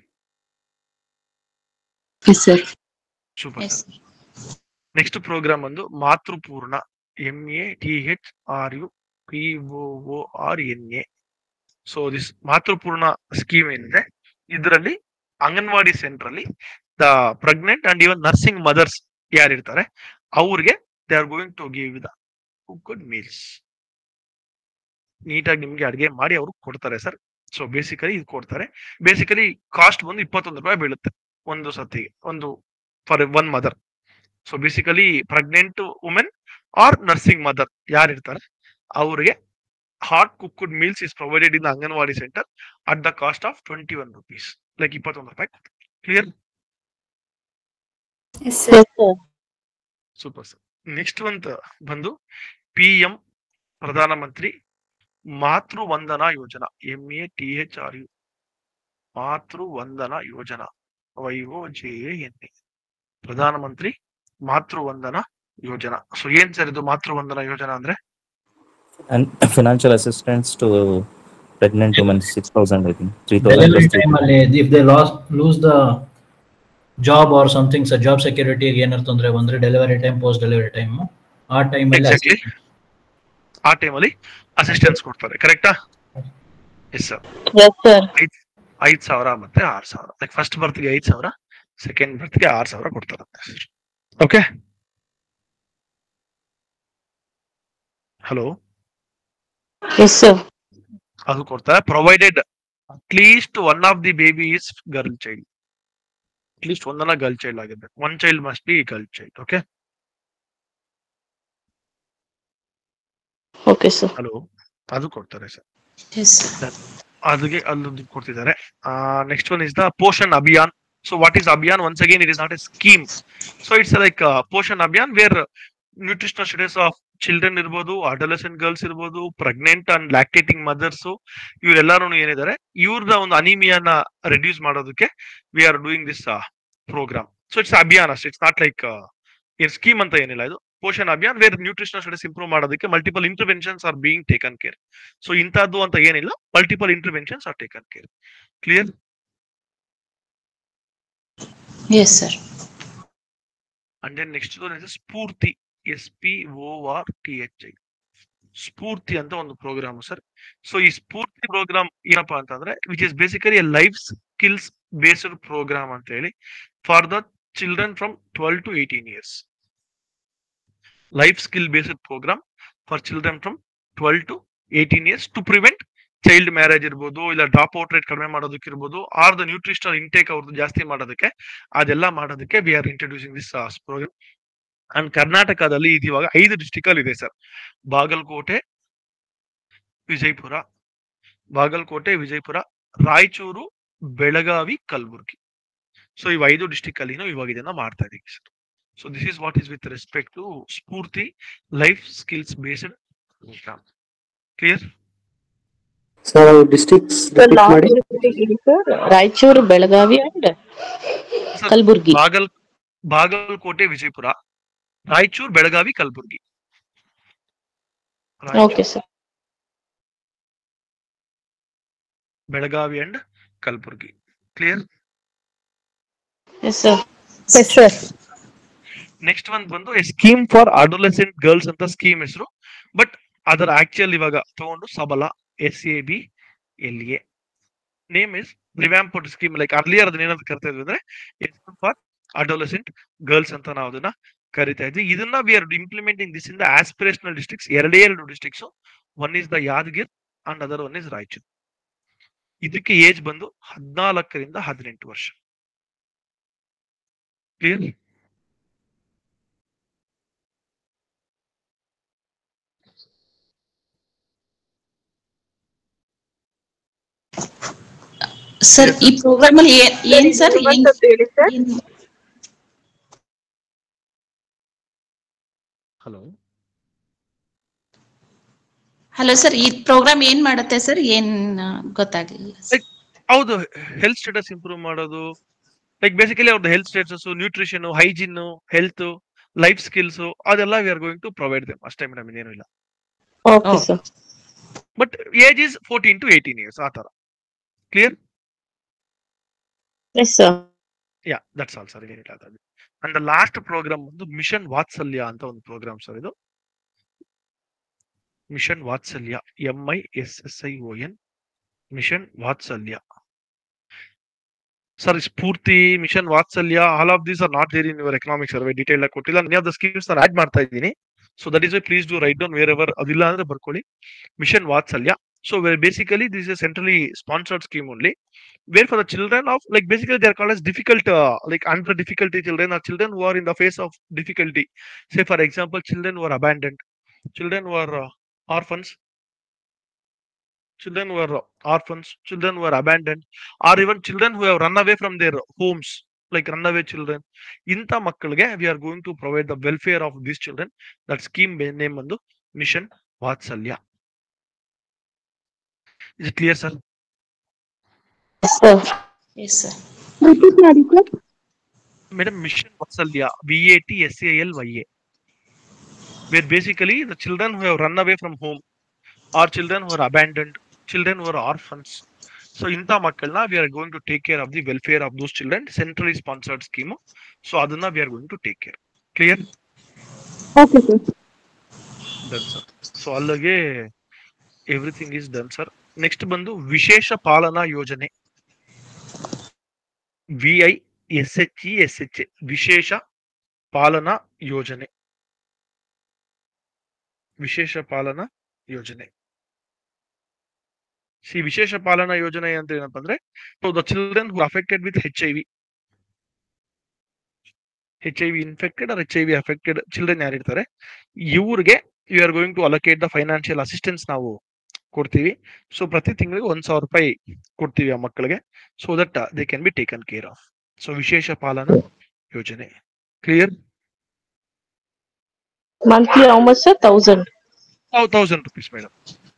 sir super sir next programme ಒಂದು Mathrupoorna M A T H R U P O R N A so this Mathrupoorna scheme ಏನಿದೆ ಇದರಲ್ಲಿ ಅಂಗನವಾಡಿ ಸೆಂಟರ್ ಅಲ್ಲಿ the pregnant and even nursing mothers ಯಾರಿರ್ತಾರೆ ಅವ್ರಿಗೆ they are going to give the good meals ನೀಟಾಗಿ ನಿಮ್ಗೆ ಅಡಿಗೆ ಮಾಡಿ ಅವರು ಕೊಡ್ತಾರೆ ಸರ್ ಸೊ ಬೇಸಿಕಲಿ ಇದು ಕೊಡ್ತಾರೆ ಬೇಸಿಕಲಿ ಕಾಸ್ಟ್ ಬಂದು ಇಪ್ಪತ್ತೊಂದು ರೂಪಾಯಿ ಬೀಳುತ್ತೆ ಒಂದು ಸತಿಗೆ ಒಂದು for one mother so basically pregnant women or nursing mother ಯಾರಿರ್ತಾರೆ ಅವ್ರಿಗೆ hot cooked meals is provided in anganwadi centre at the cost of twenty one rupees like ಇಪ್ಪತ್ತೊಂದು ರೂಪಾಯಿ clear super sir next month ಬಂದು P M Pradhanmantri Matru Vandana Yojana M A T H R U Matru Vandana Yojana Y O J N A Pradhanmantri Matru Vandana ಯೋಜನಾ so ಏನ್ sir ಇದು ಮಾತೃ ವಂದನಾ ಯೋಜನಾ ಅಂದ್ರೆ And financial assistance to pregnant women, 6,000, I think. 3,000 delivery plus time ಅಲ್ಲಿ if they loss lose the job or something ಸ job security ಏನಾರು ತೊಂದರೆ ಬಂದ್ರೆ delivery time post delivery time ಆ ಟೈಮ್ ಅಲ್ಲಿ ಎಕ್ಸಾಕ್ಟ್ಲಿ ಆ ಟೈಮಲ್ಲಿ ಅಸಿಸ್ಟೆನ್ಸ್ ಕೊಡ್ತಾರೆ ಕರೆಕ್ಟಾ ಎಸ್ ಸರ್ ಐದ್ ಐದ್ ಸಾವಿರ ಮತ್ತೆ ಆರ್ ಸಾವಿರ ಲೈಕ್ ಫಸ್ಟ್ ಬರ್ತ್ಗೆ ಐದ್ ಸಾವಿರ ಸೆಕೆಂಡ್ ಬರ್ತ್ಗೆ ಆರ್ ಸಾವಿರ ಕೊಡ್ತಾರಂತೆ sir okay hello yes sir ಅದು ಕೊಡ್ತಾರೆ provided at least one of the baby is girl child at least ಒಂದನ್ನ ಗರ್ಲ್ ಚೈಲ್ಡ್ ಆಗಿರ್ಬೇಕು one child must be girl child okay okay sir hello ಅದು ಕೊಡ್ತಾರೆ ಸರ್ ಎಸ್ ಅದಕ್ಕೆ ಅಲ್ಲೊಂದು ಕೊಡ್ತಿದ್ದಾರೆ next one is the Poshan Abhiyan so what is Abhiyan once again it is not a scheme so it's like Poshan Abhiyan where nutritional studies of children ಇರ್ಬೋದು adolescent girls ಇರ್ಬೋದು pregnant and lactating mothers ಇವರೆಲ್ಲರೂ ಏನಿದ್ದಾರೆ ಇವ್ರದ ಒಂದು ಅನಿಮಿಯಾನ ರೆಡ್ಯೂಸ್ ಮಾಡೋದಕ್ಕೆ we are doing this programme so it's Abhiyan ಅಷ್ಟೇ it's not like scheme ಅಂತ ಏನಿಲ್ಲ ಇದು Poshan Abhiyan where nutritional studies improve ಮಾಡೋದಕ್ಕೆ multiple interventions are being taken care so ಇಂಥದ್ದು ಅಂತ ಏನಿಲ್ಲ multiple interventions are taken care clear yes sir and then next Spoorthi S P O R T H I Spoorthi ಅಂತ ಒಂದು program sir so ಈ ಸ್ಫೂರ್ತಿ programme ಏನಪ್ಪಾ ಅಂತಂದ್ರೆ which is basically a life skills based programme ಅಂತ ಹೇಳಿ for the children from twelve to eighteen years life skill based programme for children from twelve to eighteen years to prevent child marriage ಇರ್ಬೋದು ಇಲ್ಲ drop out rate ಕಡಿಮೆ ಮಾಡೋದಕ್ಕೆ ಇರ್ಬೋದು are the nutritional intake ಅವ್ರದ್ದು ಜಾಸ್ತಿ ಮಾಡೋದಕ್ಕೆ ಅದೆಲ್ಲ ಮಾಡೋದಕ್ಕೆ we are introducing this programme and ಕರ್ನಾಟಕದಲ್ಲಿ ಇದು ಇವಾಗ ಐದು ಡಿಸ್ಟಿಕ್ ಅಲ್ಲಿ ಇದೆ ಸರ್ ಬಾಗಲಕೋಟೆ ವಿಜಯಪುರ ಬಾಗಲಕೋಟೆ ವಿಜಯಪುರ ರಾಯಚೂರು ಬೆಳಗಾವಿ ಕಲಬುರ್ಗಿ ಸೊ ಇವು ಐದು ಡಿಸ್ಟಿಕ್ ಅಲ್ಲಿ ಇವಾಗ ಇದನ್ನ ಮಾಡ್ತಾ ಇದೀವಿ sir so this is what is with respect to Spoorthi life skills based programme clear so districts repeat ಮಾಡಿ Raichur Belagavi and Kalaburagi Bagal Bagalkot Vijayapura Raichur Belagavi Kalaburagi okay sir Belagavi and Kalaburagi clear yes sir yes sir next ಒಂದ್ ಬಂದು ಸ್ಕೀಮ್ ಫಾರ್ ಅಡೋಲೆಸೆಂಟ್ ಗರ್ಲ್ಸ್ ಅಂತ scheme ಹೆಸರು but ಅದರ actual ಇವಾಗ ತಗೊಂಡು Sabala S A B L A name is revamped scheme like earlier ಅದನ್ನ ಏನಂತ ಕರಿತಾ ಇದ್ವಿ ಅಂದ್ರೆ ಫಾರ್ ಅಡೋಲೆಸೆಂಟ್ ಗರ್ಲ್ಸ್ ಅಂತ ನಾವು ಅದನ್ನ ಕರಿತಾ ಇದ್ವಿ ಇದನ್ನ we are implementing this in the aspirational districts ಎರಡೇ ಎರಡು districts one is the Yadgir and other one is Raichur ಇದಕ್ಕೆ ಏಜ್ ಬಂದು ಹದಿನಾಲ್ಕರಿಂದ ಹದಿನೆಂಟು ವರ್ಷ ಕ್ಲಿಯರ್ ಸರ್ ಈ ಪ್ರೋಗ್ರಾಮ್ ಅಲ್ಲಿ ಏನ್- ಏನ್ ಸರ್ ಏನ್ ಏನ್- ಹಲೋ ಹಲೋ ಸರ್ ಈ ಪ್ರೋಗ್ರಾಮ್ ಏನ್ ಮಾಡುತ್ತೆ ಸರ್ ಏನ್ ಆ, ಗೊತ್ತಾಗ್ಲಿಲ್ಲ ಲೈಕ್ ಹೌದು ಹೆಲ್ತ್ ಸ್ಟೇಟಸ್ ಇಂಪ್ರೂವ್ ಮಾಡೋದು ಲೈಕ್ ಬೇಸಿಕಲಿ ಅವ್ರದ್ದು health status nutrition hygiene health life skills ಅದೆಲ್ಲ we are going to provide them ಅಷ್ಟೇ ಮೇಡಮ್ ಇನ್ನೇನು ಇಲ್ಲ okay sir but age is fourteen to eighteen years ಆ ತರ clear yes sir yeah that's all sir ಏನಿಲ್ಲ ಅದಾಗಿ and last program ಒಂದು mission Vatsalya ಅಂತ ಒಂದು ಪ್ರೋಗ್ರಾಮ್ ಸರ್ ಇದು mission Vatsalya M I S S I O N mission Vatsalya sir Sphoorti mission Vatsalya all of these are not there in your economic survey detail ಆಗಿ ಕೊಟ್ಟಿಲ್ಲ ನೀವು the schemes ನಾನು ಆಡ್ ಮಾಡ್ತಾ ಇದ್ದೀನಿ so that is why please do write down wherever ಅದಿಲ್ಲ ಅಂದ್ರೆ ಬರ್ಕೊಳ್ಳಿ mission Vatsalya so basically this is centrally sponsored scheme only where for the children of like basically they are called as difficult uh, like under difficulty children or children who are in the face of difficulty say for example children who are abandoned children who are uh, orphans children who are uh, orphans children who are abandoned or even children who have run away from their homes like runaway children ಇಂಥ ಮಕ್ಕಳಿಗೆ we are going to provide the welfare of this children that scheme name ಒಂದು mission Vatsalya is clear sir yes sir repeat ಮಾಡಿ sir Madam, Mission Vatsalya, V A T S A L Y A, where basically the children who have run away from home, or children who are abandoned, children who are orphans. So, ಇಂಥ ಮಕ್ಕಳನ್ನ we are going to take care of the welfare of those children centrally sponsored scheme so ಅದನ್ನ we are going to take care clear okay sir done sir so ಅಲ್ಲಿಗೆ everything is done sir next ಬಂದು Vishesha Palana Yojane V I S H E S H A Vishesha Palana ಯೋಜನೆ ವಿಶೇಷ ಪಾಲನಾ ಯೋಜನೆ C ವಿಶೇಷ ಪಾಲನಾ ಯೋಜನೆ ಅಂತ ಏನಪ್ಪ ಅಂದ್ರೆ the children who affected with H I V H I V infected are H I V affected children ಯಾರಿರ್ತಾರೆ ಇವ್ರಿಗೆ you are going to allocate the financial assistance ನಾವು ಕೊಡ್ತೀವಿ ಸೊ ಪ್ರತಿ ತಿಂಗಳಿಗೆ ಒಂದ್ ಸಾವಿರ ರೂಪಾಯಿ ಕೊಡ್ತೀವಿ ಆ ಮಕ್ಕಳಿಗೆ so that they can be taken care of so Vishesha Palana Yojane clear monthly how much sir thousand thousand rupees madam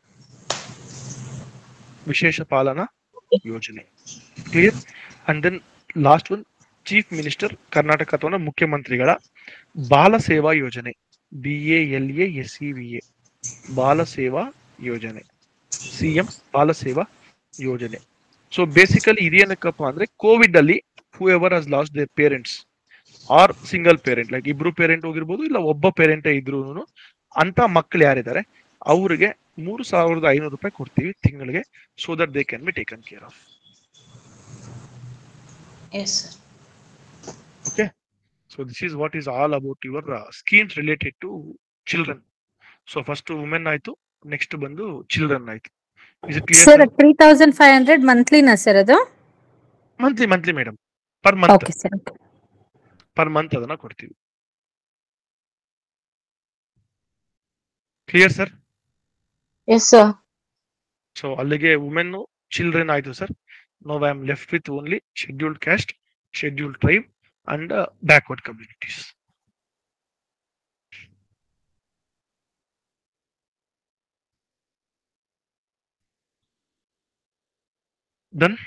Vishesha Palana Yojane clear and then last one chief minister Karnataka ಅಥವಾ ಮುಖ್ಯಮಂತ್ರಿಗಳ Bala Seva Yojane B A L A S E V A Bala Seva ಯೋಜನೆ C M ಬಾಲ ಸೇವಾ ಯೋಜನೆ so basically ಇದೇನಕ್ಕಪ್ಪ ಅಂದ್ರೆ COVID ಅಲ್ಲಿ whoever has lost their parents or single parent like ಇಬ್ರು parent ಹೋಗಿರ್ಬೋದು ಇಲ್ಲ ಒಬ್ಬ ಪೇರೆಂಟ್ ಇದ್ರು ಅಂತ ಮಕ್ಕಳು ಯಾರಿದ್ದಾರೆ ಅವ್ರಿಗೆ ಮೂರು ಸಾವಿರದ ಐನೂರು ರೂಪಾಯಿ ಕೊಡ್ತೀವಿ ತಿಂಗಳಿಗೆ so that they can be taken care of yes sir Okay. So this is what is all about your uh, schemes related to children. So first women ಆಯ್ತು ನೆಕ್ಸ್ಟ್ ಬಂದು ಚಿಲ್ಡ್ರನ್ ಆಯ್ತು is it sir clear three thousand five hundred ಮಂತ್ಲಿನಾ sir ಅದು monthly monthly madam per month okay sir per month ಅದನ್ನ ಕೊಡ್ತೀವಿ clear sir yes sir so ಅಲ್ಲಿಗೆ women children ಆಯ್ತು sir no I am left with only scheduled caste scheduled tribe and backward communities done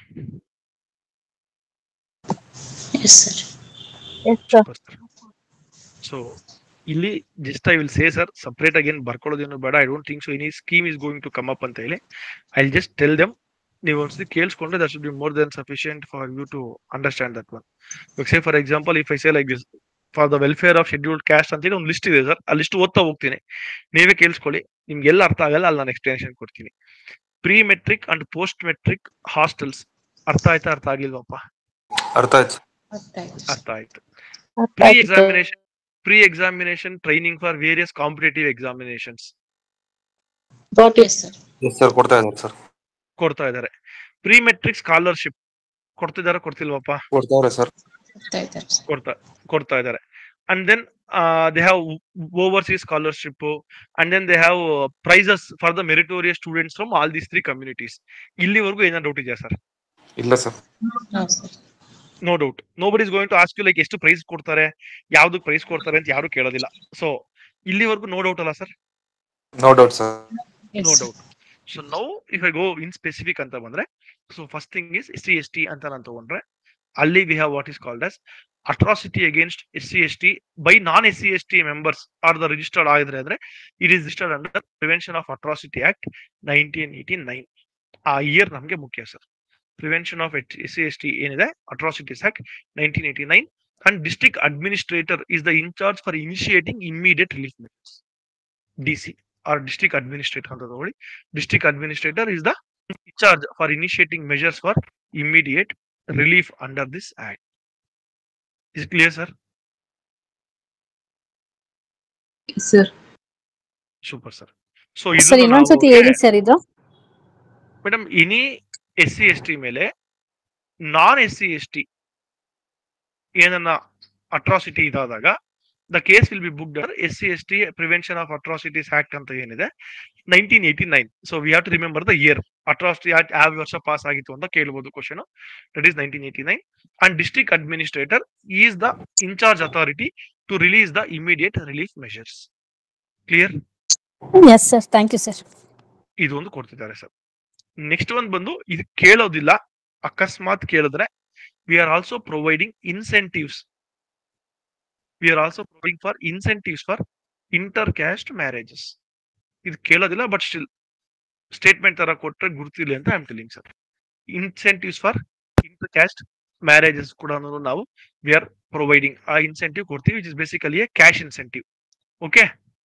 yes sir yes sir so ಇಲ್ಲಿ just I will say sir separate ಆಗಿ ಏನು ಬರ್ಕೊಳ್ಳೋದೇನು ಬೇಡ I don't think so any scheme is going to come up ಅಂತ ಹೇಳಿ I just tell them ನೀವು ಒಂದ್ಸತಿ ಕೇಳಿಸ್ಕೊಂಡ್ರೆ that should be more than sufficient for you to understand that one say for example if I say like this for the welfare of scheduled caste ಅಂತೇಳಿ ಒಂದು list ಇದೆ sir ಆ list ಓದ್ತಾ ಹೋಗ್ತೀನಿ ನೀವೇ ಕೇಳಿಸ್ಕೊಳ್ಳಿ ನಿಮ್ಗೆ ಎಲ್ಲ ಅರ್ಥ ಆಗಲ್ಲ ಅಲ್ಲಿ ನಾನು ಎಕ್ಸ್ಪ್ಲನೇಷನ್ ಕೊಡ್ತೀನಿ pre matric and post matric hostels ಅರ್ಥ ಆಯ್ತಾ ಅರ್ಥ ಆಗ್ಲಿಲ್ವಪ್ಪ ಅರ್ಥ ಆಯ್ತು ಅರ್ಥ ಆಯ್ತು pre examination pre examination training for various competitive examinations yes sir yes sir ಕೊಡ್ತಾ ಇದ್ದಾರೆ ಸರ್ ಕೊಡ್ತಾ ಇದ್ದಾರೆ ಪ್ರೀ ಮೆಟ್ರಿಕ್ ಸ್ಕಾಲರ್ಶಿಪ್ ಕೊಡ್ತಿದಾರ ಕೊಡ್ತಿಲ್ವಪ್ಪ ಕೊಡ್ತಾವ್ರೆ ಸರ್ ಕೊಡ್ತಾ ಇದ್ದಾರೆ ಸರ್ ಕೊಡ್ತಾ ಕೊಡ್ತಾ ಇದ್ದಾರೆ and then they have overseas scholarship and then they have prizes for the meritorious students from all these three communities ಇಲ್ಲಿವರೆಗೂ ಏನಾದ್ರು ಡೌಟ್ ಇದೆಯಾ ಸರ್ ಇಲ್ಲ ಸರ್ ಹೌದು sir no doubt nobody is going to ask you like ಎಷ್ಟು price ಕೊಡ್ತಾರೆ ಯಾವ್ದಕ್ price ಕೊಡ್ತಾರೆ ಅಂತ ಯಾರು ಕೇಳೋದಿಲ್ಲ ಸೊ ಇಲ್ಲಿವರೆಗೂ ನೋ ಡೌಟ್ ಅಲ್ಲ sir no doubt sir no doubt so now if I go in specific ಅಂತ ಬಂದ್ರೆ so first thing is S C S T ಅಂತ ನಾನು ತಗೊಂಡ್ರೆ ಅಲ್ಲಿ we have what is called as atrocity against S C S T by non S C S T members are the registered ಆಗಿದ್ರೆ ಅಂದ್ರೆ it is registered under prevention of atrocity act nineteen eighty nine ಆ year ನಮಗೆ ಮುಖ್ಯ sir prevention of S C S T ಏನಿದೆ atrocities act nineteen eighty nine and district administrator is the incharge for initiating immediate relief methods D C R district administrator ಅಂತ ತಗೊಳ್ಳಿ district administrator is the incharge for initiating measures for immediate relief under this act is clear sir sir super sir so sir ಇನ್ನೊಂದ್ಸತಿ ಹೇಳಿ sir ಇದು madam any S C S T ಮೇಲೆ non S C S T ಏನನ್ನ atrocity ಇದಾದಾಗ the case will be booked S C S T prevention of atrocities act ಅಂತ ಏನಿದೆ nineteen eighty nine so we have to remember the year atrocity act ಯಾವ ವರ್ಷ pass ಆಗಿತ್ತು ಅಂತ ಕೇಳಬಹುದು question that is nineteen eighty nine and district administrator is the incharge authority to release the immediate relief measures clear yes sir thank you sir ಇದೊಂದು ಕೊಡ್ತಿದ್ದಾರೆ sir next ಒಂದು ಬಂದು ಇದು ಕೇಳೋದಿಲ್ಲ ಅಕಸ್ಮಾತ್ ಕೇಳಿದ್ರೆ we are also providing incentives we are also providing for incentives for inter caste marriages ಇದು ಕೇಳೋದಿಲ್ಲ ಬಟ್ ಸ್ಟಿಲ್ ಸ್ಟೇಟ್ಮೆಂಟ್ ತರ ಕೊಟ್ಟರೆ ಗುರ್ತಿಲ್ಲ ಅಂತ I'm telling sir incentives for inter caste marriages ಕೂಡ ನಾವು ವಿ ಆರ್ ಪ್ರೊವೈಡಿಂಗ್ ಆ ಇನ್ಸೆಂಟಿವ್ ಕೊಡ್ತೀವಿ which is basically a cash incentive okay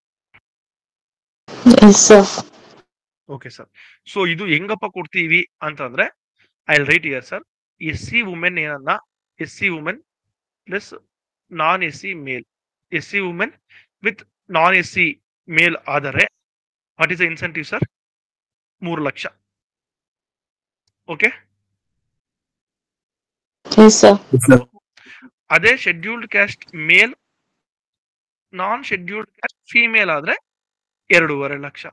okay sir so ಇದು ಹೆಂಗಪ್ಪ ಕೊಡ್ತೀವಿ ಅಂತಂದ್ರೆ I write here sir S C women ಏನನ್ನ S C women plus non S C male S C women with non S C male ಆದರೆ what is the incentive sir ಮೂರು lakh okay ಅದೇ scheduled caste male non scheduled caste female ಆದ್ರೆ ಎರಡೂವರೆ lakh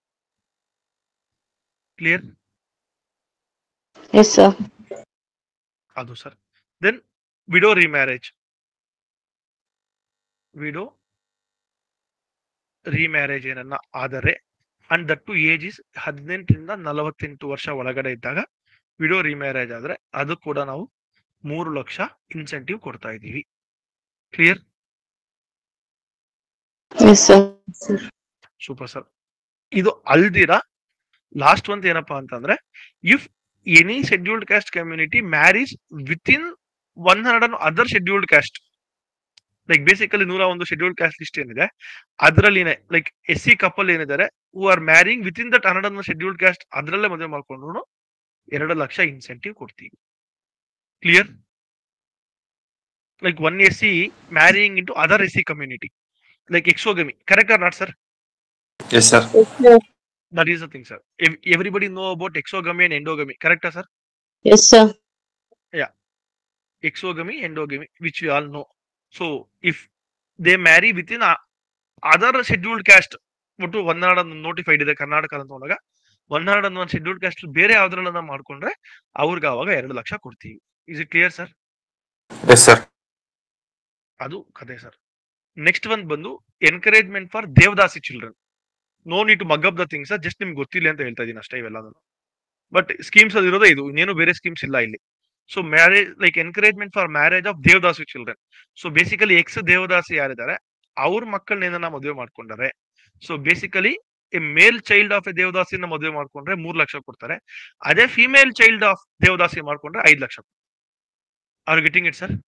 clear yes sir ಅದು sir then widow remarriage widow remarriage ಏನನ್ನ ಆದರೆ and that too age is ಹದಿನೆಂಟರಿಂದ ನಲವತ್ತೆಂಟು ವರ್ಷ ಒಳಗಡೆ ಇದ್ದಾಗ ವಿಡೋ ರಿಮ್ಯಾರೇಜ್ ಆದ್ರೆ ಅದು ಕೂಡ ನಾವು ಮೂರು ಲಕ್ಷ ಇನ್ಸೆಂಟಿವ್ ಕೊಡ್ತಾ ಇದ್ದೀವಿ clear yes sir super sir ಇದು ಅಲ್ದಿರ ಲಾಸ್ಟ್ ಒಂದು ಏನಪ್ಪಾ ಅಂತಂದ್ರೆ if any scheduled caste community marries within one hundred other scheduled caste like basically ನೂರ ಒಂದು ಶೆಡ್ಯೂಲ್ ಕ್ಯಾಸ್ಟ್ ಲಿಸ್ಟ್ ಏನಿದೆ ಅದರಲ್ಲಿನೇ ಲೈಕ್ ಎಸ್ ಸಿ ಕಪಲ್ ಏನಿದ್ದಾರೆ who are marrying within that ಹನ್ನೆರಡ್ ಶೆಡ್ಯೂಲ್ ಕ್ಯಾಸ್ಟ್ ಅದರಲ್ಲೇ ಮದುವೆ ಮಾಡ್ಕೊಂಡ್ರು ಎರಡು ಲಕ್ಷ ಇನ್ಸೆಂಟಿವ್ ಕೊಡ್ತೀವಿ clear like one S C marrying into other S C community like ಎಕ್ಸೋಗಮಿ correct or not sir yes sir that is the thing sir everybody know about exogamy and endogamy ಕರೆಕ್ಟಾ sir yes sir yeah exogamy endogamy which we all know so if they marry within a other scheduled caste ಒಟ್ಟು one hundred notified ಇದೆ ಕರ್ನಾಟಕ ಅಂತ ಹೋದಾಗ one hundred ಒಂದು scheduled caste ಬೇರೆ ಯಾವ್ದ್ರಲ್ಲ ಮಾಡ್ಕೊಂಡ್ರೆ ಅವ್ರಿಗೆ ಅವಾಗ ಎರಡು ಲಕ್ಷ ಕೊಡ್ತೀವಿ is it clear sir yes sir ಅದು ಕತೆ ಸರ್ ನೆಕ್ಸ್ಟ್ ಒಂದ್ ಬಂದು encouragement for devadasi children no need to mug up the things just ನಿಮ್ಗೆ ಗೊತ್ತಿಲ್ಲ ಅಂತ ಹೇಳ್ತಾ ಇದೀನಿ ಅಷ್ಟೇ ಇವೆಲ್ಲ ಬಟ್ ಸ್ಕೀಮ್ಸ್ ಅದು ಇರೋದೇ ಇದು ಇನ್ನೇನು ಬೇರೆ ಸ್ಕೀಮ್ಸ್ ಇಲ್ಲ ಇಲ್ಲಿ so marriage like encouragement for marriage of devadasi children so basically ex devadasi ಯಾರಿದ್ದಾರೆ ಅವ್ರ ಮಕ್ಕಳನ್ನ ಮದುವೆ ಮಾಡ್ಕೊಂಡಾರೆ so basically a male child of a ದೇವದಾಸಿನ ಮದುವೆ ಮಾಡ್ಕೊಂಡ್ರೆ ಮೂರ್ ಲಕ್ಷ ಕೊಡ್ತಾರೆ ಅದೇ ಫಿಮೇಲ್ ಚೈಲ್ಡ್ ಆಫ್ ದೇವದಾಸಿ ಮಾಡ್ಕೊಂಡ್ರೆ ಐದ್ lakh are getting it sir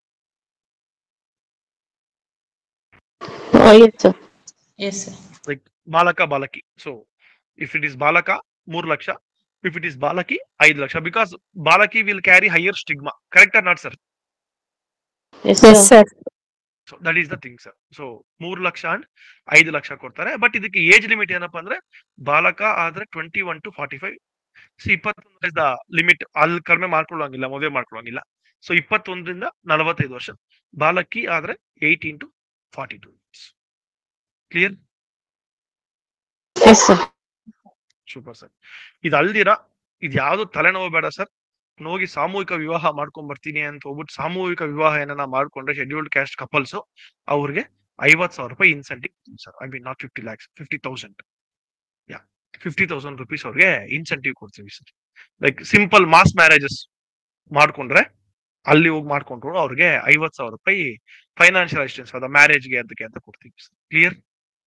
yes sir yes sir like ಬಾಲಕ ಬಾಲಕಿ ಸೊ ಇಫ್ ಇಟ್ ಇಸ್ ಬಾಲಕ ಮೂರ್ ಲಕ್ಷ ಇಫ್ ಇಟ್ ಇಸ್ ಬಾಲಕಿ ಐದು ಲಕ್ಷ ಬಿಕಾಸ್ ಬಾಲಕಿ will carry higher stigma correct or not sir yes yes sir sir so that is the thing sir so ಮೂರ್ lakh and ಐದು ಲಕ್ಷ ಕೊಡ್ತಾರೆ ಬಟ್ ಇದಕ್ಕೆ ಏಜ್ ಲಿಮಿಟ್ ಏನಪ್ಪಾ ಅಂದ್ರೆ ಬಾಲಕ ಆದ್ರೆ twenty one to forty five so ಇಪ್ಪತ್ತೊಂದು ದ ಲಿಮಿಟ್ ಅಲ್ಲಿ ಕಡಿಮೆ ಮಾಡ್ಕೊಳ್ಳೋಂಗಿಲ್ಲ ಮದುವೆ ಮಾಡ್ಕೊಳ್ಳೋಂಗಿಲ್ಲ ಸೊ ಇಪ್ಪತ್ತೊಂದರಿಂದ ನಲವತ್ತೈದು ವರ್ಷ ಬಾಲಕಿ ಆದ್ರೆ eighteen to forty two clear yes sir super sir ಇದು ಅಲ್ದಿರ ಇದು ಯಾವ್ದು ತಲೆನೋವು ಬೇಡ ಸರ್ ಹೋಗಿ ಸಾಮೂಹಿಕ ವಿವಾಹ ಮಾಡ್ಕೊಂಡ್ ಬರ್ತೀನಿ ಅಂತ ಹೋಗ್ಬಿಟ್ಟು ಸಾಮೂಹಿಕ ವಿವಾಹ ಏನನ್ನ ಮಾಡ್ಕೊಂಡ್ರೆ ಶೆಡ್ಯೂಲ್ಡ್ ಕ್ಯಾಸ್ಟ್ ಕಪಲ್ಸ್ ಅವ್ರಿಗೆ ಐವತ್ ಸಾವಿರ ರೂಪಾಯಿ incentive sir I mean not fifty lakhs fifty thousand yeah fifty thousand rupees ಅವ್ರಿಗೆ ಇನ್ಸೆಂಟಿವ್ ಕೊಡ್ತೀವಿ sir like simple mass marriages ಮಾಡ್ಕೊಂಡ್ರೆ ಅಲ್ಲಿ ಹೋಗಿ ಮಾಡ್ಕೊಂಡ್ರು ಅವ್ರಿಗೆ ಐವತ್ ಸಾವಿರ ರೂಪಾಯಿ ಫೈನಾನ್ಷಿಯಲ್ ಅಸಿಸ್ಟೆನ್ಸ್ ಅದ ಮ್ಯಾರೇಜ್ಗೆ ಅದಕ್ಕೆ ಅಂತ ಕೊಡ್ತೀವಿ ಸರ್ ಕ್ಲಿಯರ್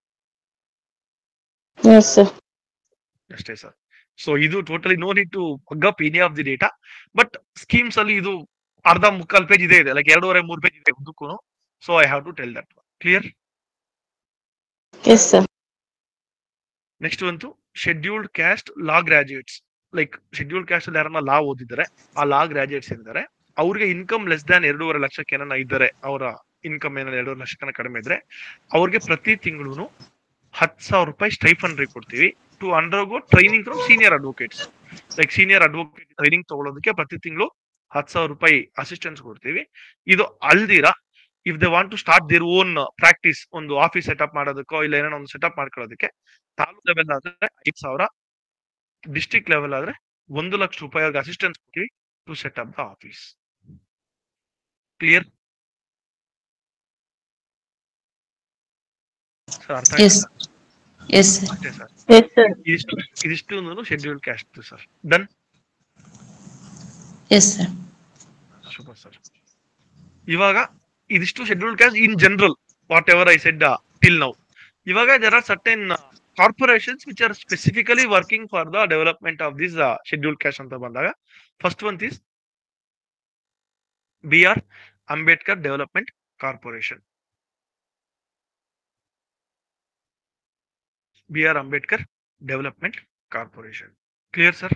ಎಸ್ ಸರ್ ಅಷ್ಟೇ ಸರ್ ಸೊ ಇದು totally no need to up any of the data but schemes ಅಲ್ಲಿ ಇದು ಅರ್ಧ ಮುಕ್ಕಾಲ್ ಪೇಜ್ ಇದೆ ಇದೆ ಲೈಕ್ ಎರಡೂವರೆ ಮೂರು ಪೇಜ್ ಇದೆ ಉದ್ದಕ್ಕೂ so I have to tell that clear yes sir next ಬಂತು scheduled caste law graduates like scheduled caste ಅಲ್ಲಿ ಯಾರನ್ನ ಲಾ ಓದಿದ್ದಾರೆ ಆ ಲಾ ಗ್ರಾಜುಯೇಟ್ಸ್ ಏನಿದ್ದಾರೆ ಅವ್ರಿಗೆ ಇನ್ಕಮ್ ಲೆಸ್ ದ್ಯಾನ್ ಎರಡೂವರೆ ಲಕ್ಷಕ್ಕೆ ಏನನ್ನ ಇದ್ದಾರೆ ಅವರ ಇನ್ಕಮ್ ಏನಾರ ಎರಡೂವರೆ ಲಕ್ಷಕ್ಕನ ಕಡಿಮೆ ಇದ್ರೆ ಅವ್ರಿಗೆ ಪ್ರತಿ ತಿಂಗಳು ಹತ್ತು ಸಾವಿರ ರೂಪಾಯಿ ಸ್ಟೈಫನ್ ಕೊಡ್ತೀವಿ to undergo training from senior advocates like senior advocate training ತಗೊಳ್ಳೋದಕ್ಕೆ ಪ್ರತಿ ತಿಂಗಳು ಹತ್ತು ಸಾವಿರ ರೂಪಾಯಿ ಅಸಿಸ್ಟೆನ್ಸ್ ಕೊಡ್ತೀವಿ ಇದು ಅಲ್ದಿರಾ if they want to start their own practice ಒಂದು ಆಫೀಸ್ ಸೆಟಪ್ ಮಾಡೋದಕ್ಕೋ ಇಲ್ಲ ಏನೋ ಒಂದು ಸೆಟಪ್ ಮಾಡ್ಕೊಳ್ಳೋದಕ್ಕೆ ತಾಲೂಕ್ ಲೆವೆಲ್ ಆದ್ರೆ ಐದು ಸಾವಿರ ಡಿಸ್ಟ್ರಿಕ್ಟ್ ಲೆವೆಲ್ ಆದ್ರೆ ಒಂದು ಲಕ್ಷ ರೂಪಾಯಿ ಅವ್ರಿಗೆ ಅಸಿಸ್ಟೆನ್ಸ್ ಕೊಡ್ತೀವಿ to set up the office clear sir ಅರ್ಥ ಆಯ್ತಾ ಎಸ್ sir? ಎಸ್ ಅಷ್ಟೇ ಸರ್ ಎಸ್ ಸರ್ ಇದಿಷ್ಟು ಇದಿಷ್ಟು schedule caste sir done yes sir super sir ಇವಾಗ ಇದಿಷ್ಟು schedule caste in general whatever I said till now ಇವಾಗ there are certain corporations which are specifically working for the development of this schedule caste ಅಂತ ಬಂದಾಗ first one is B R Ambedkar development corporation B R Ambedkar development corporation clear sir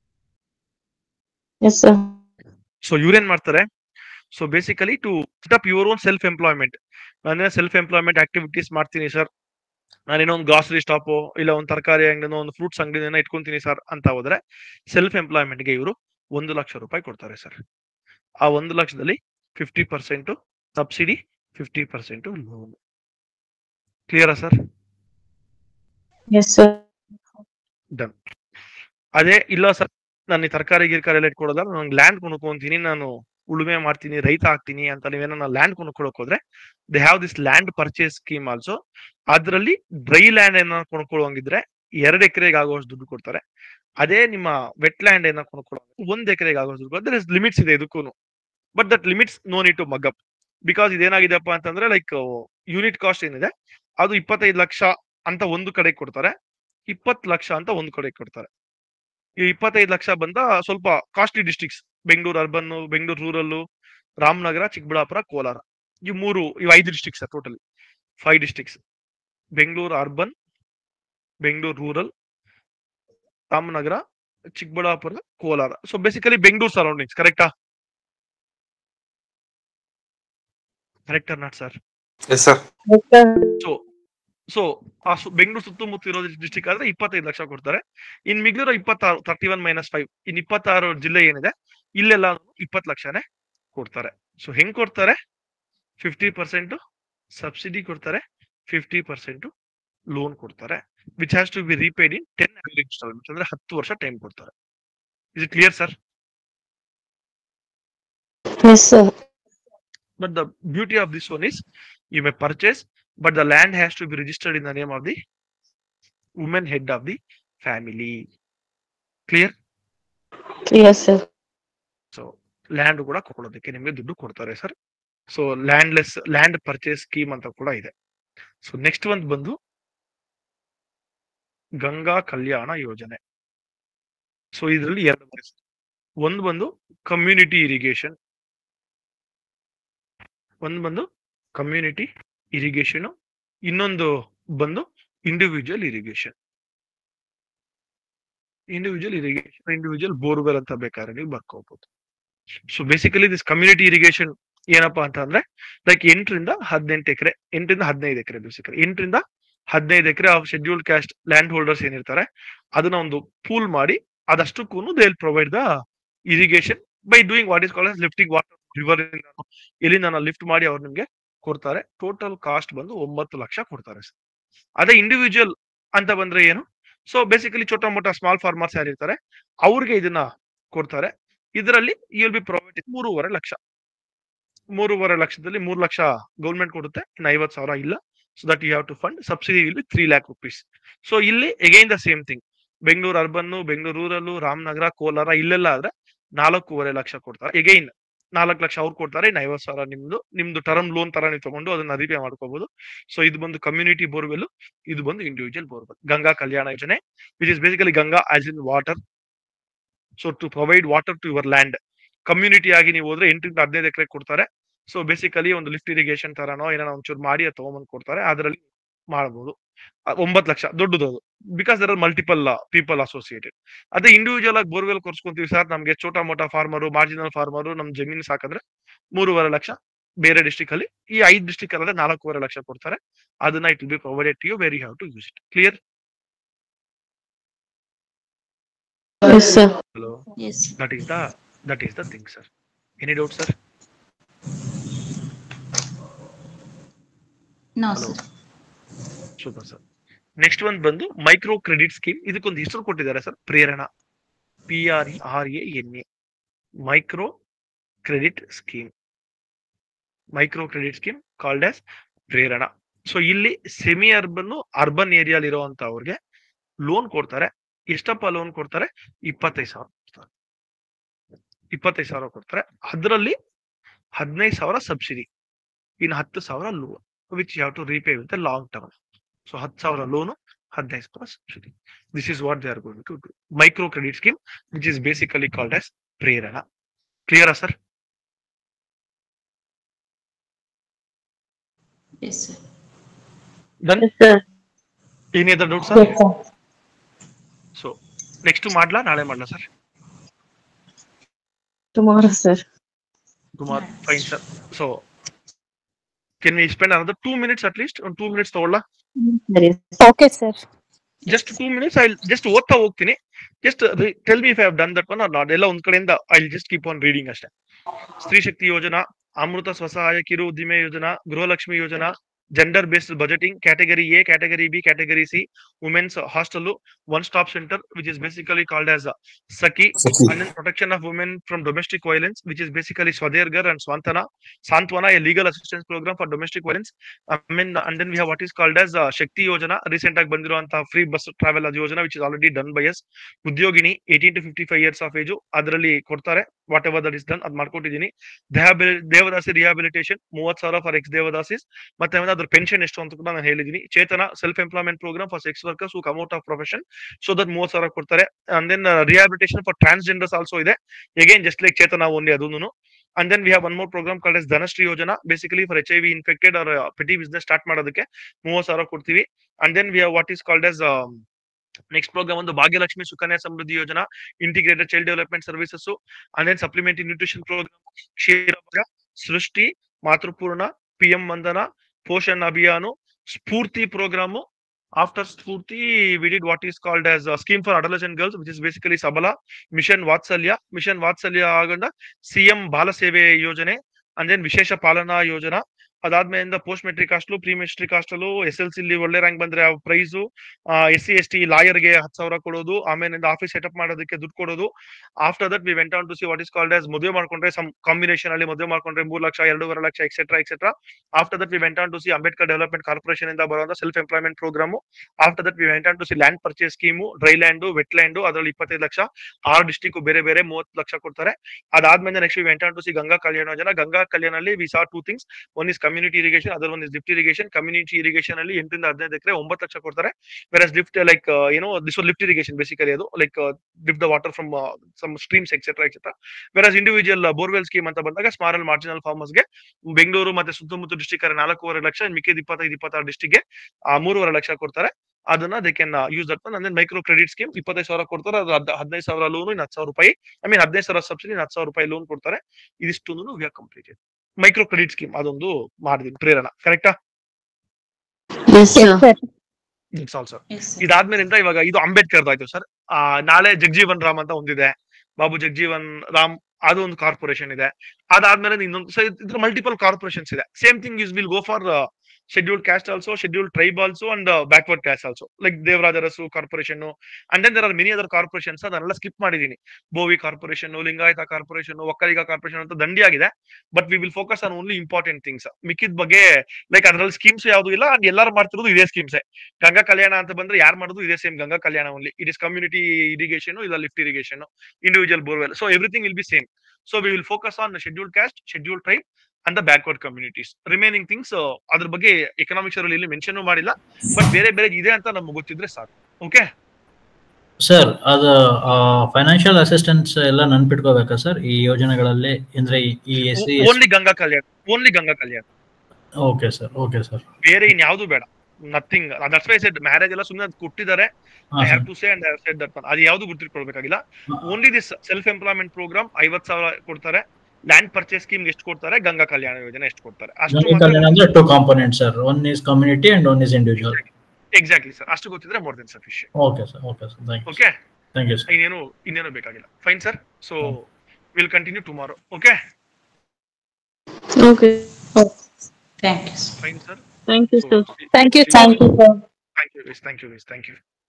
yes sir so ಇವ್ರೇನ್ ಮಾಡ್ತಾರೆ so basically to up your own self employment ನಾನೇ self employment activities ಮಾಡ್ತೀನಿ sir ನಾನೇನೋ ಒಂದು grocery stop ಇಲ್ಲ ಒಂದು ತರಕಾರಿ ಅಂಗಡಿನೋ ಒಂದು ಫ್ರೂಟ್ಸ್ ಅಂಗಡಿನ ಇಟ್ಕೊಂತೀನಿ ಸರ್ ಅಂತ ಹೋದ್ರೆ ಸೆಲ್ಫ್ ಎಂಪ್ಲಾಯ್ಮೆಂಟ್ಗೆ ಇವರು ಒಂದು ಲಕ್ಷ ರೂಪಾಯಿ ಕೊಡ್ತಾರೆ ಸರ್ ಆ ಒಂದು ಲಕ್ಷದಲ್ಲಿ fifty percent subsidy fifty percent loan ಕ್ಲಿಯರಾ ಸರ್ ಎಸ್ ಸರ್ ಡನ್ ಅದೇ ಇಲ್ಲ ಸರ್ ನಾನು ಈ ತರಕಾರಿ ಗಿರ್ಕಾರಿ ಎಲ್ಲ ಇಟ್ಕೊಡೋದಲ್ಲ ನಾನು ಲ್ಯಾಂಡ್ ಕೊಂಡ್ಕೊಂತೀನಿ ನಾನು ಉಳುಮೆ ಮಾಡ್ತೀನಿ ರೈತ ಆಗ್ತೀನಿ ಅಂತ ನೀವೇನ ಲ್ಯಾಂಡ್ ಕೊಂಡ್ಕೊಳಕ್ ಹೋದ್ರೆ they have this land purchase scheme also ಅದ್ರಲ್ಲಿ ಡ್ರೈ ಲ್ಯಾಂಡ್ ಏನ ಕೊಂಡ್ಕೊಳ್ಳೋಂಗಿದ್ರೆ ಎರಡ್ ಎಕರೆಗೆ ಆಗುವಷ್ಟು ದುಡ್ಡು ಕೊಡ್ತಾರೆ ಅದೇ ನಿಮ್ಮ ವೆಟ್ ಲ್ಯಾಂಡ್ ಏನ ಕೊಂಡ್ಕೊಳ್ಳೋ ಒಂದ್ ಎಕರೆಗೆ ಆಗುವಷ್ಟು ದುಡ್ಡು ಅದ್ರ ಲಿಮಿಟ್ಸ್ ಇದೆ ಇದಕ್ಕೂ but that limits no need to mug up because ಇದೇನಾಗಿದೆಪ್ಪ ಅಂತಂದ್ರೆ ಲೈಕ್ ಯೂನಿಟ್ ಕಾಸ್ಟ್ ಏನಿದೆ ಅದು ಇಪ್ಪತ್ತೈದು ಲಕ್ಷ ಅಂತ ಒಂದು ಕಡೆ ಕೊಡ್ತಾರೆ ಇಪ್ಪತ್ತು ಲಕ್ಷ ಅಂತ ಒಂದು ಕಡೆ ಕೊಡ್ತಾರೆ ಈ ಇಪ್ಪತ್ತೈದು ಲಕ್ಷ ಬಂದ ಸ್ವಲ್ಪ costly districts Bengaluru urban Bengaluru rural Ramanagara Chikkaballapur Kolar ಈ ಮೂರು ಇವು ಐದು districts totally five districts Bengaluru urban Bengaluru rural Ramanagara Chikkaballapur Kolar so basically Bengaluru surroundings ಕರೆಕ್ಟಾ correct not sir yes sir so so ಆ ಸು- ಬೆಂಗಳೂರು ಸುತ್ತಮುತ್ತ ಇರೋ ಡಿಸ್ಟಿಕ್ ಆದ್ರೆ ಇಪ್ಪತ್ತೈದು ಲಕ್ಷ ಕೊಡ್ತಾರೆ ಇನ್ ಮಿಗಿಲಿರೋ ಇಪ್ಪತ್ತಾರು thirty one minus five in ಇಪ್ಪತ್ತಾರು ಜಿಲ್ಲೆ ಏನಿದೆ ಇಲ್ಲೆಲ್ಲ ಇಪ್ಪತ್ತು ಲಕ್ಷನೇ ಕೊಡ್ತಾರೆ ಸೊ ಹೆಂಗ್ ಕೊಡ್ತಾರೆ ಫಿಫ್ಟಿ ಪರ್ಸೆಂಟ್ ಸಬ್ಸಿಡಿ ಕೊಡ್ತಾರೆ ಫಿಫ್ಟಿ ಪರ್ಸೆಂಟ್ ಲೋನ್ ಕೊಡ್ತಾರೆ which has to be repaid in ten installment ಅಂದ್ರೆ ಹತ್ತು ವರ್ಷ ಟೈಮ್ ಕೊಡ್ತಾರೆ is it clear sir Yes, sir. But the beauty of this one is you may purchase, but the land has to be registered in the name of the woman head of the family. Clear? Yes, sir. So land ಕೂಡ ಕೊಡೋದಕ್ಕೆ ನಿಮಗೆ ದುಡ್ಡು ಕೊಡ್ತಾರೆ sir so landless land purchase scheme ಅಂತ ಕೂಡ ಇದೆ so next ಒಂದು ಬಂದು ಗಂಗಾ ಕಲ್ಯಾಣ ಯೋಜನೆ ಸೊ ಇದರಲ್ಲಿ ಎರಡು ಬರುತ್ತೆ sir. ಒಂದು ಬಂದು ಕಮ್ಯುನಿಟಿ ಇರಿಗೇಷನ್ ಒಂದು ಬಂದು ಕಮ್ಯುನಿಟಿ ಇರಿಗೇಷನ್ ಇನ್ನೊಂದು ಬಂದು individual irrigation individual irrigation individual borewell ಅಂತ ಬೇಕಾದ್ರೆ ನೀವು ಬರ್ಕೋಬಹುದು so basically this community irrigation ಏನಪ್ಪಾ ಅಂತ ಅಂದ್ರೆ ಲೈಕ್ ಎಂಟರಿಂದ ಹದಿನೆಂಟು ಎಕರೆ ಎಂಟರಿಂದ ಹದಿನೈದು ಎಕರೆ ಬೇಸಿಕಲಿ ಎಂಟರಿಂದ ಹದಿನೈದು acre of scheduled caste land holders ಏನಿರ್ತಾರೆ ಅದನ್ನ ಒಂದು ಪೂಲ್ ಮಾಡಿ ಅದಷ್ಟಕ್ಕೂ they will provide the irrigation by doing what is called lifting water river ಎಲ್ಲಿಂದ ಲಿಫ್ಟ್ ಮಾಡಿ ಅವ್ರು ನಿಮ್ಗೆ ಕೊಡ್ತಾರೆ ಟೋಟಲ್ ಕಾಸ್ಟ್ ಬಂದು ಒಂಬತ್ತು ಲಕ್ಷ ಕೊಡ್ತಾರೆ sir. ಅದೇ ಇಂಡಿವಿಜುವಲ್ ಅಂತ ಬಂದ್ರೆ ಏನು ಸೊ ಬೇಸಿಕಲಿ ಚೋಟ ಮೋಟ ಸ್ಮಾಲ್ ಫಾರ್ಮರ್ಸ್ ಯಾರಿರ್ತಾರೆ ಅವ್ರಿಗೆ ಇದನ್ನ ಕೊಡ್ತಾರೆ ಇದರಲ್ಲಿ ವಿಲ್ ಬಿ ಪ್ರೊವೈಡ್ ಮೂರುವರೆ ಲಕ್ಷ ಮೂರುವರೆ ಲಕ್ಷದಲ್ಲಿ ಮೂರು ಲಕ್ಷ ಗೌರ್ಮೆಂಟ್ ಕೊಡುತ್ತೆ ಇನ್ನು ಐವತ್ತು ಸಾವಿರ ಇಲ್ಲ so that you have to fund subsidy will be three lakh rupees so ಇಲ್ಲಿ again the same thing Bengaluru urban Bengaluru rural Ramanagara Kolar ಇಲ್ಲೆಲ್ಲ ಆದ್ರೆ ನಾಲ್ಕೂವರೆ ಲಕ್ಷ ಕೊಡ್ತಾರೆ ಎಗೈನ್ ನಾಲ್ಕು ಲಕ್ಷ ಅವ್ರು ಕೊಡ್ತಾರೆ ಇನ್ನು ಐವತ್ತು ಸಾವಿರ ನಿಮ್ದು ನಿಮ್ದು ಟರ್ಮ್ ಲೋನ್ ತರ ನೀವು ತಗೊಂಡು ಅದನ್ನ ರೀಪೇ ಮಾಡ್ಕೋಬಹುದು ಸೊ ಇದು ಬಂದು ಕಮ್ಯುನಿಟಿ ಬೋರ್ವೆಲ್ ಇದು ಬಂದು individual borewell Ganga Kalyana Yojane which is basically Ganga as in water so to provide water to your land community ಆಗಿ ನೀವು ಹೋದ್ರೆ ಎಂಟರಿಂದ ಹದಿನೈದು ಎಕರೆ ಕೊಡ್ತಾರೆ ಸೊ ಬೇಸಿಕಲಿ ಒಂದು ಲಿಫ್ಟ್ ಇರಿಗೇಷನ್ ತರನೋ ಏನೋ ಒಂಚೂರು ಮಾಡಿ ಅದು ತಗೊಂಬಂದು ಕೊಡ್ತಾರೆ ಅದರಲ್ಲಿ ಮಾಡಬಹುದು ಒಂಬತ್ತು ಲಕ್ಷ ದೊಡ್ಡದು ಅದು because there are multiple people associated ಅದೇ ಇಂಡಿವಿಜುವಲ್ ಆಗಿ ಬೋರ್ವೆಲ್ ಕೊರ್ಸ್ಕೊಂತೀವಿ ಸರ್ ನಮ್ಗೆ ಚೋಟ ಮೋಟ ಫಾರ್ಮರು ಮಾರ್ಜಿನಲ್ ಫಾರ್ಮರು ನಮ್ ಜಮೀನು ಸಾಕಂದ್ರೆ ಮೂರುವರೆ ಲಕ್ಷ ಬೇರೆ ಡಿಸ್ಟಿಕ್ ಅಲ್ಲಿ ಈ ಐದು ಡಿಸ್ಟಿಕ್ ಅಲ್ಲದೆ ನಾಲ್ಕೂವರೆ ಲಕ್ಷ ಕೊಡ್ತಾರೆ ಅದನ್ನ it will be provided to you very have to use it clear Yes, sir. Hello Yes. That is the that is the thing sir any doubt sir No, hello sir. Super sir next ಒಂದು ಬಂದು micro credit scheme ಇದಕ್ಕೊಂದು ಹೆಸರು ಕೊಟ್ಟಿದ್ದಾರೆ sir Prerana P R E R A N A micro credit scheme micro credit scheme called as Prerana so ಇಲ್ಲಿ semi urban urban ಏರಿಯಾಲಿ ಇರುವಂತ ಅವ್ರಿಗೆ loan ಕೊಡ್ತಾರೆ ಎಷ್ಟಪ್ಪ ಲೋನ್ ಕೊಡ್ತಾರೆ ಇಪ್ಪತ್ತೈದು ಸಾವಿರ ಕೊಡ್ತಾರೆ ಇಪ್ಪತ್ತೈದು ಸಾವಿರ ಕೊಡ್ತಾರೆ ಅದರಲ್ಲಿ ಹದಿನೈದು ಸಾವಿರ ಸಬ್ಸಿಡಿ ಇನ್ನು ಹತ್ತು ಸಾವಿರ loan which you have to repay with long term so ಹತ್ತು ಸಾವಿರ ಲೋನು ಹದಿನೈದು ಸಾವಿರ subsidy this is what they are going to do micro credit scheme which is basically called as Prerana ಕ್ಲಿಯರಾ sir Yes, sir. Done Yes, sir. Any other doubt sir Yes, sir. So next ಮಾಡ್ಲಾ ನಾಳೆ ಮಾಡ್ಲಾ sir Tomorrow, sir. Kumar fine sir so can we spend another two minutes at list ಒಂದು two minutes ತಗೊಳ್ಳ okay sir just two minutes I just ಓದ್ತಾ ಹೋಗ್ತೀನಿ just tell me if have done that one or not ಎಲ್ಲ ಒಂದ್ ಕಡೆಯಿಂದ I just keep on reading ಅಷ್ಟೇ ಸ್ತ್ರೀ ಶಕ್ತಿ ಯೋಜನಾ ಅಮೃತ ಸ್ವಸಹಾಯ ಕಿರು ಉದ್ದಿಮೆ ಯೋಜನಾ Gruhalakshmi Yojana gender based budgeting category A category B category C women's hostel one stop centre which is basically called as Sakhi Saki. and then protection of women from domestic violence, which is basically Swadergar and Swantana. Santwana, a legal assistance program for domestic violence. I mean, and then we have what is called as uh, Shakti Yojana, recent ಆಗಿ ಬಂದಿರುವಂತಹ free bus travel ಯೋಜನಾ which is already done by yes Udyogini eighteen to fifty five years of age ಅದರಲ್ಲಿ ಕೊಡ್ತಾರೆ whatever that is done ಅದ್ ಮಾಡ್ಕೊಟ್ಟಿದ್ದೀನಿ ದೇಹಬೆ- ದೇವದಾಸಿ rehabilitation ಮೂವತ್ ಸಾವಿರ for X ದೇವದಾಸಿಸ್ ಮತ್ತೆ ಆಮೇಲೆ ಅದ್ರ ಪೆನ್ಷನ್ ಎಷ್ಟು ಅಂತ ಕೂಡ ನಾನು ಹೇಳಿದ್ದೀನಿ Chetana self employment programme for sex workers who come out of profession so that ಮೂವತ್ ಸಾವಿರ ಕೊಡ್ತಾರೆ and then rehabilitation for transgenders also ಇದೆ again just like Chetana only ಅದೂನು And then we have one more program called as Dhanashri Yojana, basically for HIV infected or uh, petty business start ಮಾಡೋದಕ್ಕೆ ಮೂವತ್ತು ಸಾವಿರ ಕೊಡ್ತೀವಿ and then we what is called as next programme ಒಂದು Bhagyalakshmi Sukanya Samriddhi Yojana integrated child development services and then supplementary nutrition programme Ksheera Srushti Matrupoorna P M Vandana Poshan Abhiyan Spoorthi programme after Spurti, we did what is called as a scheme for adolescent girls, which is basically Sabala, Mission Vatsalya, Mission Vatsalya aganda CM Bala Seve Yojane, and then Vishesha Palana Yojana. ಅದಾದ್ಮೇಲಿಂದ post matric hostel pre matric hostel S L C ಒಳ್ಳೆ rank ಬಂದ್ರೆ prize S C S T ಲಾಯರ್ಗೆ ಹತ್ತು ಸಾವಿರ ಕೊಡೋದು ಆಮೇಲಿಂದ office setup ಮಾಡೋದಕ್ಕೆ ದುಡ್ಡು ಕೊಡೋದು after that we went on to see what is called as ಮದುವೆ ಮಾಡ್ಕೊಂಡ್ರೆ ಸಮ್ ಕಾಂಬಿನೇಷನ್ ಅಲ್ಲಿ ಮದುವೆ ಮಾಡ್ಕೊಂಡ್ರೆ ಮೂರು ಲಕ್ಷ ಎರಡೂವರೆ lakh etcetera etcetera after that we went on to see Ambedkar development corporation ಇಂದ ಬರುವಂತ self employment programme after that we went on to see land purchase scheme dry land wet land ಅದರಲ್ಲಿ ಇಪ್ಪತ್ತೈದು ಲಕ್ಷ ಆರು ಡಿಸ್ಟಿಕ್ ಬೇರೆ ಬೇರೆ ಮೂವತ್ತು ಲಕ್ಷ ಕೊಡ್ತಾರೆ ಅದಾದ್ಮೇಲೆ next we went on to see Ganga Kalyana Yojana Ganga Kalyana ಅಲ್ಲಿ we saw two things one is community irrigation other one is lift irrigation community irrigation ಅಲ್ಲಿ ಎಂಟರಿಂದ ಹದಿನೈದು ಎಕರೆ ಒಂಬತ್ತು ಲಕ್ಷ ಕೊಡ್ತಾರೆ ವೆರಸ್ ಲಿಫ್ಟ್ ಲೈಕ್ ಏನೋ ದಿಸ್ ಲಿಫ್ಟ್ ಇರಿಗೇಷನ್ ಬೇಸಿಕಲಿ ಅದು like lift the water from some streams etcetera etcetera versus individual borewell scheme ಅಂತ ಬಂದಾಗ ಸ್ಮಾರಲ್ marginal farmers ಗೆ ಬೆಂಗಳೂರು ಮತ್ತೆ ಸುತ್ತಮುತ್ತ ಡಿಸ್ಟಿಕ್ ನಾಲ್ಕೂವರೆ ಲಕ್ಷ ಮಿಕ್ಕಿದ ಇಪ್ಪತ್ತೈದು ಇಪ್ಪತ್ತಾರು ಡಿಸ್ಟಿಕ್ ಗೆ ಆ, ಮೂರುವರೆ ಲಕ್ಷ ಕೊಡ್ತಾರೆ ಅದನ್ನ ದೇ ಕ್ಯಾನ್ ಯೂಸ್ ದಟ್ ಅಂದ್ರೆ ಮೈಕ್ರೋ ಕ್ರೆಡಿಟ್ ಸ್ಕೀಮ್ ಇಪ್ಪತ್ತೈದು ಸಾವಿರ ಕೊಡ್ತಾರೆ ಅದು ಹದ್- ಹದಿನೈದು ಸಾವಿರ ಲೋನ್ ಇನ್ನು ಹತ್ತು ಸಾವಿರ ರೂಪಾಯಿ ಐ ಮೀನ್ ಹದಿನೈದು ಸಾವಿರ ಸಬ್ಸಿಡಿ ಹತ್ತು ಸಾವಿರ ರೂಪಾಯಿ ಲೋನ್ ಕೊಡ್ತಾರೆ ಇದಿಷ್ಟು we are completed micro credit scheme ಅದೊಂದು ಮಾಡಿದೀನಿ ಪ್ರೇರಣಾ ಕರೆಕ್ಟಾ Yes, sir. ಇಟ್ಸ್ ಆಲ್ಸೋ ಇದಾದ್ಮೇಲಿಂದ ಇವಾಗ ಇದು ಅಂಬೇಡ್ಕರ್ ಆಯ್ತು ಸರ್ ನಾಳೆ ಜಗಜೀವನ್ ರಾಮ್ ಅಂತ ಒಂದಿದೆ ಬಾಬು ಜಗಜೀವನ್ ರಾಮ್ ಅದು ಒಂದು ಕಾರ್ಪೊರೇಷನ್ ಇದೆ ಅದಾದ್ಮೇಲೆ ಇನ್ನೊಂದು ಸೊ ಇದ್ರ ಮಲ್ಟಿಪಲ್ ಕಾರ್ಪೊರೇಷನ್ಸ್ ಇದೆ same thing is will go for scheduled caste also scheduled tribe also and backward caste also like Devaraj Urs corporation and then there are many other corporations ಅದನ್ನೆಲ್ಲ ಸ್ಕಿಪ್ ಮಾಡಿದೀನಿ Bhovi corporation Lingayat corporation Vokkaliga corporation ಅಂತ ದಂಡಿ ಆಗಿದೆ but we will focus on only important things ಮಿಕ್ಕಿದ ಬಗ್ಗೆ like ಅದ್ರಲ್ಲಿ schemes ಯಾವ್ದು ಇಲ್ಲ ಅಂಡ್ ಎಲ್ಲರೂ ಮಾಡ್ತಿರೋದು ಇದೇ ಸ್ಕೀಮ್ಸ್ ಗಂಗಾ ಕಲ್ಯಾಣ ಅಂತ ಬಂದ್ರೆ ಯಾರು ಮಾಡೋದು ಇದೇ same Ganga Kalyana only it is community irrigation ಇಲ್ಲ lift irrigation individual borewell so everything will be same so we will focus on scheduled caste scheduled tribe and the backward communities remaining things ಅದ್ರ ಬಗ್ಗೆ economics ಅಲ್ಲಿ ಇಲ್ಲಿ mention ಮಾಡಿಲ್ಲ but ಬೇರೆ ಬೇರೆ ಇದೆ ಅಂತ ನಮ್ಗೆ ಗೊತ್ತಿದ್ರೆ ಸಾಕು ಓಕೆ ಸರ್ ಅದು ಫೈನಾನ್ಷಿಯಲ್ ಅಸಿಸ್ಟೆನ್ಸ್ ಎಲ್ಲ ನೆನ್ಪಿಟ್ಕೋಬೇಕಾ ಸರ್ ಈ ಯೋಜನೆಗಳಲ್ಲಿ ಅಂದ್ರೆ ಈ- ಈ S C only Ganga Kalyana only Ganga Kalyana okay sir okay sir ಬೇರೆ ಇನ್ಯಾವುದು ಬೇಡ nothing that's why said marriage ಎಲ್ಲ ಸುಮ್ಮನೆ ಕೊಟ್ಟಿದ್ದಾರೆ ಹಾ, I have sir. To say and I said that ಅದು ಯಾವುದು ಗುರ್ತಿಟ್ಕೊಳ್ಬೇಕಾಗಿಲ್ಲ only this self employment programme ಐವತ್ ಸಾವಿರ ಕೊಡ್ತಾರೆ ಲ್ಯಾಂಡ್ ಪರ್ಚೇಸ್ ಸ್ಕೀಮ್ ಎಷ್ಟು ಕೊಡ್ತಾರೆ ಗಂಗಾ ಕಲ್ಯಾಣ ಯೋಜನೆ ಎಷ್ಟು ಕೊಡ್ತಾರೆ ಅಷ್ಟು ಗಂಗಾ ಕಲ್ಯಾಣ ಅಂದ್ರೆ two component sir one is community and one is individual exactly sir ಅಷ್ಟು ಗೊತ್ತಿದ್ರೆ more than sufficient okay sir okay sir thank you okay thank you sir ಇನ್ನೇನು ಇನ್ನೇನು ಬೇಕಾಗಿಲ್ಲ fine sir so will continue tomorrow okay Okay. Thank you fine sir Thank you, sir. Thank you, sir. Thank you, sir. Thank you thank you thank you